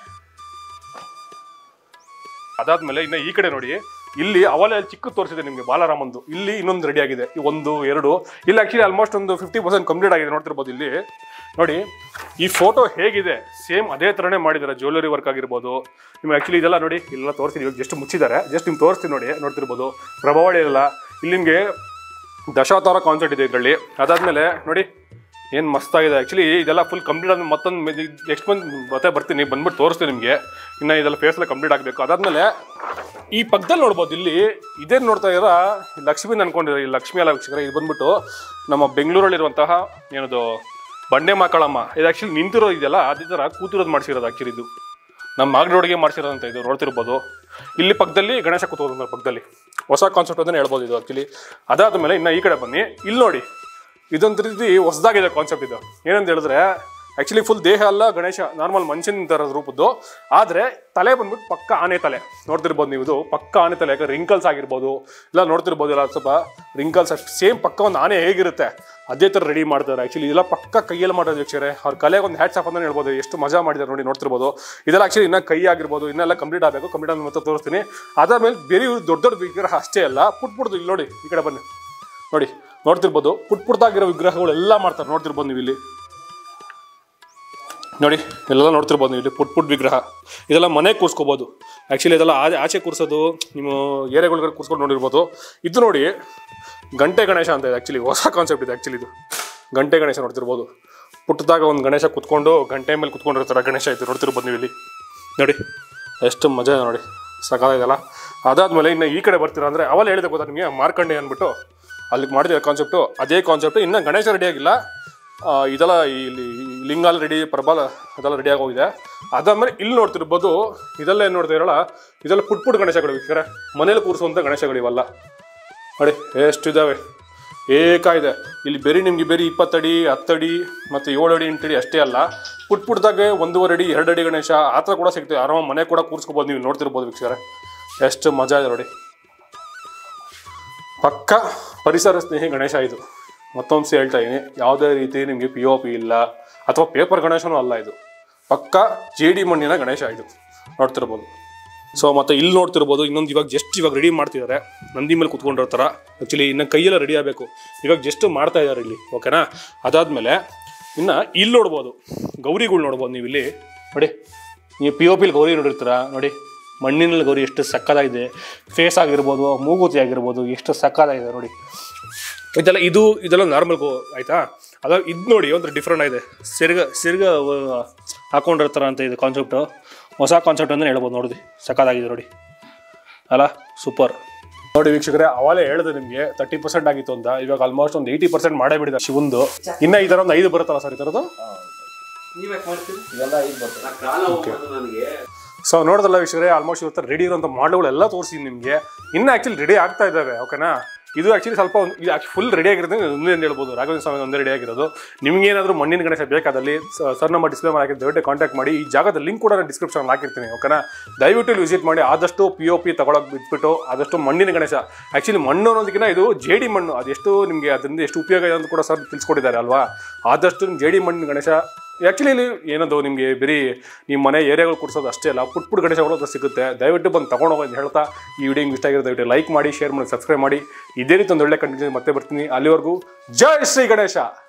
ಅದಾದ್ಮೇಲೆ ಇನ್ನು ಈ ಕಡೆ ನೋಡಿ ಇಲ್ಲಿ ಅವಲೇ ಚಿಕ್ಕ ತೋರಿಸಿದೆ ನಿಮಗೆ ಬಾಲರಾಮಂದು ಇಲ್ಲಿ ಇನ್ನೊಂದು ರೆಡಿ ಆಗಿದೆ ಈ ಒಂದು ಎರಡು ಇಲ್ಲಿ ಆಕ್ಚುಲಿ ಆಲ್ಮೋಸ್ಟ್ ಒಂದು ಫಿಫ್ಟಿ ಪರ್ಸೆಂಟ್ ಕಂಪ್ಲೀಟ್ ಆಗಿದೆ ನೋಡ್ತಿರ್ಬೋದು ಇಲ್ಲಿ ನೋಡಿ ಈ ಫೋಟೋ ಹೇಗಿದೆ ಸೇಮ್ ಅದೇ ಥರನೇ ಮಾಡಿದ್ದಾರೆ ಜ್ಯುವೆಲರಿ ವರ್ಕ್ ಆಗಿರ್ಬೋದು ನಿಮ್ಗೆ ಆ್ಯಕ್ಚುಲಿ ಇದೆಲ್ಲ ನೋಡಿ ಇಲ್ಲೆಲ್ಲ ತೋರಿಸ್ತೀನಿ ಇವಾಗ ಜಸ್ಟ್ ಮುಚ್ಚಿದ್ದಾರೆ ಜಸ್ಟ್ ನಿಮ್ಗೆ ತೋರಿಸ್ತೀನಿ ನೋಡಿ ನೋಡ್ತಿರ್ಬೋದು ಪ್ರಭಾವಳಿ ಎಲ್ಲ ಇಲ್ಲಿ ನಿಮಗೆ ದಶಾವತಾರ ಕಾನ್ಸೆಪ್ಟ್ ಇದೆ ಇದರಲ್ಲಿ ಅದಾದಮೇಲೆ ನೋಡಿ ಏನು ಮಸ್ತಾಗಿದೆ ಆ್ಯಕ್ಚುಲಿ ಇದೆಲ್ಲ ಫುಲ್ ಕಂಪ್ಲೀಟ್ ಆದ ಮತ್ತೊಂದು ನೆಕ್ಸ್ಟ್ ಮಂತ್ ಮತ್ತೆ ಬರ್ತೀನಿ ಬಂದ್ಬಿಟ್ಟು ತೋರಿಸ್ತೀನಿ ನಿಮಗೆ ಇನ್ನು ಇದೆಲ್ಲ ಫೇಸ್ ಎಲ್ಲ ಕಂಪ್ಲೀಟ್ ಆಗಬೇಕು ಅದಾದಮೇಲೆ ಈ ಪಕ್ಕದಲ್ಲಿ ನೋಡ್ಬೋದು ಇಲ್ಲಿ ಇದೇನು ನೋಡ್ತಾ ಇರೋ ಲಕ್ಷ್ಮೀನ ಅನ್ಕೊಂಡಿರೋ ಈ ಲಕ್ಷ್ಮಿ ಅಲ್ಲ ವೀಕ್ಷಕರೇ ಇದು ಬಂದ್ಬಿಟ್ಟು ನಮ್ಮ ಬೆಂಗಳೂರಲ್ಲಿರುವಂತಹ ಏನದು ಬಂಡೆ ಮಕ್ಕಳಮ್ಮ ಇದು ಆ್ಯಕ್ಚುಲಿ ನಿಂತಿರೋ ಇದೆಯಲ್ಲ ಅದೇ ಥರ ಕೂತಿರೋದು ಮಾಡಿಸಿರೋದು ಆ್ಯಕ್ಚುಲಿ ಇದು ನಮ್ಮ ಮಾಗಡಿಯೊಳಗೆ ಮಾಡಿಸಿರೋದಂತ ಇದು ನೋಡ್ತಿರ್ಬೋದು ಇಲ್ಲಿ ಪಕ್ಕದಲ್ಲಿ ಗಣೇಶ ಕೂತ್ಕೋದು ಪಕ್ಕದಲ್ಲಿ ಹೊಸ ಕಾನ್ಸೆಪ್ಟ್ ಅಂತಲೇ ಹೇಳ್ಬೋದು ಇದು ಆ್ಯಕ್ಚುಲಿ ಅದಾದ ಮೇಲೆ ಇನ್ನು ಈ ಕಡೆ ಬನ್ನಿ ಇಲ್ಲಿ ನೋಡಿ ಇದೊಂದು ರೀತಿ ಹೊಸದಾಗಿದೆ ಕಾನ್ಸೆಪ್ಟ್ ಇದು ಏನಂತ ಹೇಳಿದ್ರೆ ಆ್ಯಕ್ಚುಲಿ ಫುಲ್ ದೇಹ ಅಲ್ಲ ಗಣೇಶ ನಾರ್ಮಲ್ ಮನುಷ್ಯನ ಥರ ರೂಪದ್ದು ಆದರೆ ತಲೆ ಬಂದ್ಬಿಟ್ಟು ಪಕ್ಕ ಆನೆ ತಲೆ ನೋಡ್ತಿರ್ಬೋದು ನೀವು ಇದು ಪಕ್ಕ ಆನೆ ತಲೆ ಯಾಕಂದ್ರೆ ರಿಂಕಲ್ಸ್ ಆಗಿರ್ಬೋದು ಇಲ್ಲ ನೋಡ್ತಿರ್ಬೋದು ಇಲ್ಲ ಸ್ವಲ್ಪ ರಿಂಕಲ್ಸ್ ಸೇಮ್ ಪಕ್ಕ ಒಂದು ಆನೆ ಹೇಗಿರುತ್ತೆ ಅದೇ ಥರ ರೆಡಿ ಮಾಡ್ತಾರೆ ಆ್ಯಕ್ಚುಲಿ ಇದೆಲ್ಲ ಪಕ್ಕ ಕೈಯಲ್ಲಿ ಮಾಡೋದು ವೀಕ್ಷಕರೇ ಅವ್ರ ಕಲೆಗೆ ಒಂದು ಹ್ಯಾಟ್ಸ್ ಆಫ್ ಅಂತ ಹೇಳ್ಬೋದು ಎಷ್ಟು ಮಜಾ ಮಾಡಿದ್ದಾರೆ ನೋಡಿ ನೋಡ್ತಿರ್ಬೋದು ಇದೆಲ್ಲ ಆ್ಯಕ್ಚುಲಿ ಇನ್ನೂ ಕೈ ಆಗಿರ್ಬೋದು ಇನ್ನೆಲ್ಲ ಕಂಪ್ಲೀಟ್ ಆಗಬೇಕು ಕಂಪ್ಲೀಟ್ ಆದ ಮತ್ತೆ ತೋರಿಸ್ತೀನಿ ಅದಾದ್ಮೇಲೆ ಬೇರೆ ಇವ್ರು ದೊಡ್ಡ ದೊಡ್ಡ ವಿಗ್ರಹ ಅಷ್ಟೇ ಅಲ್ಲ ಪುಟ್ ಪುಟ್ದು ಇಲ್ಲಿ ನೋಡಿ ಈ ಕಡೆ ಬನ್ನಿ ನೋಡಿ ನೋಡ್ತಿರ್ಬೋದು ಪುಟ್ ಪುಟ್ದಾಗಿರೋ ವಿಗ್ರಹಗಳು ಎಲ್ಲ ಮಾಡ್ತಾರೆ ನೋಡ್ತಿರ್ಬೋದು ನೀವು ಇಲ್ಲಿ ನೋಡಿ ಇಲ್ಲೆಲ್ಲ ನೋಡ್ತಿರ್ಬೋದು ನೀವು ಇಲ್ಲಿ ಪುಟ್ ಪುಟ್ ವಿಗ್ರಹ ಇದೆಲ್ಲ ಮನೆ ಕೂರ್ಸ್ಕೋಬೋದು ಆ್ಯಕ್ಚುಲಿ ಇದೆಲ್ಲ ಆ- ಆಚೆ ಕೂರ್ಸೋದು ನೀವು ಏರಿಯಾಗಳಿಗೆ ಕೂರ್ಸ್ಕೊಂಡು ನೋಡಿರ್ಬೋದು ಇದು ನೋಡಿ ಗಂಟೆ ಗಣೇಶ ಅಂತ ಇದೆ ಆ್ಯಕ್ಚುಲಿ ಹೊಸ ಕಾನ್ಸೆಪ್ಟ್ ಇದೆ ಆ್ಯಕ್ಚುಲಿ ಇದು ಗಂಟೆ ಗಣೇಶ ನೋಡ್ತಿರ್ಬೋದು ಪುಟ್ಟದಾಗ ಒಂದು ಗಣೇಶ ಕುತ್ಕೊಂಡು ಗಂಟೆ ಮೇಲೆ ಕುತ್ಕೊಂಡಿರ್ತಾರೆ ಗಣೇಶ ಇದು ನೋಡ್ತಿರ್ಬೋದು ನೀವು ಇಲ್ಲಿ ನೋಡಿ ಎಷ್ಟು ಮಜಾ ಇದೆ ನೋಡಿ ಸಕಾಲಾಗಿದೆಲ್ಲ ಅದಾದಮೇಲೆ ಇನ್ನು ಈ ಕಡೆ ಬರ್ತೀರಾ ಅಂದರೆ ಅವಲ್ಲ ಹೇಳಿದೆ ಗೊತ್ತಾ ನಿಮಗೆ ಮಾರ್ಕಂಡೆ ಅಂದ್ಬಿಟ್ಟು ಅಲ್ಲಿಗೆ ಮಾಡಿದ ಕಾನ್ಸೆಪ್ಟು ಅದೇ ಕಾನ್ಸೆಪ್ಟು ಇನ್ನು ಗಣೇಶ ರೆಡಿ ಆಗಿಲ್ಲ ಆ, ಇದೆಲ್ಲ ಇಲ್ಲಿ ಲಿಂಗಾಲ್ ರೆಡಿ ಪ್ರಬಲ ಅದೆಲ್ಲ ರೆಡಿ ಆಗೋಗಿದೆ ಅದಾದ್ಮೇಲೆ ಇಲ್ಲಿ ನೋಡ್ತಿರ್ಬೋದು ಇದೆಲ್ಲ ಏನು ನೋಡ್ತಾ ಇರಲ್ಲ ಇದೆಲ್ಲ ಪುಟ್ ಪುಟ್ ಗಣೇಶಗಳು ವೀಕ್ಷಕರೇ ಮನೇಲಿ ಕೂರಿಸುವಂಥ ಗಣೇಶಗಳು ಇವೆಲ್ಲ ನೋಡಿ ಎಷ್ಟಿದ್ದಾವೆ ಏಕ ಇದೆ ಇಲ್ಲಿ ಬೇರೆ ನಿಮಗೆ ಬೇರೆ ಇಪ್ಪತ್ತಡಿ ಹತ್ತಡಿ ಮತ್ತು ಏಳು ಅಡಿ ಎಂಟಡಿ ಅಷ್ಟೇ ಅಲ್ಲ ಪುಟ್ ಪುಟ್ದಾಗೆ ಒಂದೂವರೆ ಅಡಿ ಎರಡು ಅಡಿ ಗಣೇಶ ಆ ಥರ ಕೂಡ ಸಿಗ್ತದೆ ಆರಾಮ ಮನೆ ಕೂಡ ಕೂರಿಸ್ಕೋಬೋದು ನೀವು ನೋಡ್ತಿರ್ಬೋದು ವೀಕ್ಷಕರೇ ಎಷ್ಟು ಮಜಾ ಇದೆ ನೋಡಿ ಪಕ್ಕ ಪರಿಸರ ಸ್ನೇಹಿ ಗಣೇಶ ಇದು ಮತ್ತೊಂದು ಸಹ ಹೇಳ್ತಾ ಇದ್ದೀನಿ ಯಾವುದೇ ರೀತಿ ನಿಮಗೆ ಪಿ ಒ ಪಿ ಇಲ್ಲ ಅಥವಾ ಪೇಪರ್ ಗಣೇಶನೂ ಅಲ್ಲ ಇದು ಪಕ್ಕ ಜೇಡಿ ಮಣ್ಣಿನ ಗಣೇಶ ಇದು ನೋಡ್ತಿರ್ಬೋದು ಸೊ ಮತ್ತೆ ಇಲ್ಲಿ ನೋಡ್ತಿರ್ಬೋದು ಇನ್ನೊಂದು ಇವಾಗ ಜಸ್ಟ್ ಇವಾಗ ರೆಡಿ ಮಾಡ್ತಿದ್ದಾರೆ ನಂದಿ ಮೇಲೆ ಕುತ್ಕೊಂಡಿರೋ ಥರ ಆ್ಯಕ್ಚುಲಿ ಇನ್ನು ಕೈಯೆಲ್ಲ ರೆಡಿ ಆಗಬೇಕು ಇವಾಗ ಜಸ್ಟ್ ಮಾಡ್ತಾ ಇದ್ದಾರೆ ಇಲ್ಲಿ ಓಕೆನಾ ಅದಾದಮೇಲೆ ಇನ್ನು ಇಲ್ಲಿ ನೋಡ್ಬೋದು ಗೌರಿಗಳು ನೋಡ್ಬೋದು ನೀವು ಇಲ್ಲಿ ನೋಡಿ ನೀವು ಪಿ ಒ ಪಿಲಿ ಗೌರಿ ನೋಡಿರ್ತೀರ ನೋಡಿ ಮಣ್ಣಿನಲ್ಲಿ ಗೌರಿ ಎಷ್ಟು ಸಕ್ಕದಾಗಿದೆ ಫೇಸ್ ಆಗಿರ್ಬೋದು ಮೂಗುತಿ ಆಗಿರ್ಬೋದು ಎಷ್ಟು ಸಕ್ಕದಾಗಿದೆ ನೋಡಿ ಇದೆಲ್ಲ ಇದು ಇದೆಲ್ಲ ನಾರ್ಮಲ್ ಗೋ ಆಯ್ತಾ ಅದಾಗ ಇದು ನೋಡಿ ಒಂಥರ ಡಿಫ್ರೆಂಟ್ ಆಗಿದೆ ಸಿರ್ಗ ಸಿರ್ಗ ಅಹ್, ಹಾಕೊಂಡಿರ್ತಾರ ಅಂತ ಇದು ಕಾನ್ಸೆಪ್ಟು ಹೊಸ ಕಾನ್ಸೆಪ್ಟ್ ಅಂದ್ರೆ ಹೇಳ್ಬೋದು ನೋಡಿ ಸಕ್ಕದಾಗಿದೆ ನೋಡಿ ಅಲ್ಲ ಸೂಪರ್ ನೋಡಿ ವೀಕ್ಷಕರೇ ಅವಾಗಲೇ ಹೇಳಿದೆ ನಿಮಗೆ ತರ್ಟಿ ಪರ್ಸೆಂಟ್ ಆಗಿತ್ತು ಅಂತ ಇವಾಗ ಆಲ್ಮೋಸ್ಟ್ ಒಂದು ಏಯ್ಟಿ ಪರ್ಸೆಂಟ್ ಮಾಡೇ ಬಿಡಿದೆ ಶಿವಂದು ಇನ್ನ ಈ ಥರ ಒಂದು ಐದು ಬರುತ್ತಲ್ಲ ಸರ್ ಈ ಥರದ್ದು ಇವೆಲ್ಲ ಈಗ ಬರ್ತದೆ ಸೊ ನೋಡಿದ್ರಲ್ಲ ವೀಕ್ಷಕರೇ ಆಲ್ಮೋಸ್ಟ್ ಇವತ್ತು ರೆಡಿ ಇರೋಂಥ ಮಾಡಲ್ಗಳೆಲ್ಲ ತೋರಿಸಿ ನಿಮಗೆ ಇನ್ನು ಆ್ಯಕ್ಚುಲಿ ರೆಡಿ ಆಗ್ತಾ ಇದ್ದಾವೆ ಓಕೆನಾ ಇದು ಆ್ಯಕ್ಚುಲಿ ಸ್ವಲ್ಪ ಒಂದು ಇದು ಫುಲ್ ರೆಡಿ ಆಗಿರೋದು ಒಂದೇ ಅಂತ ಹೇಳ್ಬೋದು ರಾಘವೇಂದ್ರ ಸ್ವಾಮಿ ಒಂದೇ ರೆಡಿ ಆಗಿರೋದು ನಿಮ್ಗೆ ಏನಾದರೂ ಮಣ್ಣಿನ ಗಣೇಶ ಬೇಕಾದಲ್ಲಿ ಸರ್ ನಮ್ಮ ಡಿಸ್ಪ್ಲೇ ಮಾಡಿ ದಯವಿಟ್ಟು ಕಾಂಟ್ಯಾಕ್ಟ್ ಮಾಡಿ ಈ ಜಾಗದ ಲಿಂಕ್ ಕೂಡ ನಾನು ಡಿಸ್ಕ್ರಿಪ್ಷನ್ ಹಾಕಿರ್ತೀನಿ ಓಕೆನಾ ದಯವಿಟ್ಟು ಇಲ್ಲಿ ವಿಸಿಟ್ ಮಾಡಿ ಆದಷ್ಟು ಪಿ ಒ ಪಿ ತಗೊಳಕ್ಕೆ ಬಿಟ್ಬಿಟ್ಟು ಆದಷ್ಟು ಮಣ್ಣಿನ ಗಣೇಶ ಆ್ಯಕ್ಚುಲಿ ಮಣ್ಣು ಅನ್ನೋದಕ್ಕಿಂತ ಇದು ಜೇಡಿ ಮಣ್ಣು ಅದೆಷ್ಟು ನಿಮಗೆ ಅದರಿಂದ ಎಷ್ಟು ಉಪಯೋಗ ಇದೆ ಅಂತ ಕೂಡ ಸರ್ ತಿಳಿಸ್ಕೊಟ್ಟಿದ್ದಾರೆ ಅಲ್ವಾ ಆದಷ್ಟು ನಿಮ್ಗೆ ಜೇಡಿ ಮಣ್ಣಿನ ಗಣೇಶ ಆ್ಯಕ್ಚುಲಿ ಇಲ್ಲಿ ಏನದು ನಿಮಗೆ ಬರೀ ನಿಮ್ಮ ಮನೆ ಏರಿಯಾಗಳು ಕೊಡ್ಸೋದು ಅಷ್ಟೇ ಅಲ್ಲ ಪುಟ್ ಪುಟ್ ಗಣೇಶಗಳು ಅಂತ ಸಿಗುತ್ತೆ ದಯವಿಟ್ಟು ಬಂದು ತಗೊಂಡೋಗಿ ಅಂತ ಹೇಳ್ತಾ ಈ ವಿಡಿಯೋ ಇಷ್ಟ ಆಗಿರೋ ದಯವಿಟ್ಟು ಲೈಕ್ ಮಾಡಿ ಶೇರ್ ಮಾಡಿ ಸಬ್ಸ್ಕ್ರೈಬ್ ಮಾಡಿ ಇದೇ ರೀತಿ ಒಂದು ಒಳ್ಳೆ ಕಂಟೆಂಟ್ ಮತ್ತೆ ಬರ್ತೀನಿ ಅಲ್ಲಿವರೆಗೂ ಜೈ ಶ್ರೀ ಗಣೇಶ